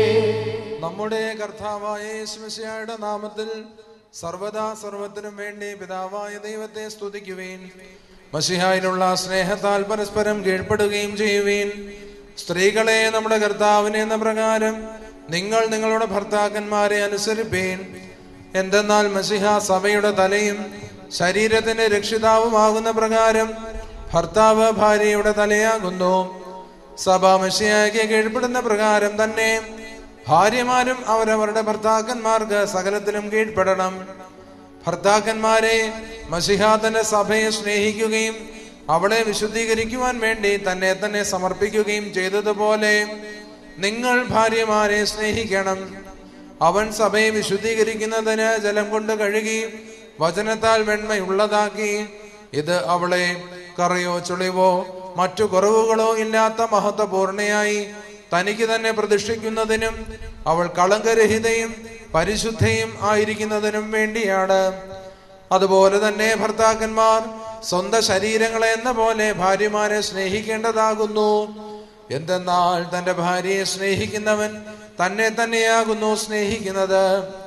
നമ്മുടെ കർത്താവായ യേശുമിശിഹായുടെ നാമത്തിൽ സർവദാ സർവത്തിനും വേണ്ടി പിതാവായ ദൈവത്തെ സ്തുതിക്കുവേൻ മഷിഹായിലുള്ള സ്നേഹത്താൽ പരസ്പരം കീഴ്പ്പെടുകയും ചെയ്യുവീൻ സ്ത്രീകളെ നമ്മുടെ കർത്താവിനെ എന്ന പ്രകാരം നിങ്ങൾ നിങ്ങളുടെ ഭർത്താക്കന്മാരെ അനുസരിപ്പീൻ എന്തെന്നാൽ മസിഹ സഭയുടെ തലയും ശരീരത്തിന്റെ രക്ഷിതാവുമാകുന്ന പ്രകാരം ഭർത്താവ് ഭാര്യയുടെ തലയാകുന്നു സഭ മഷിയായ്ക്ക് കീഴ്പ്പെടുന്ന പ്രകാരം തന്നെ ഭാര്യമാരും അവരവരുടെ ഭർത്താക്കന്മാർക്ക് സകലത്തിലും കീഴ്പ്പെടണം ഭർത്താക്കന്മാരെ മസിഹ തന്റെ സഭയെ സ്നേഹിക്കുകയും അവളെ വിശുദ്ധീകരിക്കുവാൻ വേണ്ടി തന്നെ തന്നെ സമർപ്പിക്കുകയും ചെയ്തതുപോലെ നിങ്ങൾ ഭാര്യമാരെ സ്നേഹിക്കണം അവൻ സഭയെ വിശുദ്ധീകരിക്കുന്നതിന് ജലം കൊണ്ട് കഴുകി വചനത്താൽ വെണ്മയുള്ളതാക്കി ഇത് അവളെ കറയോ ചുളിവോ മറ്റു കുറവുകളോ ഇല്ലാത്ത മഹത്വപൂർണയായി തനിക്ക് തന്നെ പ്രതിഷ്ഠിക്കുന്നതിനും അവൾ കളങ്കരഹിതയും പരിശുദ്ധയും ആയിരിക്കുന്നതിനും വേണ്ടിയാണ് അതുപോലെ തന്നെ ഭർത്താക്കന്മാർ സ്വന്തം ശരീരങ്ങളെ എന്ന പോലെ ഭാര്യമാരെ സ്നേഹിക്കേണ്ടതാകുന്നു എന്തെന്നാൽ തന്റെ ഭാര്യയെ സ്നേഹിക്കുന്നവൻ തന്നെ തന്നെയാകുന്നു സ്നേഹിക്കുന്നത്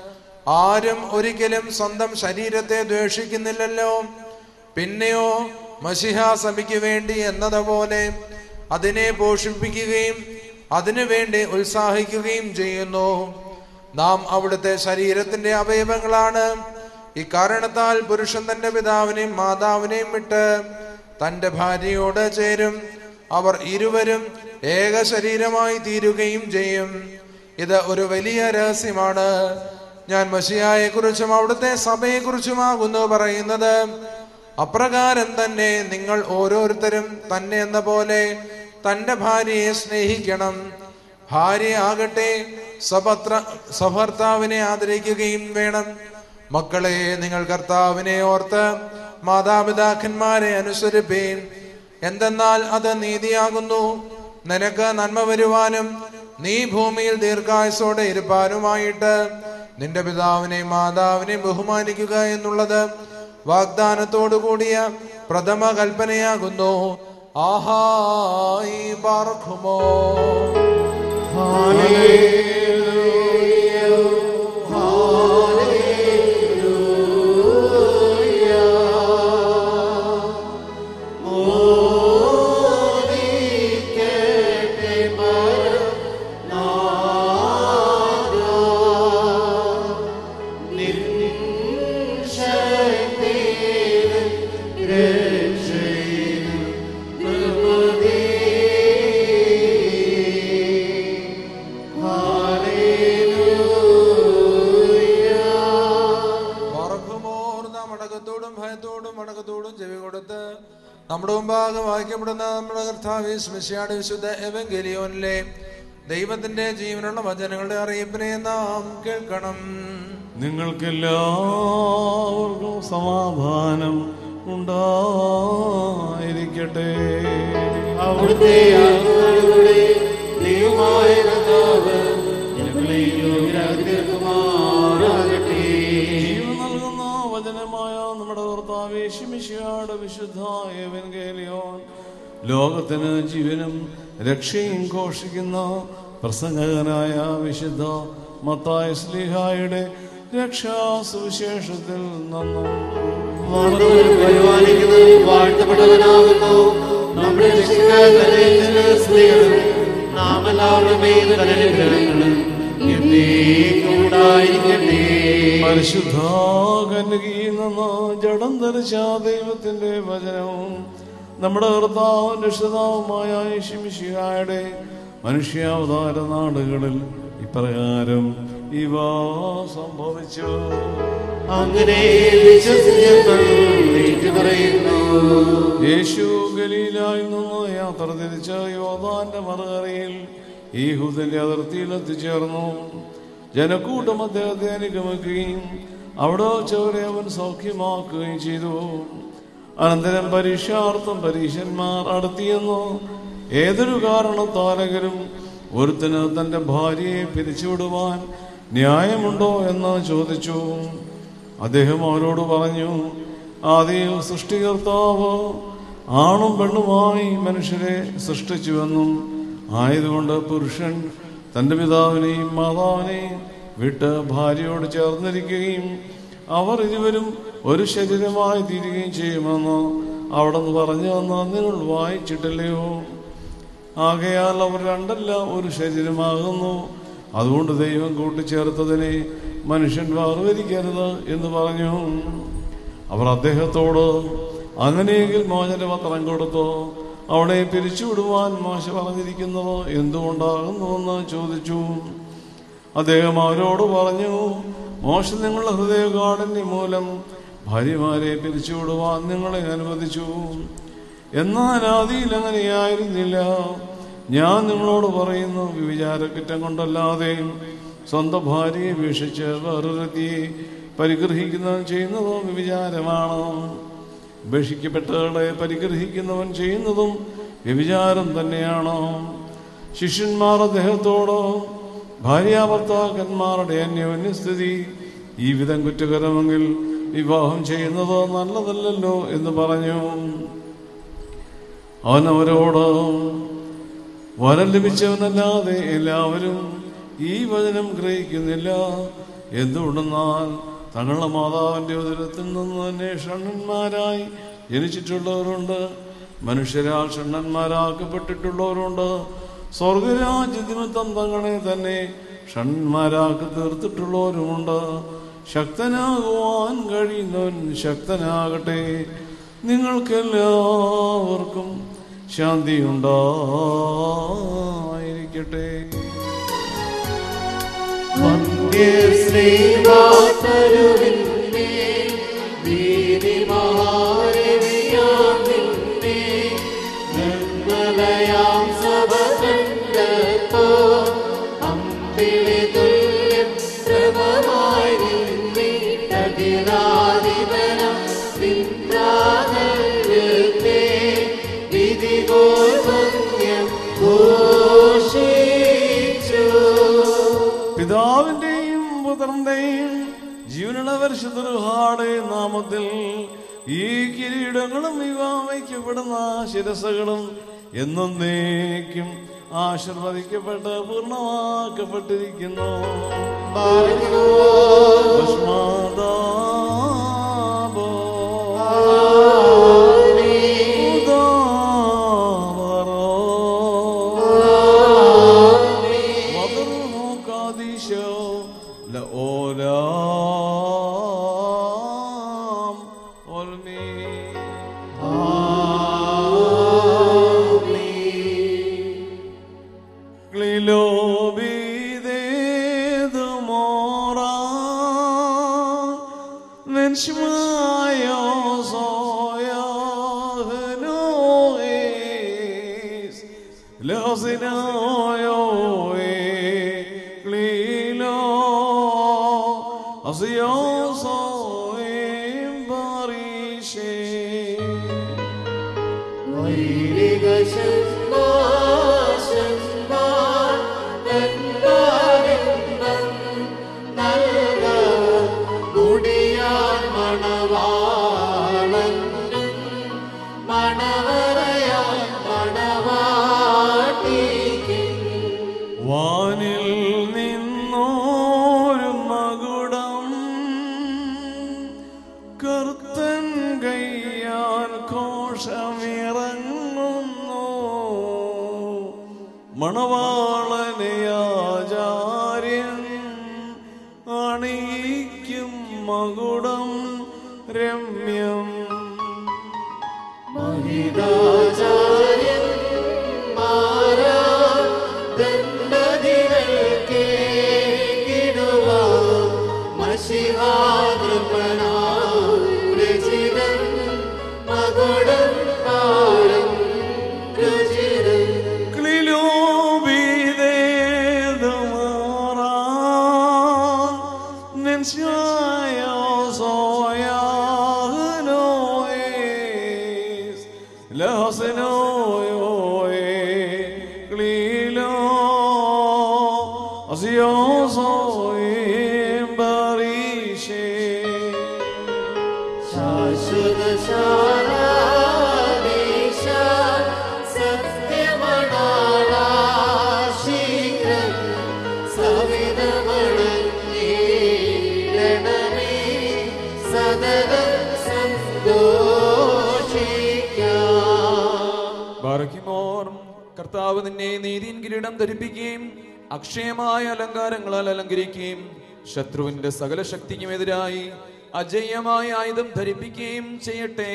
ആരും ഒരിക്കലും സ്വന്തം ശരീരത്തെ ദ്വേഷിക്കുന്നില്ലല്ലോ പിന്നെയോ മഷിഹ സഭയ്ക്ക് വേണ്ടി എന്നതുപോലെ അതിനെ പോഷിപ്പിക്കുകയും അതിനു വേണ്ടി ഉത്സാഹിക്കുകയും ചെയ്യുന്നു നാം അവിടുത്തെ ശരീരത്തിന്റെ അവയവങ്ങളാണ് ഇക്കാരണത്താൽ പുരുഷൻ തന്റെ പിതാവിനെയും മാതാവിനെയും വിട്ട് തന്റെ ഭാര്യയോട് ചേരും അവർ ഇരുവരും ഏക ശരീരമായി തീരുകയും ചെയ്യും ഇത് ഒരു വലിയ രഹസ്യമാണ് ഞാൻ മഷിയായെ കുറിച്ചും അവിടുത്തെ സഭയെ കുറിച്ചുമാകുന്നു പറയുന്നത് അപ്രകാരം തന്നെ നിങ്ങൾ ഓരോരുത്തരും തന്നെ എന്ന പോലെ തന്റെ ഭാര്യയെ സ്നേഹിക്കണം ഭാര്യ ആകട്ടെ സഭത്ര സഭർത്താവിനെ ആദരിക്കുകയും വേണം മക്കളെ നിങ്ങൾ കർത്താവിനെ ഓർത്ത് മാതാപിതാക്കന്മാരെ അനുസരിപ്പീൻ എന്തെന്നാൽ അത് നീതിയാകുന്നു നിനക്ക് നന്മ വരുവാനും നീ ഭൂമിയിൽ ദീർഘായുസോടെ ഇരുപ്പാനുമായിട്ട് നിന്റെ പിതാവിനെയും മാതാവിനെയും ബഹുമാനിക്കുക എന്നുള്ളത് വാഗ്ദാനത്തോടു കൂടിയ പ്രഥമ കൽപ്പനയാകുന്നു ആഹായി പാർക്കുമോ മറക്കുമോർ നാം അടക്കത്തോടും ഭയത്തോടും അടക്കത്തോടും ചെവി കൊടുത്ത് നമ്മുടെ മുമ്പാകെ വായിക്കപ്പെടുന്ന നമ്മുടെ കർത്താവ് സ്മിശിയാട് വിശുദ്ധ എവങ്കലിയോനിലെ ദൈവത്തിന്റെ ജീവനുള്ള വചനങ്ങളുടെ അറിയിപ്പിനെ നാം കേൾക്കണം നിങ്ങൾക്കെല്ലാവർക്കും സമാധാനം ഉണ്ടായിരിക്കട്ടെ അവിടുത്തെ ആത്മാവിലൂടെ ദൈവമായ കർത്താവ് ഞങ്ങളെ യോഗ്യരാക്കി തീർക്കുമാറാകട്ടെ ജീവൻ നൽകുന്ന വചനമായ നമ്മുടെ കർത്താവ് ശിമിഷിയാട് വിശുദ്ധ ഏവൻഗേലിയോൻ ലോകത്തിന് ജീവനും രക്ഷയും ഘോഷിക്കുന്ന പ്രസംഗകനായ വിശുദ്ധ മത്തായ സ്ലിഹായുടെ രക്ഷാസുവിശേഷത്തിൽ നിന്നും പരിപാലിക്കുന്നവൻ വാഴ്ത്തപ്പെട്ടവനാകുന്നു നമ്മുടെ രക്ഷിതാക്കളെ സ്ത്രീകളും നാം എല്ലാവരുടെ മേൽ അനുഗ്രഹങ്ങളും എന്നേക്കുണ്ടായിരിക്കട്ടെ പരിശുദ്ധ കന്യകയിൽ നിന്ന് ജഡം ധരിച്ച ദൈവത്തിന്റെ വചനവും നമ്മുടെ കർത്താവും രക്ഷിതാവുമായ യേശുമിശിഹായുടെ മനുഷ്യാവതാര നാടുകളിൽ ഇപ്രകാരം ഇവ സംഭവിച്ചു അങ്ങനെ വിശ്വസിച്ചങ്ങൾ ഏറ്റുപറയുന്നു യേശു ഗലീലായിൽ നിന്ന് യാത്ര തിരിച്ച യോദാന്റെ മറുകരയിൽ ഈ ഹുദന്റെ അതിർത്തിയിൽ എത്തിച്ചേർന്നു ജനക്കൂട്ടം അദ്ദേഹത്തെ അനുഗമിക്കുകയും അവിടെ വെച്ചവരെ അവൻ സൗഖ്യമാക്കുകയും ചെയ്തു അനന്തരം പരീക്ഷാർത്ഥം പരീക്ഷന്മാർ അടുത്തിയെന്നു ഏതൊരു കാരണത്താലെങ്കിലും ഒരുത്തന് തന്റെ ഭാര്യയെ പിരിച്ചുവിടുവാൻ ന്യായമുണ്ടോ എന്ന് ചോദിച്ചു അദ്ദേഹം അവരോട് പറഞ്ഞു ആദ്യം സൃഷ്ടികർത്താവ് ആണും പെണ്ണുമായി മനുഷ്യരെ സൃഷ്ടിച്ചുവെന്നും ആയതുകൊണ്ട് പുരുഷൻ തൻ്റെ പിതാവിനെയും മാതാവിനെയും വിട്ട് ഭാര്യയോട് ചേർന്നിരിക്കുകയും അവർ ഇരുവരും ഒരു ശരീരമായി തീരുകയും ചെയ്യുമെന്ന് അവിടെ നിന്ന് പറഞ്ഞു വന്ന് നിങ്ങൾ വായിച്ചിട്ടില്ലയോ ആകയാൽ അവർ രണ്ടല്ല ഒരു ശരീരമാകുന്നു അതുകൊണ്ട് ദൈവം കൂട്ടിച്ചേർത്തതിനെ മനുഷ്യൻ വേർതിരിക്കരുത് എന്ന് പറഞ്ഞു അവർ അദ്ദേഹത്തോട് അങ്ങനെയെങ്കിൽ മോചനപത്രം കൊടുത്തു അവിടെ പിരിച്ചുവിടുവാൻ മോശ പറഞ്ഞിരിക്കുന്നത് എന്തുകൊണ്ടാകുന്നുവെന്ന് ചോദിച്ചു അദ്ദേഹം അവരോട് പറഞ്ഞു മോശ നിങ്ങളുടെ ഹൃദയകാഠിന്യം മൂലം ഭാര്യമാരെ പിരിച്ചുവിടുവാൻ നിങ്ങളെ അനുവദിച്ചു എന്നാൽ ആദിയിൽ അങ്ങനെയായിരുന്നില്ല ഞാൻ നിങ്ങളോട് പറയുന്നു വിചാരക്കുറ്റം കൊണ്ടല്ലാതെ സ്വന്തം ഭാര്യയെ വീക്ഷിച്ച് വേറൊരുത്തിയെ പരിഗ്രഹിക്കുന്നവൻ ചെയ്യുന്നതും വ്യഭിചാരമാണ് ഉപേക്ഷിക്കപ്പെട്ടവളെ പരിഗ്രഹിക്കുന്നവൻ ചെയ്യുന്നതും വ്യഭിചാരം തന്നെയാണ് ശിഷ്യന്മാർ അദ്ദേഹത്തോട് ഭാര്യാഭർത്താക്കന്മാരുടെ അന്യോന്യസ്ഥിതി ഈ വിധം കുറ്റകരമെങ്കിൽ വിവാഹം ചെയ്യുന്നത് നല്ലതല്ലല്ലോ എന്ന് പറഞ്ഞു അവൻ അവരോട് വരം ലഭിച്ചവനല്ലാതെ എല്ലാവരും ഈ വചനം ഗ്രഹിക്കുന്നില്ല എന്തുകൊണ്ടെന്നാൽ തങ്ങളുടെ മാതാവിന്റെ ഉദരത്തിൽ നിന്ന് തന്നെ ഷണ്ണന്മാരായി ജനിച്ചിട്ടുള്ളവരുണ്ട് മനുഷ്യരാൽ ഷണ്ണന്മാരാക്കപ്പെട്ടിട്ടുള്ളവരുണ്ട് സ്വർഗരാജ്യ നിമിത്തം തങ്ങളെ തന്നെ ഷണ്ണന്മാരാക്കി തീർത്തിട്ടുള്ളവരുമുണ്ട് ശക്തനാകുവാൻ കഴിയുന്നവൻ ശക്തനാകട്ടെ നിങ്ങൾക്കെല്ലാവർക്കും ശാന്തി ഉണ്ടായിരിക്കട്ടെ ശ്രീവാസരുവിന്റെ വീതിമഹാരവിയാമിന്റെ നിർമ്മലയാം സഭ കണ്ടപ്പോ അമ്പിളി തുല്യം ശ്രമമായി നിന്നിട്ടതിരാധിപനം നിന്ദാനത്തെ വിധിഗോപന്യം ഘോഷിച്ചു പിതാവിന്റെയും പുത്രന്റെയും ജീവനുള്ള പരിശുദ്ധരുടെ നാമത്തിൽ ഈ കിരീടങ്ങളും ഇവ വയ്ക്കപ്പെടുന്ന ശിരസകളും എന്നേക്കും ആശീർവദിക്കപ്പെട്ട് പൂർണ്ണമാക്കപ്പെട്ടിരിക്കുന്നു ഭസ്മദാബോ. ഉദാവരോ. വദറുഹു കാദിശോ ലഓലാം ഒൽമീ. Glilobide mora Nenshmayo soya henoes Lozinoyo e Glilo Asio so barishe വൈദിക ശന്മാശന്മാർ തന്മാരെന്നും നൽക മുടിയാൻ മണവാളനും മണവറയാൻ മണവാട്ടിക്കും വാനിൽ നിന്നോരു മകുടം മണവാളനെ ആചാര്യൻ അണിയിക്കും മകുടം രമ്യം ബാറക്കിമോർ കർത്താവ് നിന്നെ നീതിൻ കിരീടം ധരിപ്പിക്കുകയും അക്ഷയമായ അലങ്കാരങ്ങളാൽ അലങ്കരിക്കുകയും ശത്രുവിന്റെ സകല ശക്തിക്കുമെതിരായി അജയ്യമായ ആയുധം ധരിപ്പിക്കുകയും ചെയ്യട്ടെ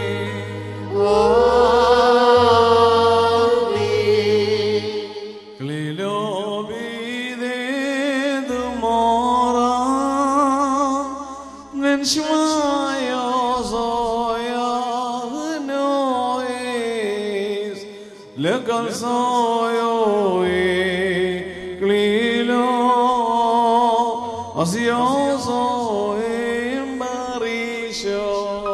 Legal soy e glilo Asioso e marisho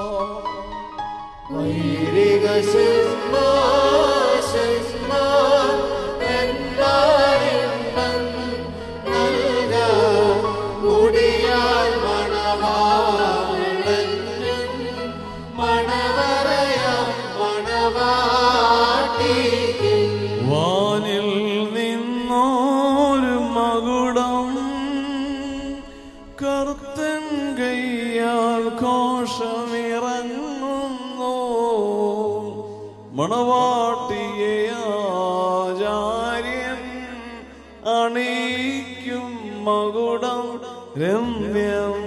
വാനിൽ നിന്നോരു മകുടം കർത്തൻ കയ്യാൽ കോശമിറങ്ങുന്നു മണവാട്ടിയെ ആചാര്യൻ അണിയിക്കും മകുടം രമ്യം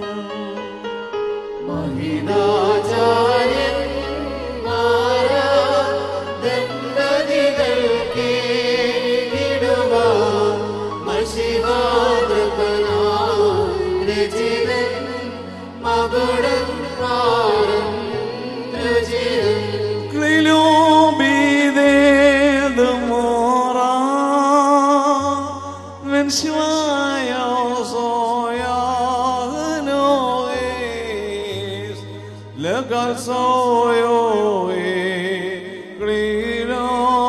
Legal soy hoy, grilo,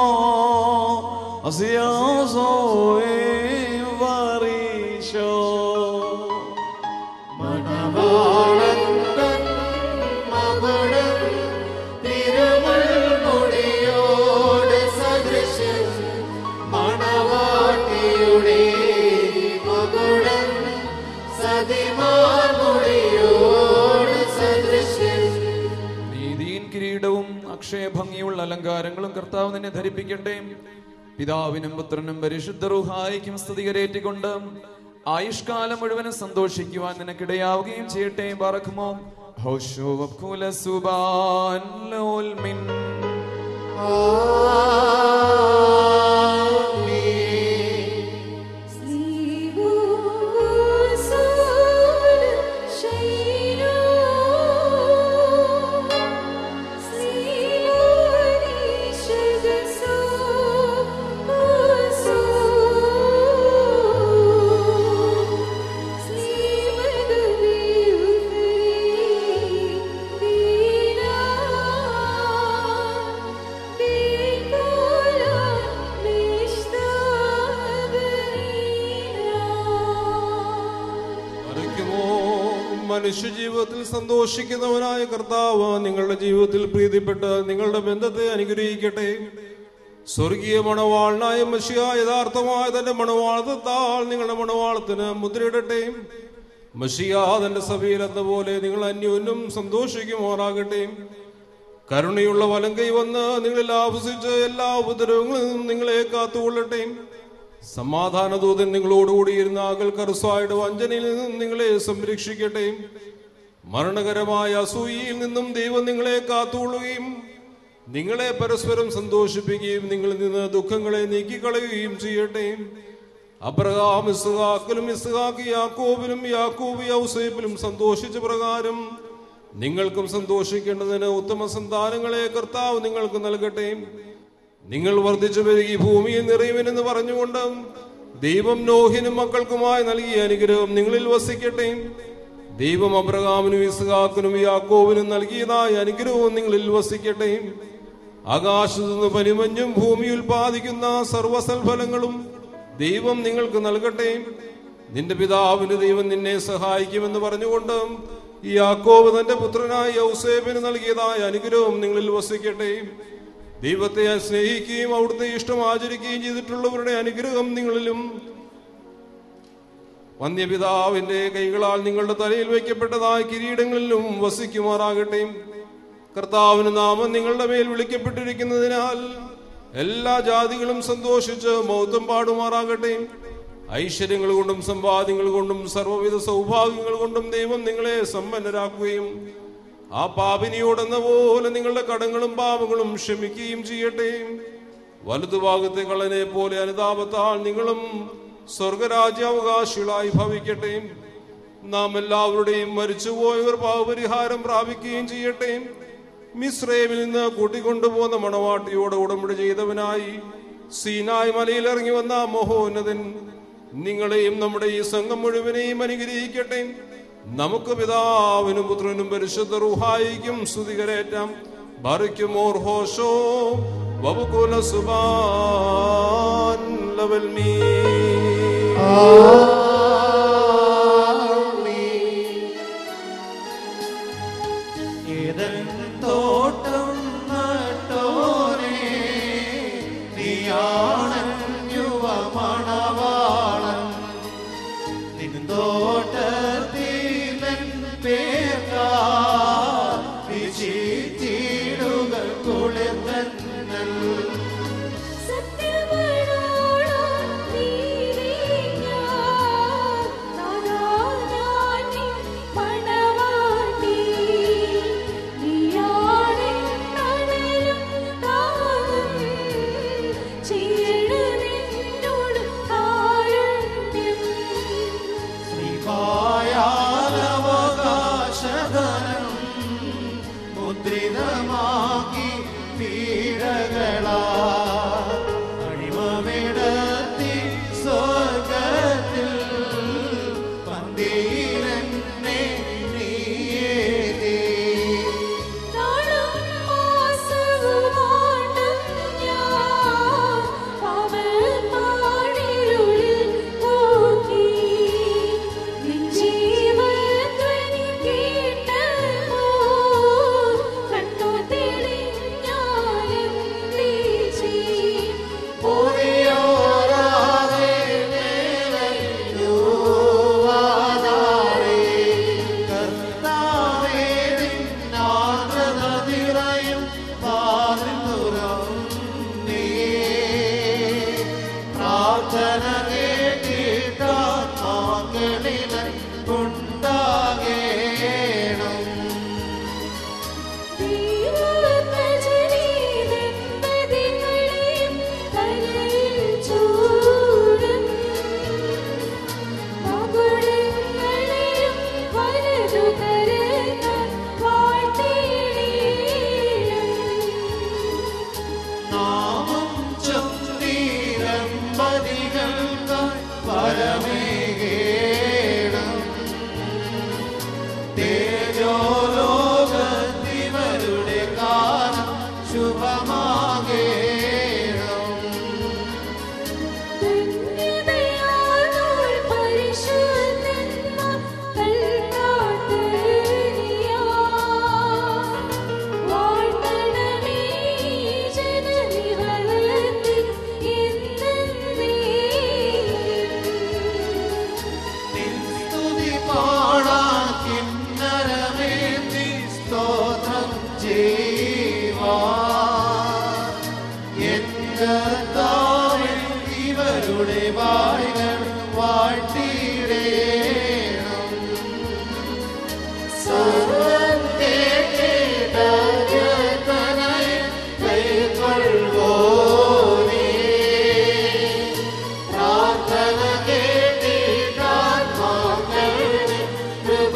hacia soy varillo. നീതിயின் കിരീടവും അക്ഷയഭംഗിയുള്ള അലങ്കാരങ്ങളും കർത്താവ് നിന്നെ ധരിപ്പിക്കട്ടെ പിതാവിനും പുത്രനും പരിശുദ്ധ റുഹായിക്കും സ്തുതികരേറ്റിക്കൊണ്ട് ആയുഷ്കാലം മുഴുവനും സന്തോഷിക്കുവാൻ നിനക്കിടയാവുകയും ചെയ്യട്ടെ ബാറക്കുമോ ഹൗഷോ വഖൂല സുബാൻ ലോൽ മിൻ അറിയിക്കുമോ മനുഷ്യ ജീവിതത്തിൽ സന്തോഷിക്കുന്നവനായ കർത്താവ് നിങ്ങളുടെ ജീവിതത്തിൽ പ്രീതിപ്പെട്ട് നിങ്ങളുടെ ബന്ധത്തെ അനുഗ്രഹിക്കട്ടെ സ്വർഗീയ മണവാളനായ മഷിയ യഥാർത്ഥമായ തന്റെ മണവാളത്താൽ നിങ്ങളുടെ മണവാളത്തിന് മുദ്രയിടട്ടെ മഷിയ തന്റെ സഭയിൽ എന്ന പോലെ നിങ്ങൾ അന്യോന്യം സന്തോഷിക്കുമാറാകട്ടെ കരുണയുള്ള വലം കൈ വന്ന് നിങ്ങളിൽ ആവസിച്ച് എല്ലാ ഉപദ്രവങ്ങളിൽ നിന്നും നിങ്ങളെ കാത്തുകൊള്ളട്ടെ സമാധാന ദൂതൻ നിങ്ങളോടുകൂടി ഇരുന്ന ആകൽ കറുസായുടെ വഞ്ചനയിൽ നിന്നും നിങ്ങളെ സംരക്ഷിക്കട്ടെ മരണകരമായ അസൂയയിൽ നിന്നും ദൈവം നിങ്ങളെ കാത്തുകൊള്ളുകയും നിങ്ങളെ പരസ്പരം സന്തോഷിപ്പിക്കുകയും നിങ്ങളിൽ നിന്ന് ദുഃഖങ്ങളെ നീക്കിക്കളയുകയും ചെയ്യട്ടെ അബ്രഹാം ഇസ്ഹാക്കിലും ഇസ്ഹാക്ക് യാക്കോബിലും യാക്കോബ് യൗസേപ്പിലും സന്തോഷിച്ച പ്രകാരം നിങ്ങൾക്കും സന്തോഷിക്കേണ്ടതിന് ഉത്തമ സന്താനങ്ങളെ കർത്താവ് നിങ്ങൾക്ക് നൽകട്ടെ നിങ്ങൾ വർദ്ധിച്ചു പെരുകി ഭൂമിയിൽ നിറയുമെന്ന് പറഞ്ഞുകൊണ്ട് ദൈവം നോഹിനും മക്കൾക്കുമായി നൽകിയ അനുഗ്രഹം നിങ്ങളിൽ വസിക്കട്ടെ ദൈവം അബ്രഹാമിനും ഇസ്ഹാക്കിനും യാക്കോവിനും നൽകിയതായ അനുഗ്രഹവും നിങ്ങളിൽ വസിക്കട്ടെ ആകാശത്തു നിന്ന് പനിമഞ്ഞും ഭൂമി ഉൽപ്പാദിക്കുന്ന സർവസൽഫലങ്ങളും ദൈവം നിങ്ങൾക്ക് നൽകട്ടെ നിന്റെ പിതാവിന്റെ ദൈവം നിന്നെ സഹായിക്കുമെന്ന് പറഞ്ഞുകൊണ്ട് ഈ യാക്കോബ് തന്റെ പുത്രനായ യൗസേബിന് നൽകിയതായ അനുഗ്രഹം നിങ്ങളിൽ വസിക്കട്ടെ ദൈവത്തെ സ്നേഹിക്കുകയും അവിടുത്തെ ഇഷ്ടം ആചരിക്കുകയും ചെയ്തിട്ടുള്ളവരുടെ അനുഗ്രഹം നിങ്ങളിലും വന്യപിതാവിന്റെ കൈകളാൽ നിങ്ങളുടെ തലയിൽ വയ്ക്കപ്പെട്ടതായ കിരീടങ്ങളിലും വസിക്കുമാറാകട്ടെ കർത്താവിന് നാമം നിങ്ങളുടെ മേൽ വിളിക്കപ്പെട്ടിരിക്കുന്നതിനാൽ എല്ലാ ജാതികളും സന്തോഷിച്ച് മൗത്വം പാടുമാറാകട്ടെ ഐശ്വര്യങ്ങൾ കൊണ്ടും സമ്പാദ്യങ്ങൾ കൊണ്ടും സർവ്വവിധ സൗഭാഗ്യങ്ങൾ കൊണ്ടും ദൈവം നിങ്ങളെ സമ്പന്നരാക്കുകയും ആ പാപിനിയോടെന്ന പോലെ നിങ്ങളുടെ കടങ്ങളും പാപങ്ങളും ക്ഷമിക്കുകയും ചെയ്യട്ടെ വലതുഭാഗത്തെ കള്ളനെ പോലെ അനുതാപത്താൽ നിങ്ങളും സ്വർഗരാജ്യാവകാശികളായി ഭവിക്കട്ടെ നാം എല്ലാവരുടെയും മരിച്ചുപോയവർ പാപപരിഹാരം പ്രാപിക്കുകയും ചെയ്യട്ടെ മിശ്രേമിൽ നിന്ന് കൂട്ടിക്കൊണ്ടുപോകുന്ന മണവാട്ടിയോട് ഉടമ്പടി ചെയ്തവനായി സീനായ് മലയിൽ ഇറങ്ങി വന്ന മഹോന്നതൻ നിങ്ങളെയും നമ്മുടെ ഈ സംഘം മുഴുവനെയും അനുഗ്രഹിക്കട്ടെ നമുക്ക് പിതാവിനും പുത്രനും പരിശുദ്ധ റുഹായിക്കും സ്തുതികരേറ്റാം ഭരിക്കുമോർ ഹോഷോ വബുകുല സുബാൻ ലവൽ മീ ഏതൻ തോട്ടം നട്ടോരേ നീയാണ് യുവമണവാളൻ നിൻ തോട്ടത്തിലൻ പേർക്കാ വിചിത്തിടുകൾ കുളിർത്തന്നൽ ശ്രീകായാലവകാശധനം മുദ്രിതമാക്കി പീഡകളാ അടിമവിടത്തി സ്വർഗത്തിൽ പന്തീരന്നെ നീയേതേ ഓരിയോരാതെ മേലയുവാതാരേ കർത്താവേ നിന്നാർദ്രത നിറയും പാതിരുപുറം നീ പ്രാർത്ഥന കേട്ടിട്ടാത്മാക്കളിൽ ഉണ്ടാകേണം നാമം ചൊല്ലീരമ്പതികൾക്കാ കർത്താവേ ഇവരുടെ വാഴികൾ വാഴ്ത്തിയിടേണം സർവം കേട്ടിട്ടനായി കൈക്കൊള്ളുവോനേ പ്രാർത്ഥന കേട്ടിട്ടാത്മാക്കളുടെ കൃപ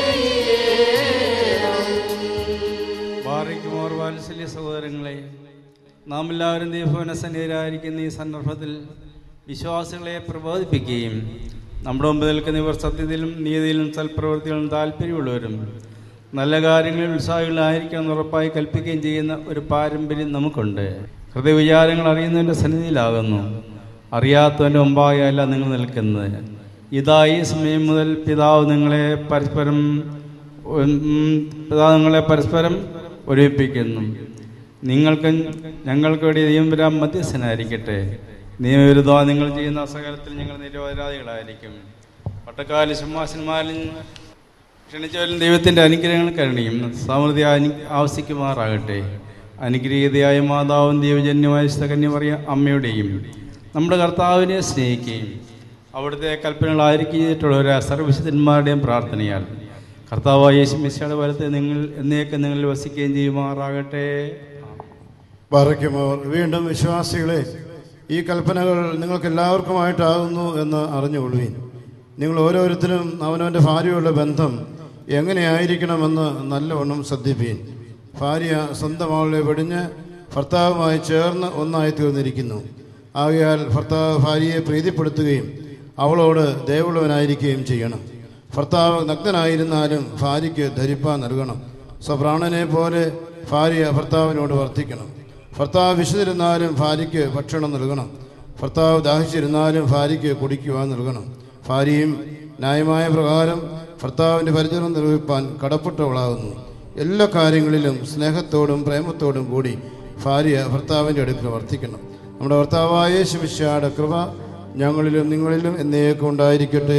ചെയ്യണം ബാറിക്കുമോർ വാത്സല്യ സഹോദരങ്ങളെ നാം എല്ലാവരും ദൈവഭവന സന്നിധരായിരിക്കുന്ന ഈ സന്ദർഭത്തിൽ വിശ്വാസികളെ പ്രബോധിപ്പിക്കുകയും നമ്മുടെ മുമ്പ് നിൽക്കുന്നവർ സത്യത്തിലും നീതിയിലും സൽപ്രവൃത്തികളും താല്പര്യമുള്ളവരും നല്ല കാര്യങ്ങളിൽ ഉത്സാഹികളായിരിക്കണം ഉറപ്പായി കൽപ്പിക്കുകയും ചെയ്യുന്ന ഒരു പാരമ്പര്യം നമുക്കുണ്ട് ഹൃദയവിചാരങ്ങൾ അറിയുന്നതിൻ്റെ സന്നിധിയിലാകുന്നു അറിയാത്തവൻ്റെ മുമ്പാകല്ല നിങ്ങൾ നിൽക്കുന്നത് ഇതാ ഈ സമയം മുതൽ പിതാവ് നിങ്ങളെ പരസ്പരം ഉം, പിതാവ് നിങ്ങളെ പരസ്പരം ഒരുമിപ്പിക്കുന്നു നിങ്ങൾക്ക് ഞങ്ങൾക്ക് വേണ്ടി ദൈവം വരാൻ മധ്യസ്ഥനായിരിക്കട്ടെ നിയമവിരുദ്ധ നിങ്ങൾ ചെയ്യുന്ന അസകലത്തിൽ ഞങ്ങൾ നിരപരാധികളായിരിക്കും പട്ടക്കാല സിംഹാസന്മാരിൽ ക്ഷണിച്ചവരിൽ ദൈവത്തിൻ്റെ അനുഗ്രഹങ്ങൾ കരുണിയും സമൃദ്ധി ആവശ്യിക്കുമാറാകട്ടെ അനുഗ്രഹീതയായ മാതാവും ദൈവജന്യമായ കന്യമറിയ അമ്മയുടെയും നമ്മുടെ കർത്താവിനെ സ്നേഹിക്കുകയും അവിടുത്തെ കൽപ്പനകൾ ആയിരിക്കിയിട്ടുള്ള സർവവിശുദ്ധന്മാരുടെയും പ്രാർത്ഥനയാൽ കർത്താവായ യേശു മിശയുടെ വലത്തെ നിങ്ങൾ എന്നേക്ക് നിങ്ങളിൽ വസിക്കുകയും ചെയ്യുമാറാകട്ടെ പറയ്ക്കുമോർ വീണ്ടും വിശ്വാസികളെ ഈ കൽപ്പനകൾ നിങ്ങൾക്ക് എല്ലാവർക്കുമായിട്ടാകുന്നു എന്ന് അറിഞ്ഞുകൊള്ളുവീൻ നിങ്ങൾ ഓരോരുത്തരും അവനവൻ്റെ ഭാര്യയുള്ള ബന്ധം എങ്ങനെയായിരിക്കണമെന്ന് നല്ലവണ്ണം ശ്രദ്ധിപ്പീൻ ഭാര്യ സ്വന്തം ആളെ വെടിഞ്ഞ് ഭർത്താവുമായി ചേർന്ന് ഒന്നായി തീർന്നിരിക്കുന്നു ആകയാൽ ഭർത്താവ് ഭാര്യയെ പ്രീതിപ്പെടുത്തുകയും അവളോട് ദയവുള്ളവനായിരിക്കുകയും ചെയ്യണം ഭർത്താവ് നഗ്നനായിരുന്നാലും ഭാര്യയ്ക്ക് ധരിപ്പാൻ നൽകണം സ്വപ്രാണനെ പോലെ ഭാര്യ ഭർത്താവിനോട് വർത്തിക്കണം ഭർത്താവ് വിശന്നിരുന്നാലും ഭാര്യയ്ക്ക് ഭക്ഷണം നൽകണം ഭർത്താവ് ദാഹിച്ചിരുന്നാലും ഭാര്യയ്ക്ക് കുടിക്കുവാൻ നൽകണം ഭാര്യയും ന്യായമായ പ്രകാരം ഭർത്താവിൻ്റെ പരിചരണം നിർവഹിപ്പാൻ കടപ്പെട്ടവളാകുന്നു എല്ലാ കാര്യങ്ങളിലും സ്നേഹത്തോടും പ്രേമത്തോടും കൂടി ഭാര്യ ഭർത്താവിൻ്റെ അടുക്കൽ വർത്തിക്കണം നമ്മുടെ ഭർത്താവായ ശിമിശാടെ കൃപ ഞങ്ങളിലും നിങ്ങളിലും എന്നേക്കും ഉണ്ടായിരിക്കട്ടെ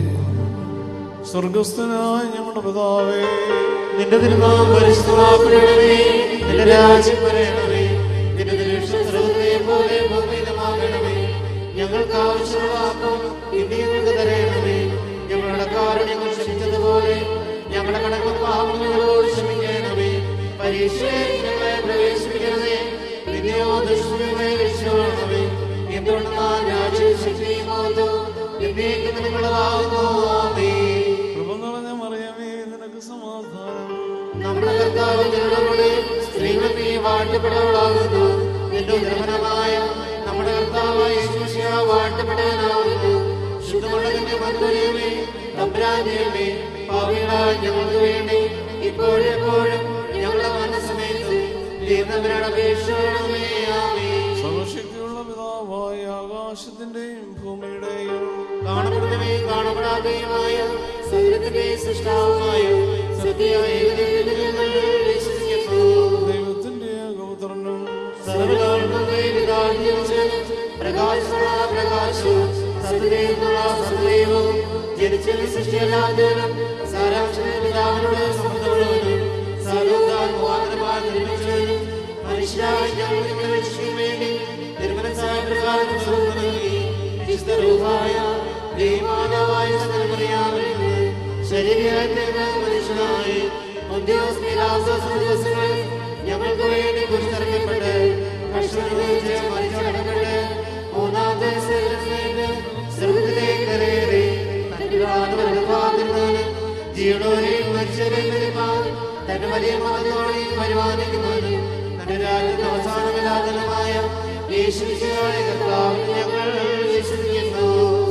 സ്വർഗസ്ഥനായ ഞങ്ങളുടെ പിതാവേ നിന്റെ തിരുനാമം പരിശുദ്ധമാക്കണമേ നിന്റെ രാജ്യം വരണമേ നിന്റെ ദൃഷ്ട സ്രോതനെ പോലെ ഭൂമിയിലുമാകണമേ ഞങ്ങൾക്ക് ആവശ്യമുള്ളതാക്കും ഇനി ഞങ്ങൾക്ക് തരണമേ ഞങ്ങളുടെ കാരണങ്ങൾ ക്ഷമിച്ചതുപോലെ ഞങ്ങളുടെ കടങ്ങൾ പാപങ്ങളോട് ക്ഷമിക്കണമേ പരീക്ഷയിൽ ഞങ്ങളെ പ്രവേശിപ്പിക്കരുതേ നിന്നെയോ ദുഷ്മങ്ങളെ രക്ഷിക്കണമേ എന്തുകൊണ്ടെന്നാൽ രാജ്യം ശക്തിയും എന്നേക്കും നിങ്ങളുള്ളതാകുന്നു ആമേ കൃപ നിറഞ്ഞ മറിയമേ നിനക്ക് സമാധാനം നമ്മുടെ കർത്താവ് ഞങ്ങളുടെ സ്ത്രീകൾ നീ വാഴ്ത്തപ്പെട്ടവളാകുന്നു നിന്റെ ഉദരഫലമായ നമ്മുടെ കർത്താവായ യേശുമിശിഹ വാഴ്ത്തപ്പെട്ടവനാകുന്നു ശുദ്ധമുള്ളതിന്റെ മന്ദുര്യമേ തമ്പ്രാന്യമേ പാവികളായ ഞങ്ങൾക്ക് വേണ്ടി ഇപ്പോഴെപ്പോഴും ഞങ്ങളുടെ മരണസമയത്തും ദീർഘപരാണ് അപേക്ഷണമേ ആമേ സർവശക്തിയുള്ള പിതാവായ ആകാശത്തിന്റെയും ഭൂമിയുടെയും കാണപ്പെടുന്നവയും കാണപ്പെടാത്തതുമായ സകലത്തിന്റെ സൃഷ്ടാവുമായ സത്യമായ ഏകദൈവത്തിൽ ഞങ്ങൾ വിശ്വസിക്കുന്നു ദൈവത്തിന്റെ ഏകപുത്രനും സർവ്വലോകങ്ങൾക്കും പിതാവ് ജനിച്ചവനും പ്രകാശമുള്ള പ്രകാശവും സത്യദൈവമുള്ള സത്യദൈവവും ജനിച്ചവനും സൃഷ്ടിയല്ലാത്തവനും സാരാംശത്തിന്റെ പിതാവിനോട് സമൃദ്ധമുള്ളവനും സർവ്വതാൽ മുഖാന്തരമായി നിർമ്മിച്ചവനും മനുഷ്യരായ ഞങ്ങൾ നിങ്ങളെ രക്ഷിക്കാൻ വേണ്ടി തിരുമനസായ പ്രകാരം സ്വർഗ്ഗം നൽകി വിശുദ്ധ റൂഹായ ദൈവമാതാവായ സകലമറിയാമെന്ന് ശരീരമായി തീർന്ന മനുഷ്യനായി ഉദ്യോഗസ്ഥ ദിവസങ്ങളിൽ ഞങ്ങൾക്ക് വേണ്ടി കുറിച്ചിറക്കപ്പെട്ട് കഷ്ടപ്പെട്ട് മരിച്ചടക്കപ്പെട്ട് മൂന്നാം ദിവസം സ്വർഗത്തിലേക്ക് കയറി തന്റെ ഭാഗത്തുനിന്ന് ജീവനോരെയും മരിച്ചവരെയും തന്റെ വലിയ മതത്തോടെയും പരിപാലിക്കുന്നവനും തന്റെ രാജ്യത്തെ അവസാനമില്ലാതനുമായ യേശുവിശിഹായ കർത്താവിൽ ഞങ്ങൾ വിശ്വസിക്കുന്നു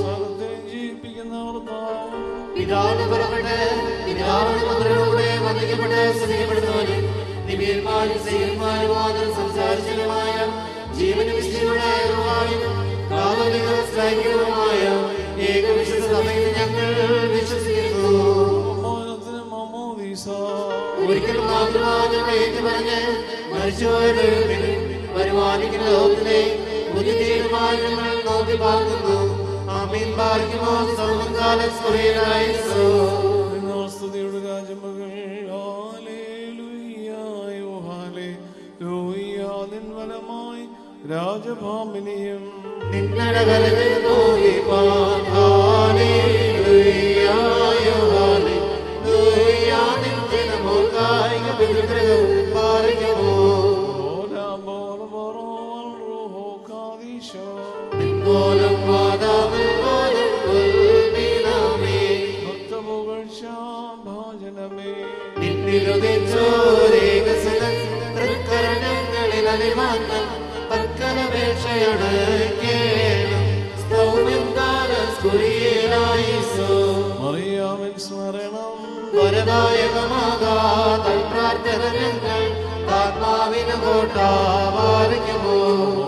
പിതാവിന് പുറപ്പെട്ട് പിതാവിന് മുദ്രയിലൂടെ വന്ദിക്കപ്പെട്ട് സ്തുതിക്കപ്പെടുന്നവനും നിബിയന്മാരും സയ്യന്മാരും മാത്രം സംസാരിച്ചതുമായ ജീവന വിശുദ്ധിയുടെ കാതോലിക സ്ലൈക്യവുമായ ഏകവിശ്വസ സഭയിൽ ഞങ്ങൾ വിശ്വസിക്കുന്നു ഒരിക്കൽ മാത്രമാണ് ഞങ്ങൾ ഏറ്റുപറഞ്ഞ് മരിച്ചുപോയത് വരുമാനിക്കുന്ന ലോകത്തിലെ പുതിയ തീരുമാനം ഞങ്ങൾ നോക്കി പാർക്കുന്നു ആമീൻ പാർക്കുമോ സർവകാല സ്തുതിയായി സ്തുതിയുടെ രാജമകൾ ഹാലേലുയ്യായോ ഹാലേലൂയ്യ നിൻ വലമായി രാജഭാമിനിയും നിന്നടകരകൾ മോഹിപ്പാൻ ഹാലേലൂയ ഹാലേലൂയ നിൻ ജനമോർക്കായി പിതൃഗ്രഹവും പാലിക്കുമോ നിൻപോലം വാദാമിൽ വാദം കൊൽവിനാമേ നിന്നിലുദിച്ചോരേകസനം തൃക്കരണങ്ങളിൽ അലിമാന്നം പക്കലപേക്ഷയാണ് കേളം സ്തൗമിന്ദാന സ്കുരിയേലായിസോ മറിയാമിൻ സ്മരണം വരദായകമാകാതൽ പ്രാർത്ഥന ഞങ്ങൾ ആത്മാവിന് കോട്ടാവാരിക്കുമോ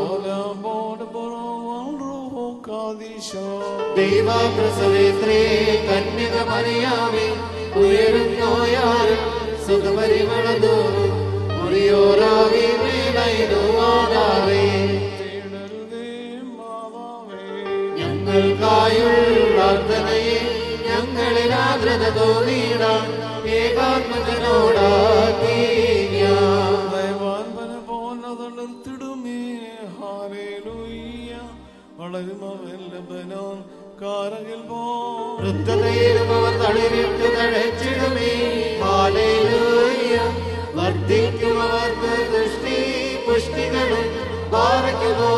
ദൈവപ്രസവേത്രേ കന്യക മറിയാമേ ഉയരുന്നോയാലും സുഖപരിമളതോറും മുറിയോറാവി മേലൈനുവാതാവേ ഞങ്ങൾക്കായുള്ള പ്രാർത്ഥനയെ ഞങ്ങളിൽ ആദ്രത തോന്നിയിടാൻ ഏകാത്മജനോടാക്കി വളരുമവല്ലഭനോൻ കാരകിൽ പോ വൃദ്ധതയിലും അവർ തളിരിട്ടു തഴച്ചിടുമേ ഹാലേലൂയ വർദ്ധിക്കും അവർക്ക് ദൃഷ്ടി പുഷ്ടികളും പാറയ്ക്കുമോ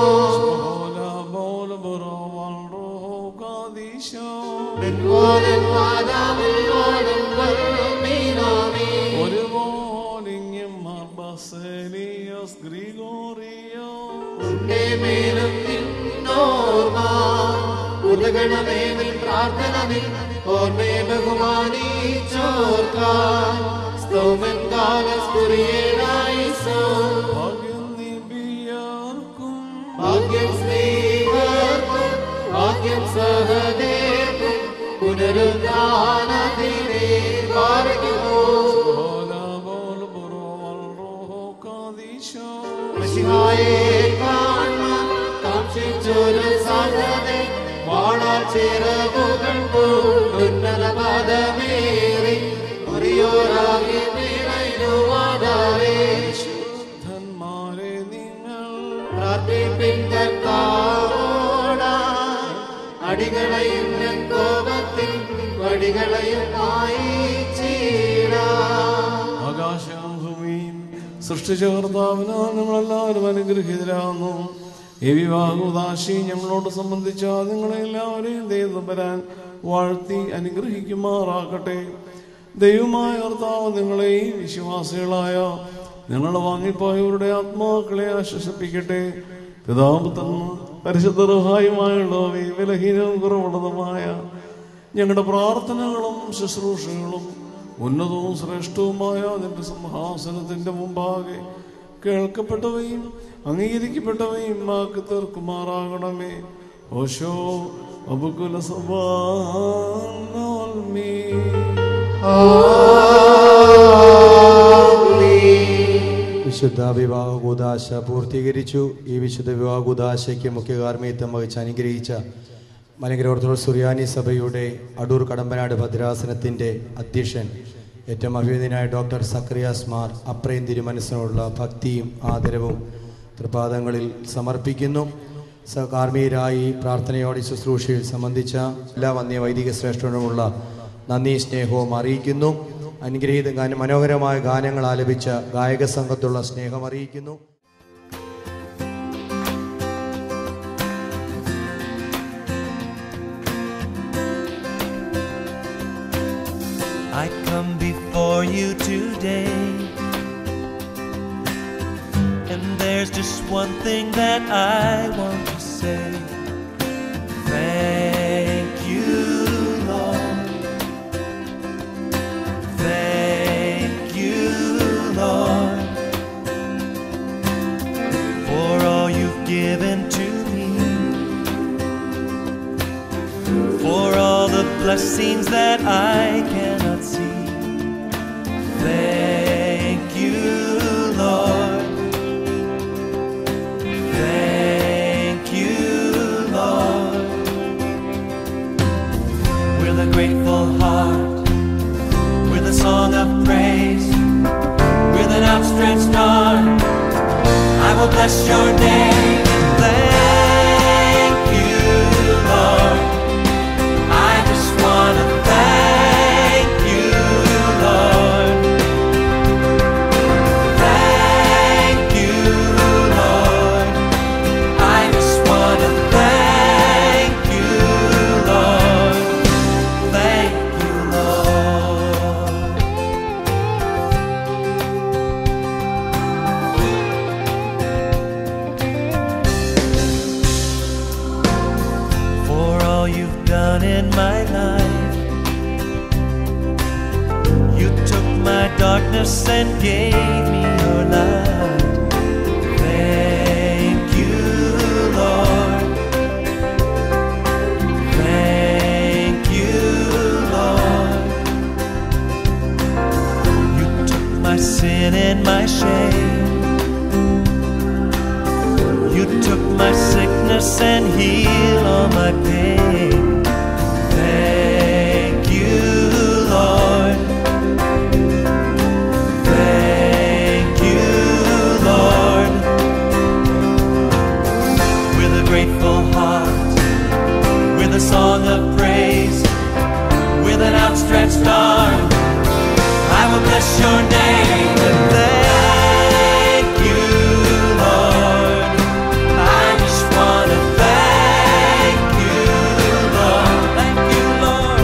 നിൻപോലും വാദാമിൽ വാദം വല്ലമീനാമേ ഒരുപോലിങ്ങും മർബസേലിയോസ് ഗ്രിഗോറിയോ ഉണ്ടേ മേലും നിന്നോർമ്മ ഉദഗണമേവിൽ പ്രാർത്ഥനവിൽ ഓർമ്മയെ ബഹുമാനിച്ചോർക്കാൻ സ്തോമൻ കാലസ്കുറിയേലായിസോ ഭാഗ്യം സ്നേഹർക്കും ഭാഗ്യം സഹദേർക്കും പുനരുദ്ധാനത്തിനെ പാർക്കുമോ മിശിഹായെ കാണാൻ കാക്ഷിച്ചൊരു സാധനെ വാളാൽ ചിറകുകൾ ഉന്നത പദമേറി മുറിയോരാകി നിറയുവാതാവേ പ്രാർത്ഥിപ്പിൻ കർത്താവോടാ അടികളെയും ഞാൻ കോപത്തിൽ വടികളെയും ആകാശവും ഭൂമിയും സൃഷ്ടിച്ച കർത്താവിനാൽ ഞങ്ങളെല്ലാവരും അനുഗ്രഹീതരാകുന്നു ഈ വിവാഹോദാശി ഞങ്ങളോട് സംബന്ധിച്ച നിങ്ങളെല്ലാവരെയും ദൈവം വരാൻ വാഴ്ത്തി അനുഗ്രഹിക്കുമാറാകട്ടെ ദൈവമായ കർത്താവ് നിങ്ങളെയും വിശ്വാസികളായ നിങ്ങൾ വാങ്ങിപ്പോയവരുടെ ആത്മാക്കളെ ആശ്വസിപ്പിക്കട്ടെ പിതാപുത്രനും പരിശുദ്ധ റുഹായുമായുള്ളവേ വിലഹീനവും കുറവുള്ളതുമായ ഞങ്ങളുടെ പ്രാർത്ഥനകളും ശുശ്രൂഷകളും ഉന്നതവും ശ്രേഷ്ഠവുമായ നിന്റെ സിംഹാസനത്തിന്റെ മുമ്പാകെ കേൾക്കപ്പെട്ടവയും അംഗീകരിക്കപ്പെട്ടവയും ആക്കി തീർക്കുമാറാകണമേ ഓശോ അബുകുല സഭാൽമീ വിശുദ്ധ വിവാഹ കൂതാശ പൂർത്തീകരിച്ചു ഈ വിശുദ്ധ വിവാഹ കൂതാശയ്ക്ക് മുഖ്യ കാർമ്മികത്വം വഹിച്ച് അനുഗ്രഹിച്ച മലങ്കര ഓർത്തഡോക്സ് സുറിയാനി സഭയുടെ അടൂർ കടമ്പനാട് ഭദ്രാസനത്തിൻ്റെ അധ്യക്ഷൻ ഏറ്റവും അഭിനന്ദനായ ഡോക്ടർ സക്രിയാസ് മാർ അപ്രയം തിരുമനസ്സിനോടുള്ള ഭക്തിയും ആദരവും തൃപാദങ്ങളിൽ സമർപ്പിക്കുന്നു സകാർമ്മികരായി പ്രാർത്ഥനയോടെ ശുശ്രൂഷയിൽ സംബന്ധിച്ച എല്ലാ വന്യ വൈദിക ശ്രേഷ്ഠനുമുള്ള നന്ദി സ്നേഹവും അറിയിക്കുന്നു അനുഗ്രഹീത ഗാന മനോഹരമായ ഗാനങ്ങൾ ആലപിച്ച ഗായക സംഘത്തുള്ള സ്നേഹം അറിയിക്കുന്നു I come before you today. And there's just one thing that I want to say. Thank you, Lord. Thank you, Lord, for all you've given to me. For all the blessings that I cannot see. Thank you, Lord. Thank you, Lord. With a grateful heart, with a song of praise, with an outstretched arm, I will bless your name. darkness and gave me your light. Thank you, Lord. Thank you, Lord. You took my sin and my shame. You took my sickness and healed all my pain. Thank you, Lord. Thank you, Lord. With a grateful heart, with a song of praise, with an outstretched arm, I will bless your name and thank you, Lord. I just wanna thank you, Lord. Thank you, Lord.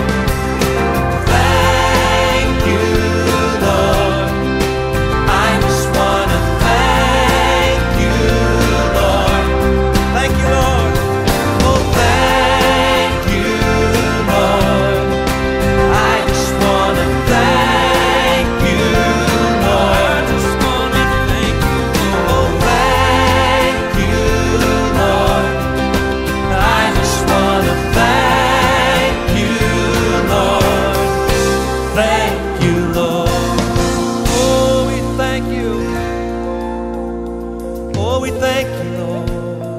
Thank you, Lord. I just wanna thank you, Lord. Thank you, Lord. Oh, thank you, Lord. I just wanna thank you, Lord. I just wanna thank you, oh, thank you, Lord. I just wanna thank you, Lord. Thank you, Lord. Oh, we thank you. Oh, we thank you, Lord.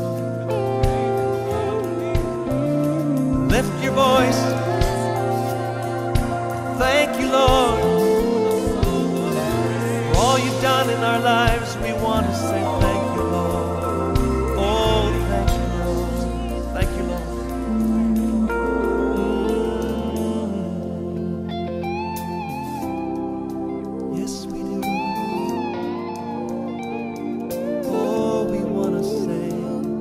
Lift your voice. Thank you, Lord. For all you've done in our lives, we want to say thank you, Lord. Oh, thank you, Lord. Thank you, Lord. Yes, we do. Oh, we want to say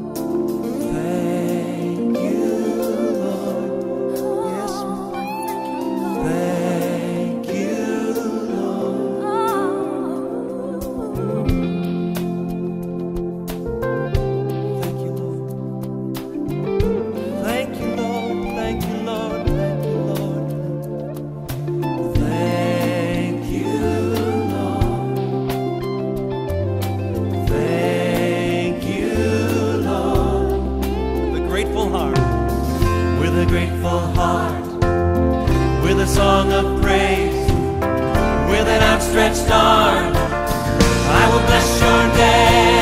thank you, Lord. Yes, we thank you, Lord. Thank you, Lord. Thank you, Lord. Thank you, Lord. Thank you, Lord. Thank you, Lord. Thank you, Lord. With a grateful heart, with a grateful heart, with a song of praise, with an outstretched arm, I will bless your name.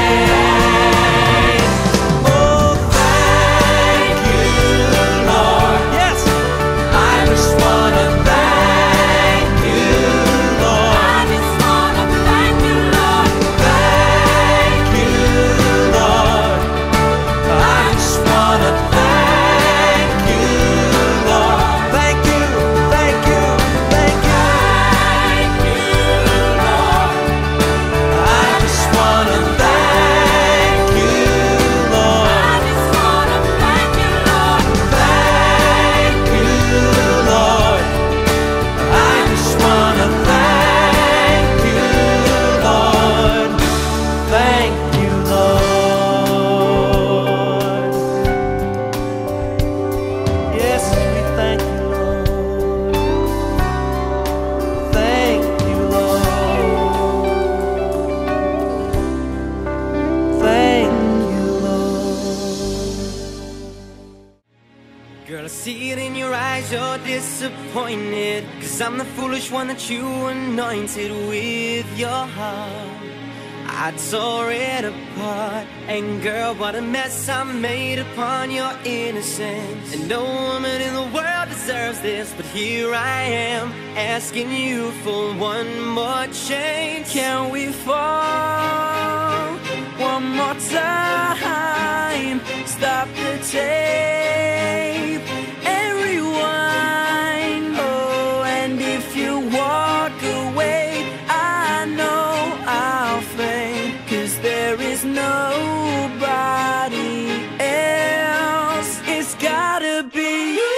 Oh, thank you, Lord. Yes, I just wanna thank you, Lord. I just wanna thank you, Lord. Thank you, Lord. I just wanna thank you, Lord. Thank you, thank you, thank you. Thank you, Lord. I just wanna thank you, Lord. I just wanna thank you, Lord. Thank you, Lord. I just wanna thank you, Lord. Thank you, Lord. Yes, we thank you, Lord. Thank you, Lord. Thank you, Girl, I see it in your eyes, you're disappointed. Cause I'm the foolish one that you anointed with your heart. I tore it apart. And girl, what a mess I made upon your innocence. And no woman in the world deserves this. But here I am, asking you for one more chance. Can we fall one more time? Stop the tape and rewind. Oh, and if you walk away, I know I'll faint. Cause there is nobody else. It's gotta be you.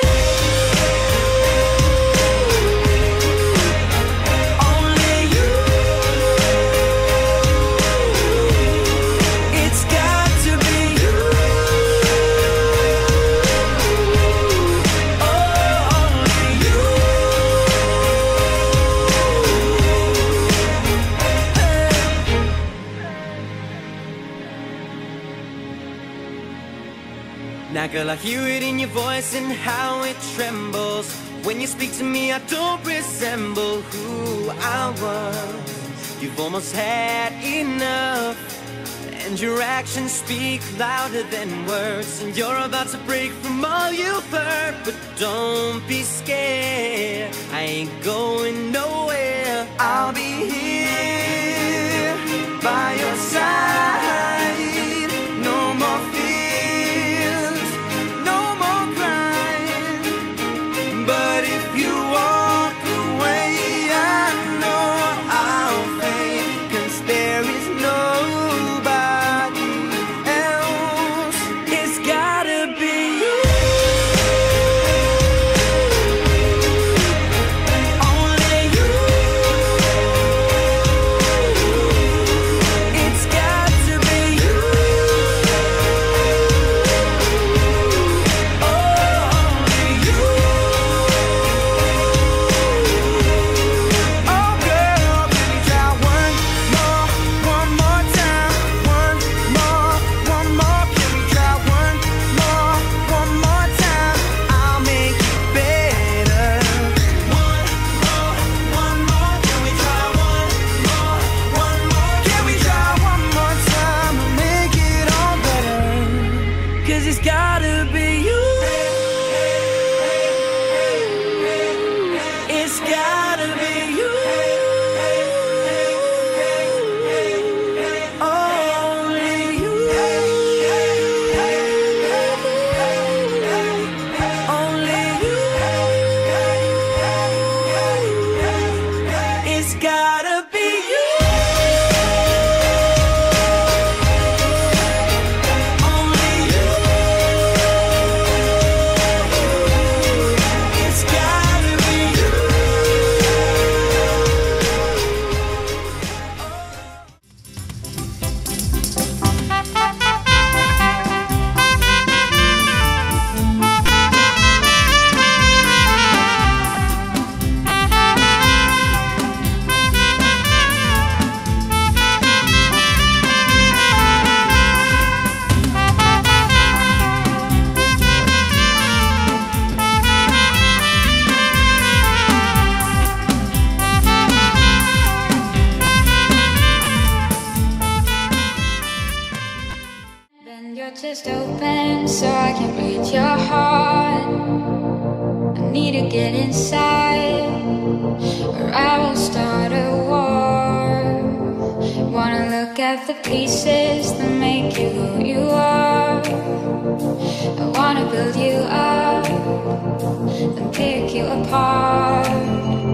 Only you. It's got to be Now, girl, I hear it in your voice and how it trembles. When you speak to me, I don't resemble who I was. You've almost had enough. And your actions speak louder than words. And you're about to break from all you've heard. But don't be scared. I ain't going nowhere. I'll be here by your side. No more fears, no more crying. But if you walk away, I know I'll fade. Cause there is nobody else. It's gotta be you. Only you. It's got to be you. Only you. Oh girl, can we try one more, one more time? One more, one more. Can we try one more, one more time? I'll make it better. One more, one more. Can we try one more, one more? Can we try one more time to make it all better? Cause it's gotta be you. It's gotta be you. Only you. Only you. It's gotta be you. Only you. It's gotta be you. Bend your chest open so I can read your heart. I need to get inside, or I will start a war. Wanna look at the pieces that make you who you are. I wanna build you up, then pick you apart.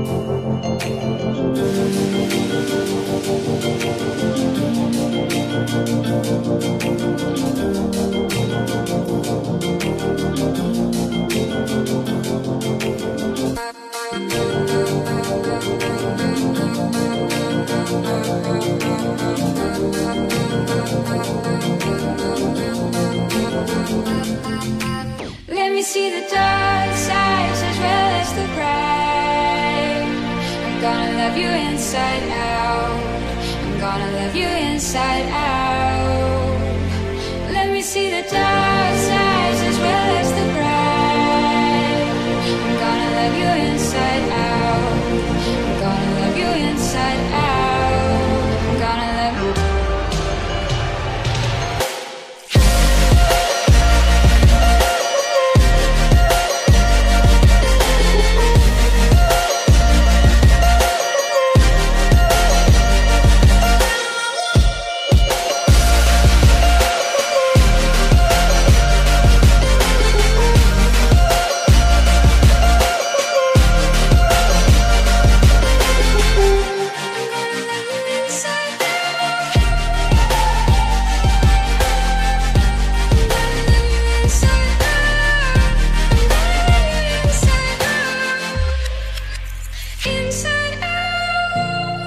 Let me see the dark sides as well as the bright. I'm gonna love you inside out. I'm gonna love you inside out. Let me see the dark sides as well as the bright. I'm gonna love you inside out. I'm gonna love you inside out. I'm gonna love you. Inside out,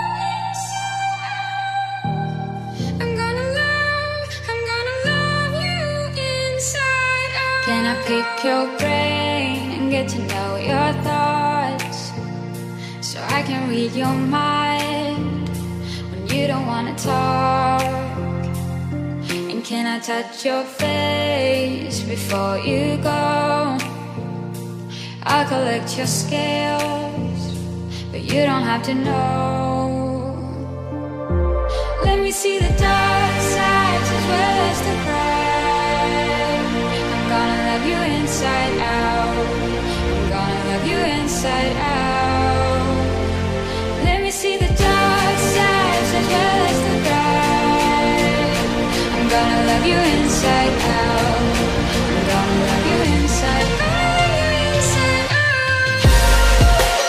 I'm gonna love, I'm gonna love you inside out. Can I pick your brain and get to know your thoughts? So I can read your mind when you don't wanna talk. And can I touch your face? place before you go. I'll collect your scales, but you don't have to know. Let me see the dark sides as well as the bright. I'm gonna love you inside out. I'm gonna love you inside out. Let me see the dark sides as well as the bright. I'm gonna love you inside out. I'm gonna love you inside out. Inside out.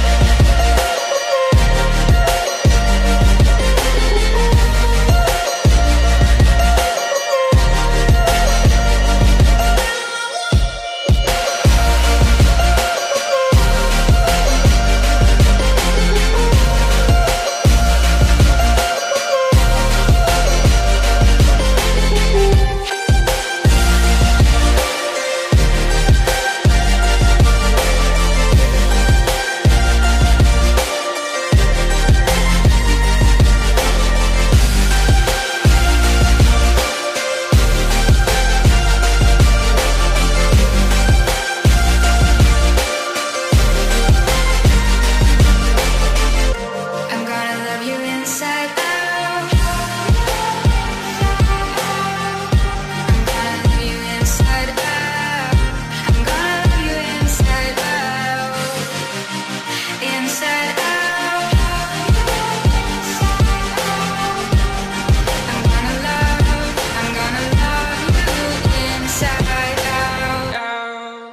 I'm gonna love you inside out. I'm gonna love you inside out. I'm gonna love you inside out. Inside out. I'm gonna love, I'm gonna love you inside out.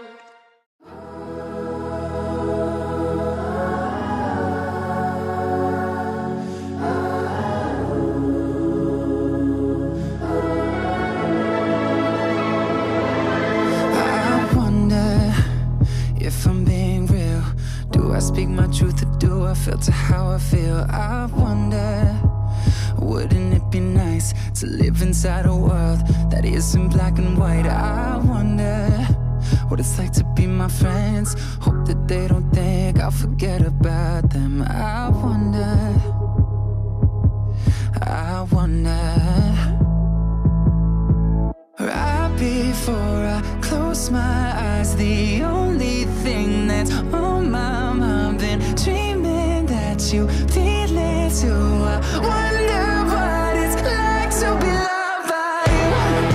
I wonder if I'm being real. Do I speak my truth or do I filter how I feel? I wonder, wouldn't it be nice to live inside a world that isn't black and white? I wonder what it's like to be my friends. Hope that they don't think I'll forget about them. I wonder, I wonder. Right before I close my eyes, the only thing that's on my mind, been dreaming that you feel it too. I wonder what it's like to be loved by you.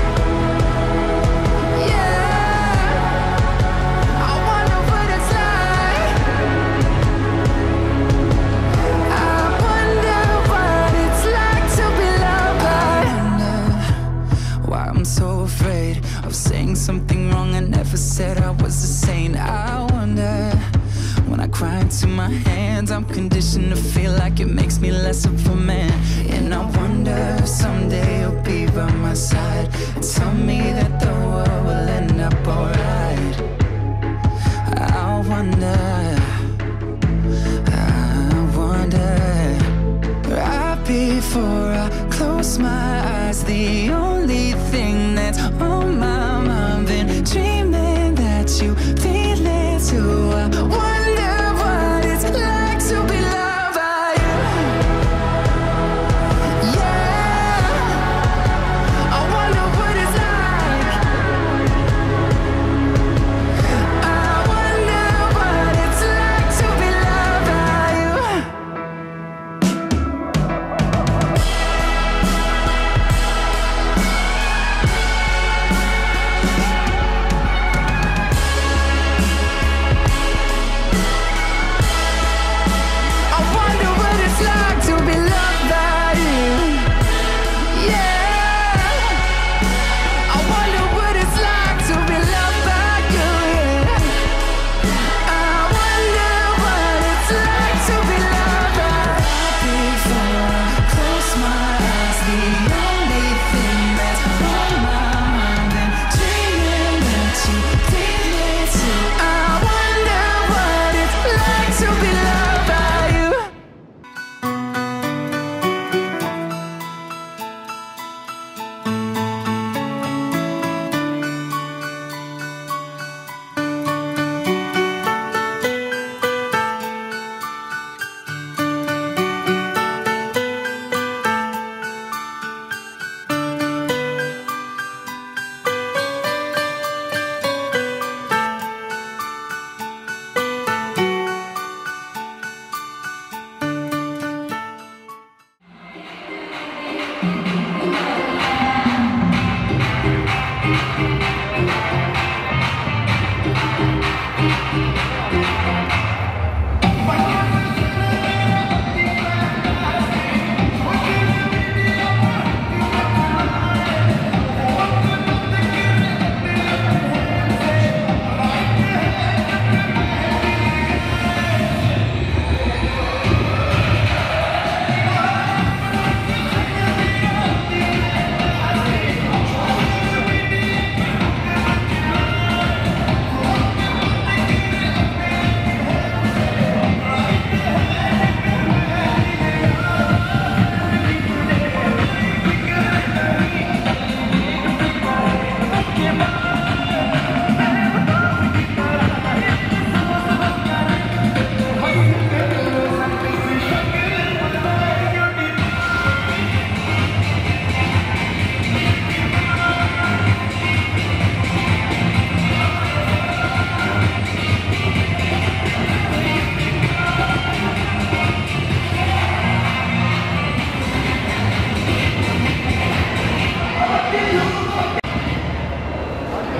Yeah, I wonder what it's like. I wonder what it's like to be loved by. Wonder why I'm so afraid of saying something wrong I never said I was a saint. I wonder when I cry into my hands, I'm conditioned to feel like it makes me less of a man. And I wonder if someday you'll be by my side and tell me that the world will end up alright. I wonder. I wonder right before I close my eyes. The only thing that's on my mind, been dreaming that you feel it too. I wonder what it's like to be loved by you. Yeah, I wonder what it's like.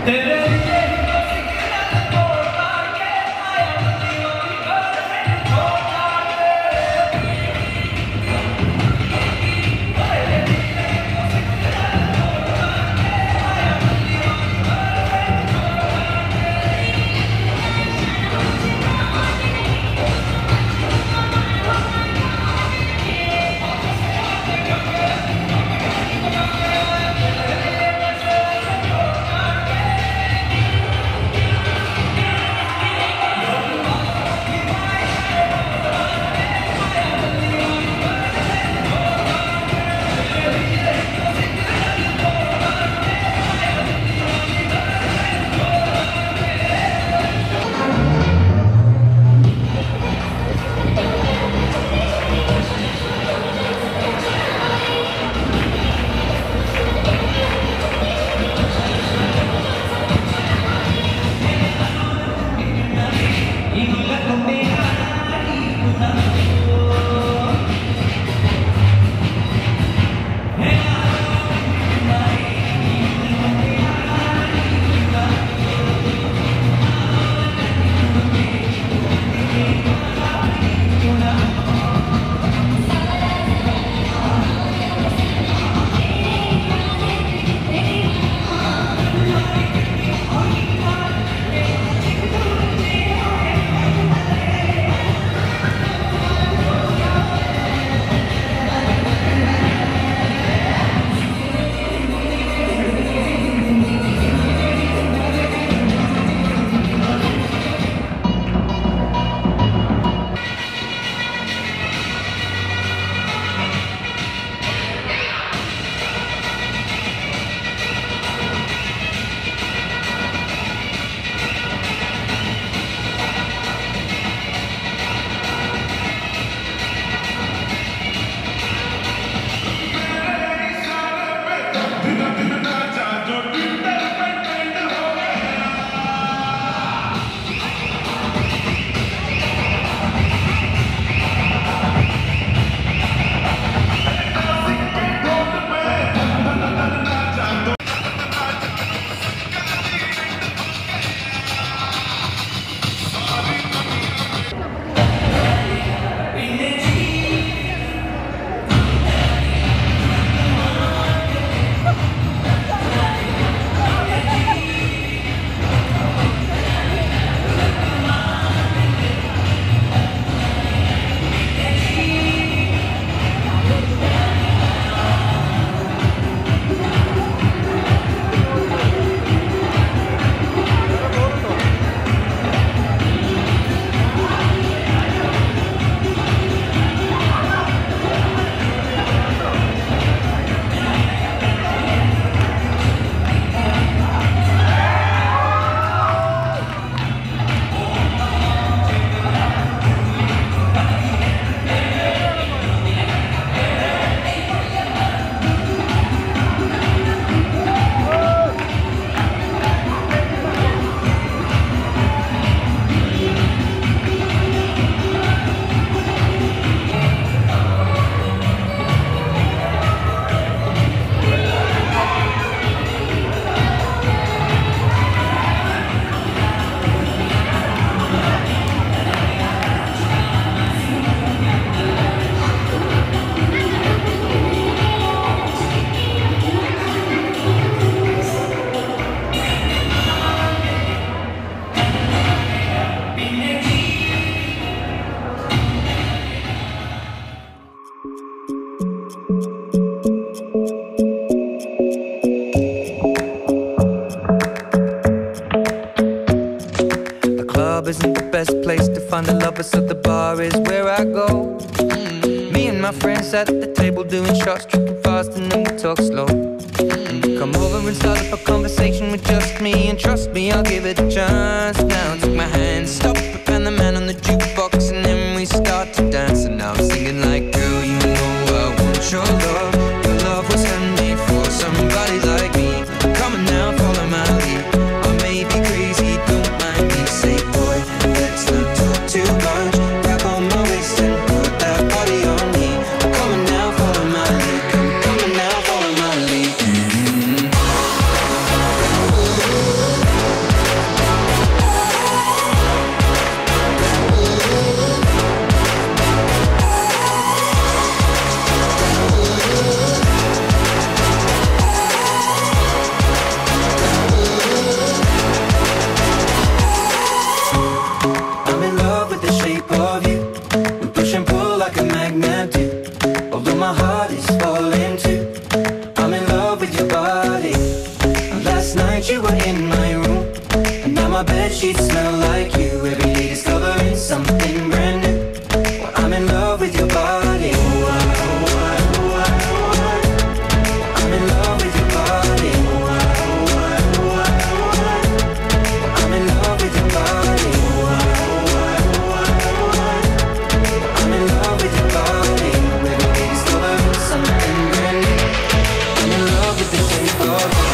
club isn't the best place to find a lover, so the bar is where I go. Me and my friends at the table doing shots, tripping fast, and then we talk slow. Come over and start up a conversation with just me, and trust me, I'll give it a chance. Now take my hand, stop it, and the man on the jukebox, and then we start to dance. And now I'm singing like, girl, you know I want your love. Your love was handmade for somebody like me. Come on now, follow my lead. I may be crazy, don't mind me. Say, boy, let's not talk too much. Grab on my waist and put that body on me. Come on now, follow my lead. Come, come on now, follow my lead. Mm-hmm. you were in my room. And now my bed sheets smell like you. Every day discovering something brand new. Well, I'm in love with your body. Oh, I, oh, I, oh, I, oh, I. I'm in love with your body. Oh, I, oh, I, oh, I, oh, I. I'm in love with your body. Oh, I, oh, I, oh, I, oh, I. I'm in love with your body. Every day discovering something brand new. I'm in love with the shape of you.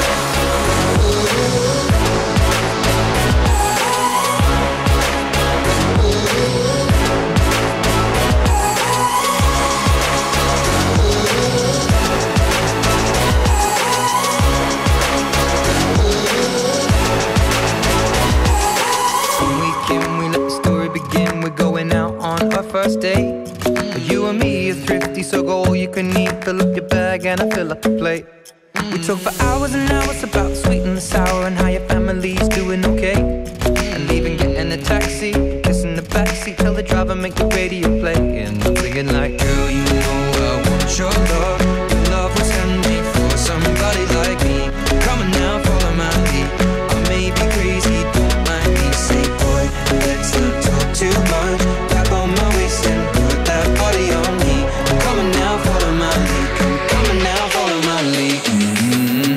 When we can, we let the story begin. We're going out on our first date. You and me are thrifty, so go all you can eat. Fill up your bag and I fill up the plate. We talk for hours and hours about the sweet and the sour and how your family's doing okay. And even getting a taxi, kissing the backseat, tell the driver make the radio play. And I'm thinking like, girl, you know I want your love. Your love was handmade for somebody like me. Come on now, follow my lead. I may be crazy, don't mind me. Say, boy, let's not talk too much. Tap on my waist and put that body on me. Come on now, follow my lead. Come, come on now, follow my lead. Mhm.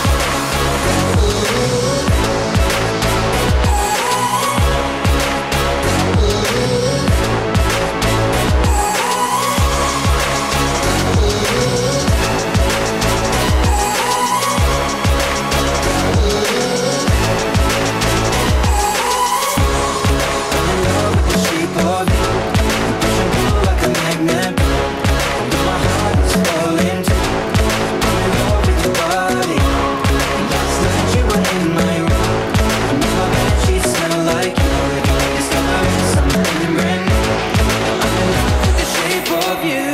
shape of you. You push and pull like a magnet. Although my heart is falling too. I'm in love with your body. Last night you were in my room. And now my bed sheets smell like you. Every day discovering something brand new. I'm in love with the shape of you.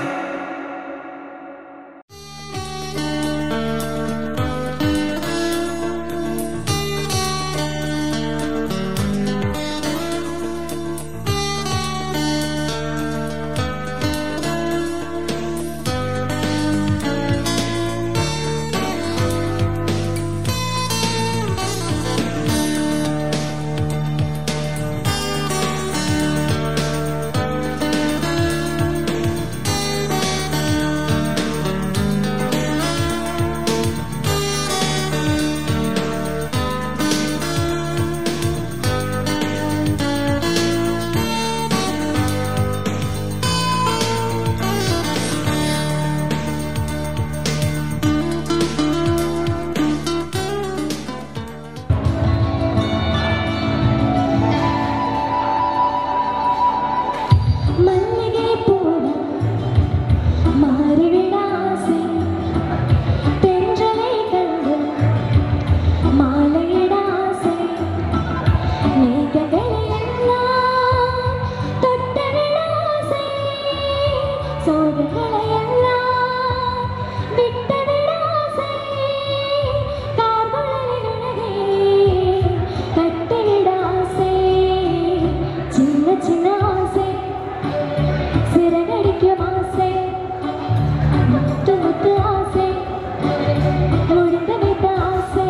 மல்லிகை போல மாறிவிட ஆசை தென்றலை கண்டு மாலையிட ஆசை மேகங்களை எல்லாம் தொட்டவிட ஆசை சோகங்களை எல்லாம் விட்டுவிட ஆசை கார்குழலின் அழகே கட்டிவிட ஆசை சின்ன சின்ன ஆசை சிறகடிக்கும் ஆசை முத்து முத்து ஆசை முடிந்து வைத்த ஆசை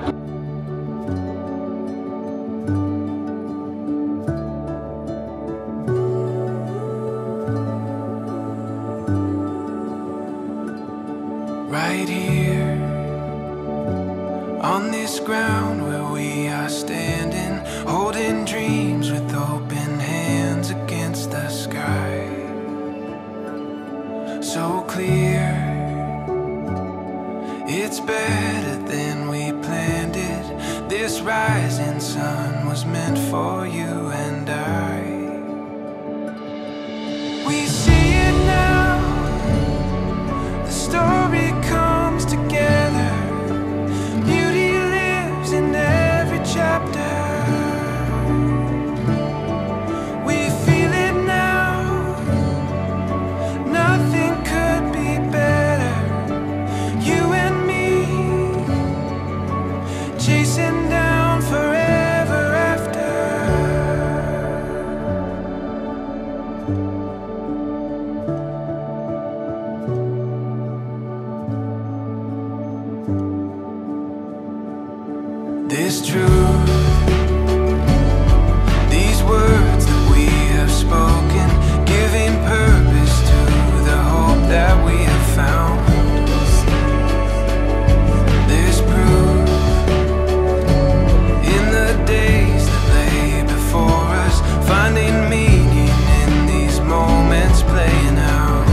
right here on this ground where we are standing, holding dreams with open hands against the sky. So clear, it's better than we planned it. This rising sun was meant for you and I. We see it now. The story comes together. Beauty lives in every chapter. We feel it now. Nothing could be better. You and me chasing down forever after. this truth. These words that we have spoken, giving purpose to the hope that we have found. There's proof in the days that lay before us, finding meaning in these moments playing out.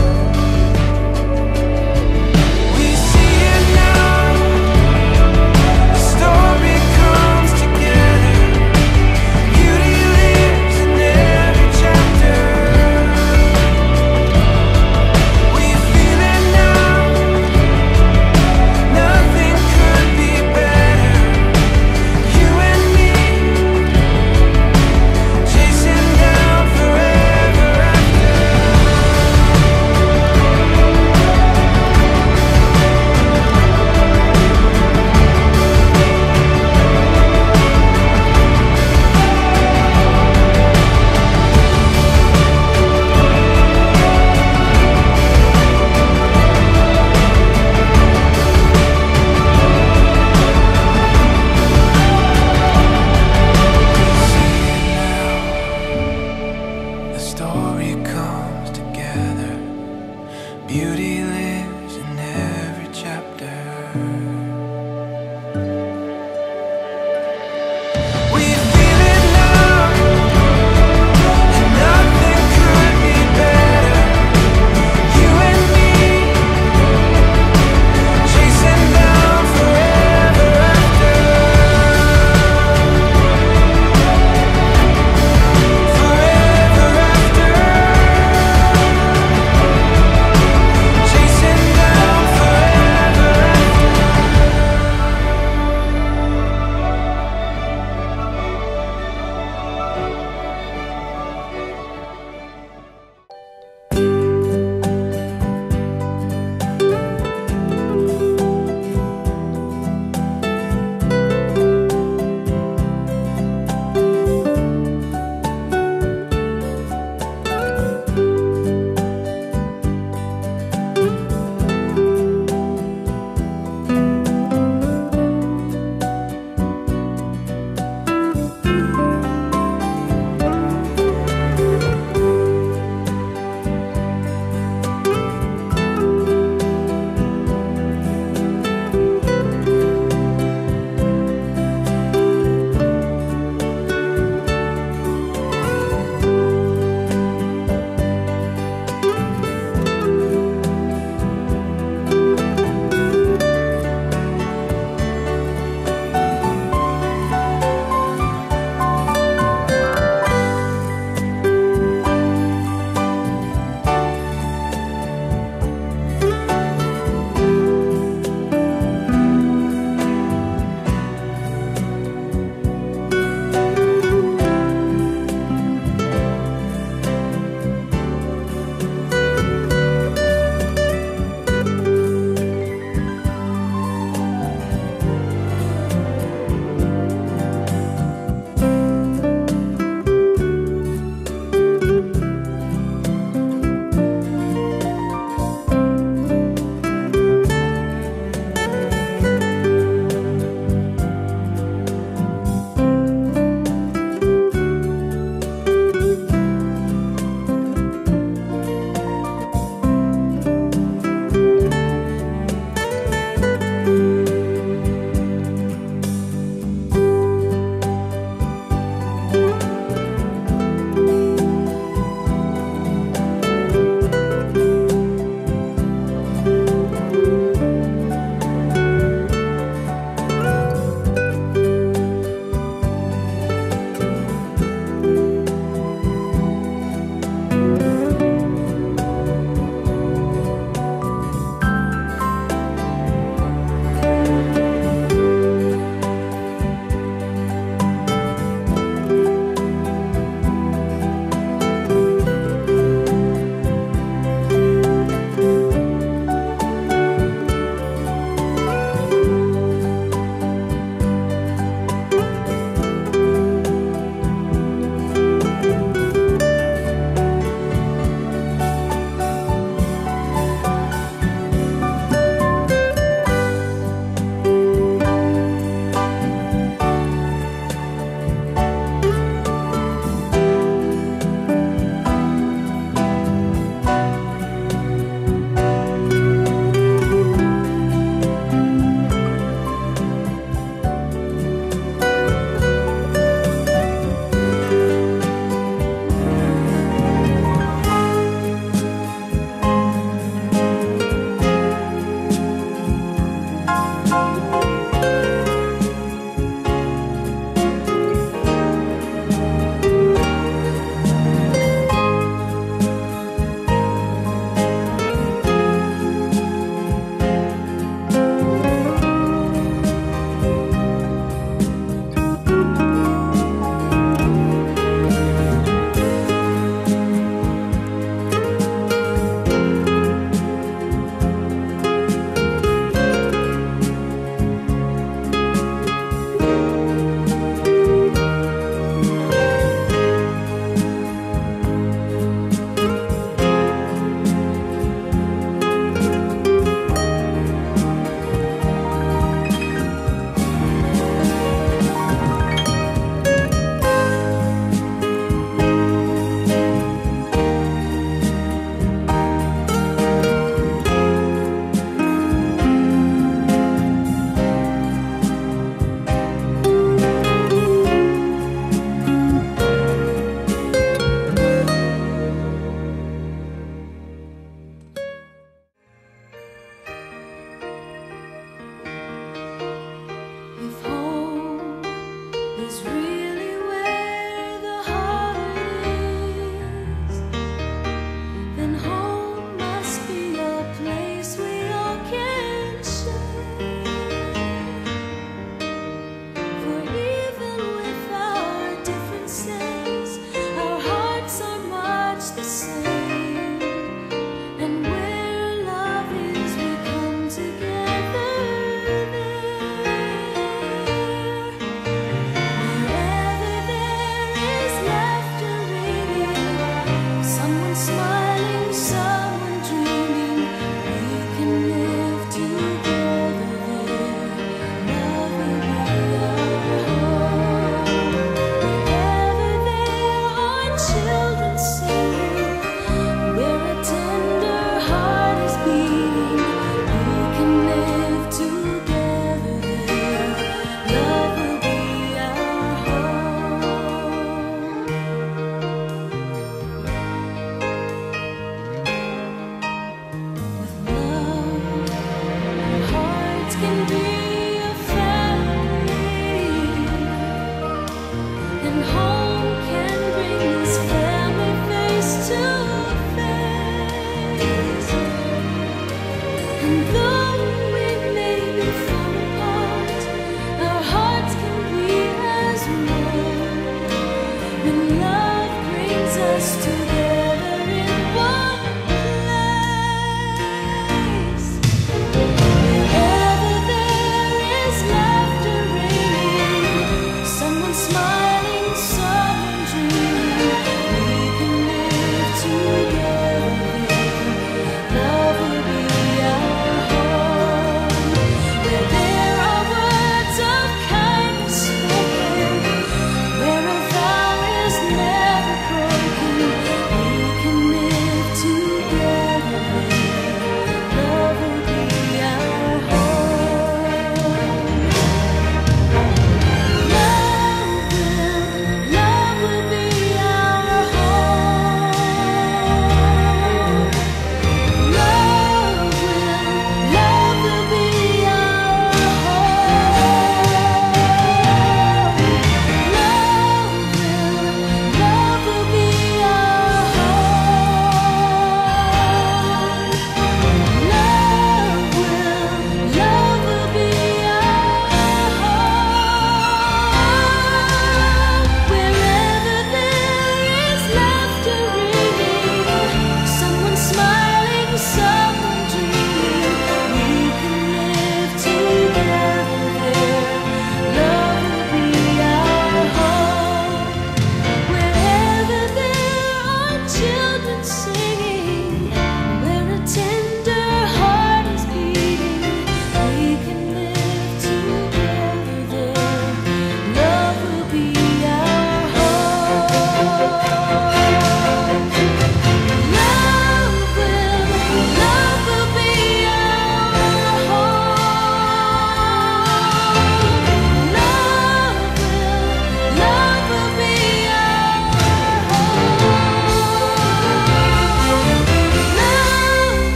We see it now. The story comes together.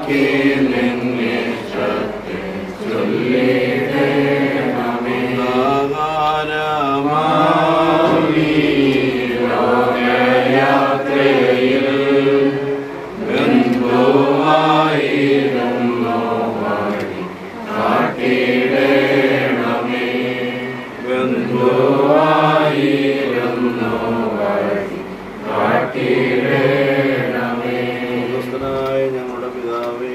സ്വർഗ്ഗസ്ഥനായ ഞങ്ങളുടെ പിതാവേ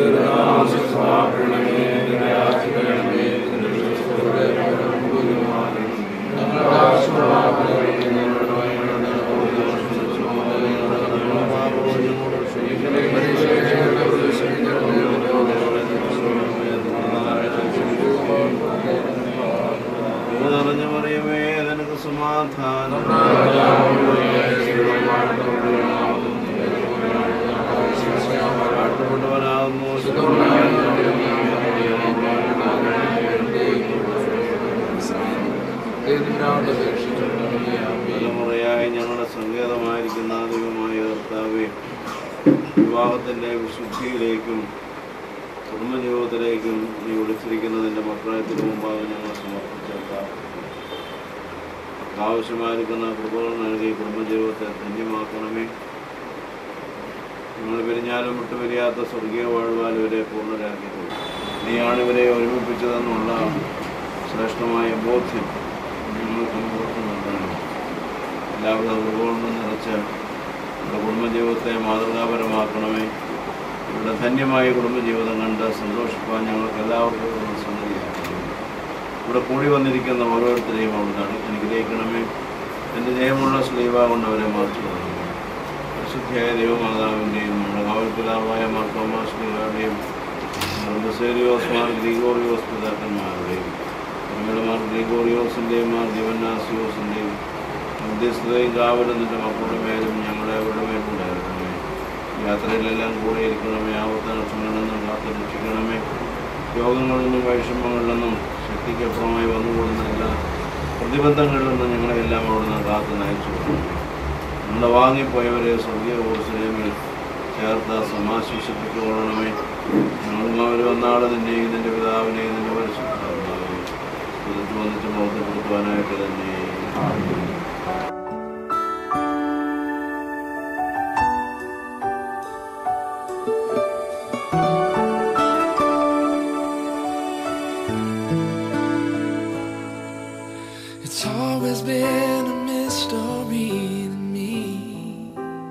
നിറഞ്ഞ മറിയമേ നിനക്ക് സമാധാനം പാട്ടുകൊണ്ടവനാകുന്നു തലമുറയായി ഞങ്ങളുടെ സങ്കേതമായിരിക്കുന്ന ദൈവമായ കർത്താവെ വിവാഹത്തിൻ്റെ വിശുദ്ധിയിലേക്കും കുടുംബജീവിതത്തിലേക്കും നീ വിളിച്ചിരിക്കുന്നതിൻ്റെ മക്കളത്തിന് മുമ്പാകെ ഞങ്ങൾ സമർപ്പിച്ചേക്കാം ആവശ്യമായിരിക്കുന്ന കൃപകൾ നൽകി കുടുംബജീവിതത്തെ ധന്യമാക്കണമേ നിങ്ങൾ പിരിഞ്ഞാലും വിട്ടുപിരിയാത്ത സ്വർഗീയ വാഴ്വാൽ ഇവരെ പൂർണ്ണരാക്കിയിട്ടുള്ളൂ നീയാണ് ഇവരെ ഒരുമിപ്പിച്ചതെന്നുള്ള ശ്രേഷ്ഠമായ ബോധ്യം ഞങ്ങൾക്ക് മുമ്പോട്ട് നൽകണം എല്ലാവിധ കൃപകൊണ്ടും നിറച്ച് നമ്മുടെ കുടുംബജീവിതത്തെ മാതൃകാപരമാക്കണമേ ഇവിടെ ധന്യമായ കുടുംബജീവിതം കണ്ട് സന്തോഷിപ്പാൻ ഞങ്ങൾക്ക് എല്ലാവർക്കും സംഗതിയാക്കണമേ ഇവിടെ കൂടി വന്നിരിക്കുന്ന ഓരോരുത്തരെയും അവിടുന്ന് അനുഗ്രഹിക്കണമേ എൻ്റെ ജയമുള്ള സ്ലീവ കൊണ്ട് അവരെ മാറ്റി കൊടുക്കണമേ പരിശുദ്ധിയായ ദൈവമാതാവിൻ്റെയും നമ്മുടെ കാവൽപിതാവായ മാർത്തോമാ ശ്രീകളുടെയും ബസേരിയോസ് മാർ ഗ്രിഗോറിയോസ് പിതാക്കന്മാരുടെയും നമ്മുടെ മാർ ഗ്രിഗോറിയോസിൻ്റെയും മാർ ദിവന്നാസിയോസിൻ്റെയും മധ്യസ്ഥതയും കാവലും നിന്റെ മക്കളുടെ മേലും ഞങ്ങളെ അവരുടെ മേലുണ്ടായിരിക്കണമേ യാത്രയിലെല്ലാം കൂടെ ഇരിക്കണമേ ആപത്ത നഷ്ടങ്ങളിൽ നിന്നും കാത്തു രക്ഷിക്കണമേ രോഗങ്ങളിൽ നിന്നും വൈഷമ്യങ്ങളിൽ നിന്നും ശക്തിക്കപ്പുറമായി വന്നുകൂടുന്ന എല്ലാ പ്രതിബന്ധങ്ങളിൽ നിന്നും ഞങ്ങളെല്ലാം അവിടുന്ന് കാത്തു നയിച്ചു നമ്മുടെ വാങ്ങിപ്പോയവരെ സ്വർഗീയ കോഴ്സിലേമിൽ ചേർത്ത് സമാശിഷിപ്പിച്ചുകൊള്ളണമേ ഞങ്ങളും അവർ വന്നാളെ നിന്നെയും നിന്റെ പിതാവിനെയും നിന്റെ പരിശുദ്ധാത്മാവിനെയും പുതുത്തു വന്നിട്ട് ബോധ്യപ്പെടുത്തുവാനായിട്ട് തന്നെ It's always been a mystery to me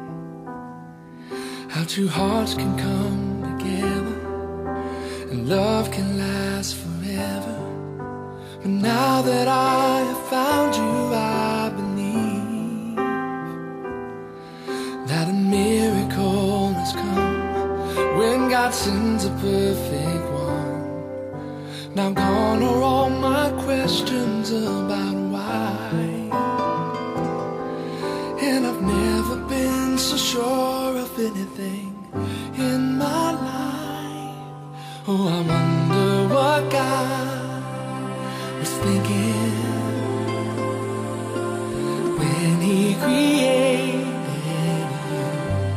how two hearts can come together and love can last forever. But now that I have found you, I believe that a miracle has come when God sends a perfect one. Now gone are all my questions about why. And I've never been so sure of anything in my life. Oh, I wonder what God was thinking when He created you.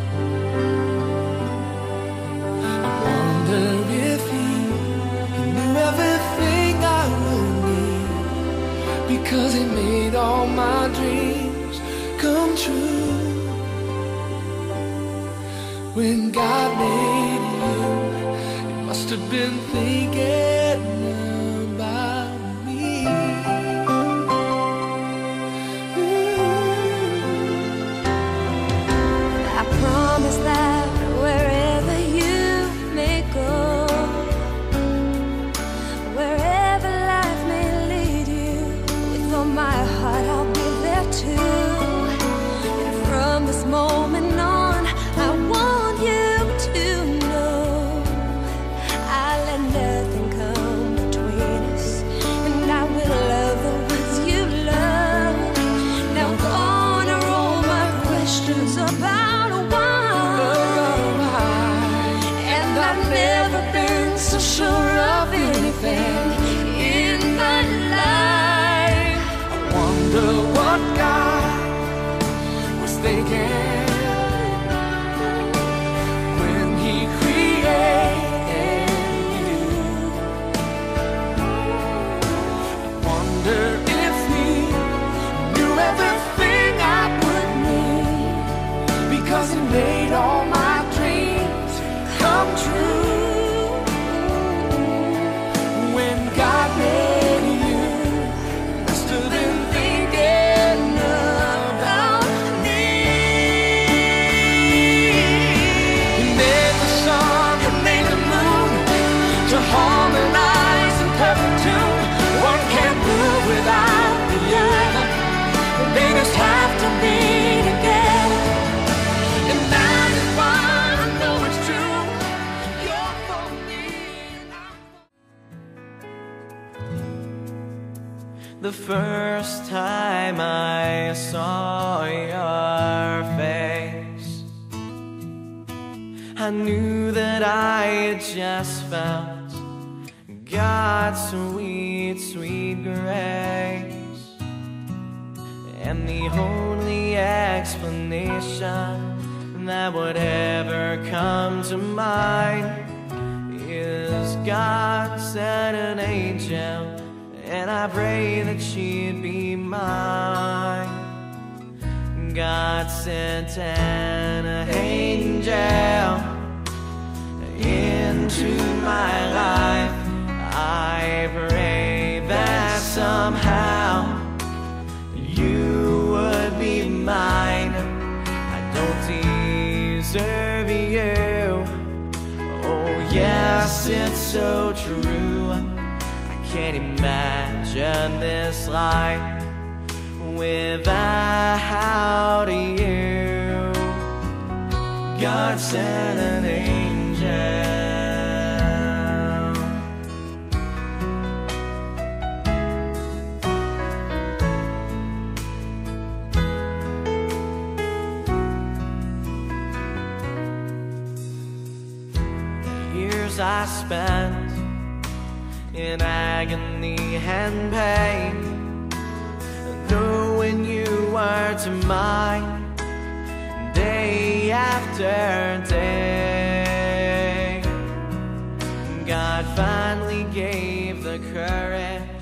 I wonder if He he knew everything I would need because He made all my dreams come true. When God made you, He must have been thinking about me. I promise that wherever you may go, wherever life may lead you, with all my heart I'll be there too. And from this moment on, I want you to know I let nothing come between us, and I will love the ones you love. Now gone are all my questions about why, and I've never been so sure of anything in my life. I wonder what God was thinking when He created the first time I saw your face. I knew that I had just found God's sweet, sweet grace. And the only explanation that would ever come to mind is God sent an angel, and I pray that she'd be mine. God sent an angel into my life. I pray that somehow you would be mine. I don't deserve you. Oh, yes, it's so true. I can't imagine this life without you. God sent an angel. years I spent in agony and pain, knowing you were to mine day after day. God finally gave the courage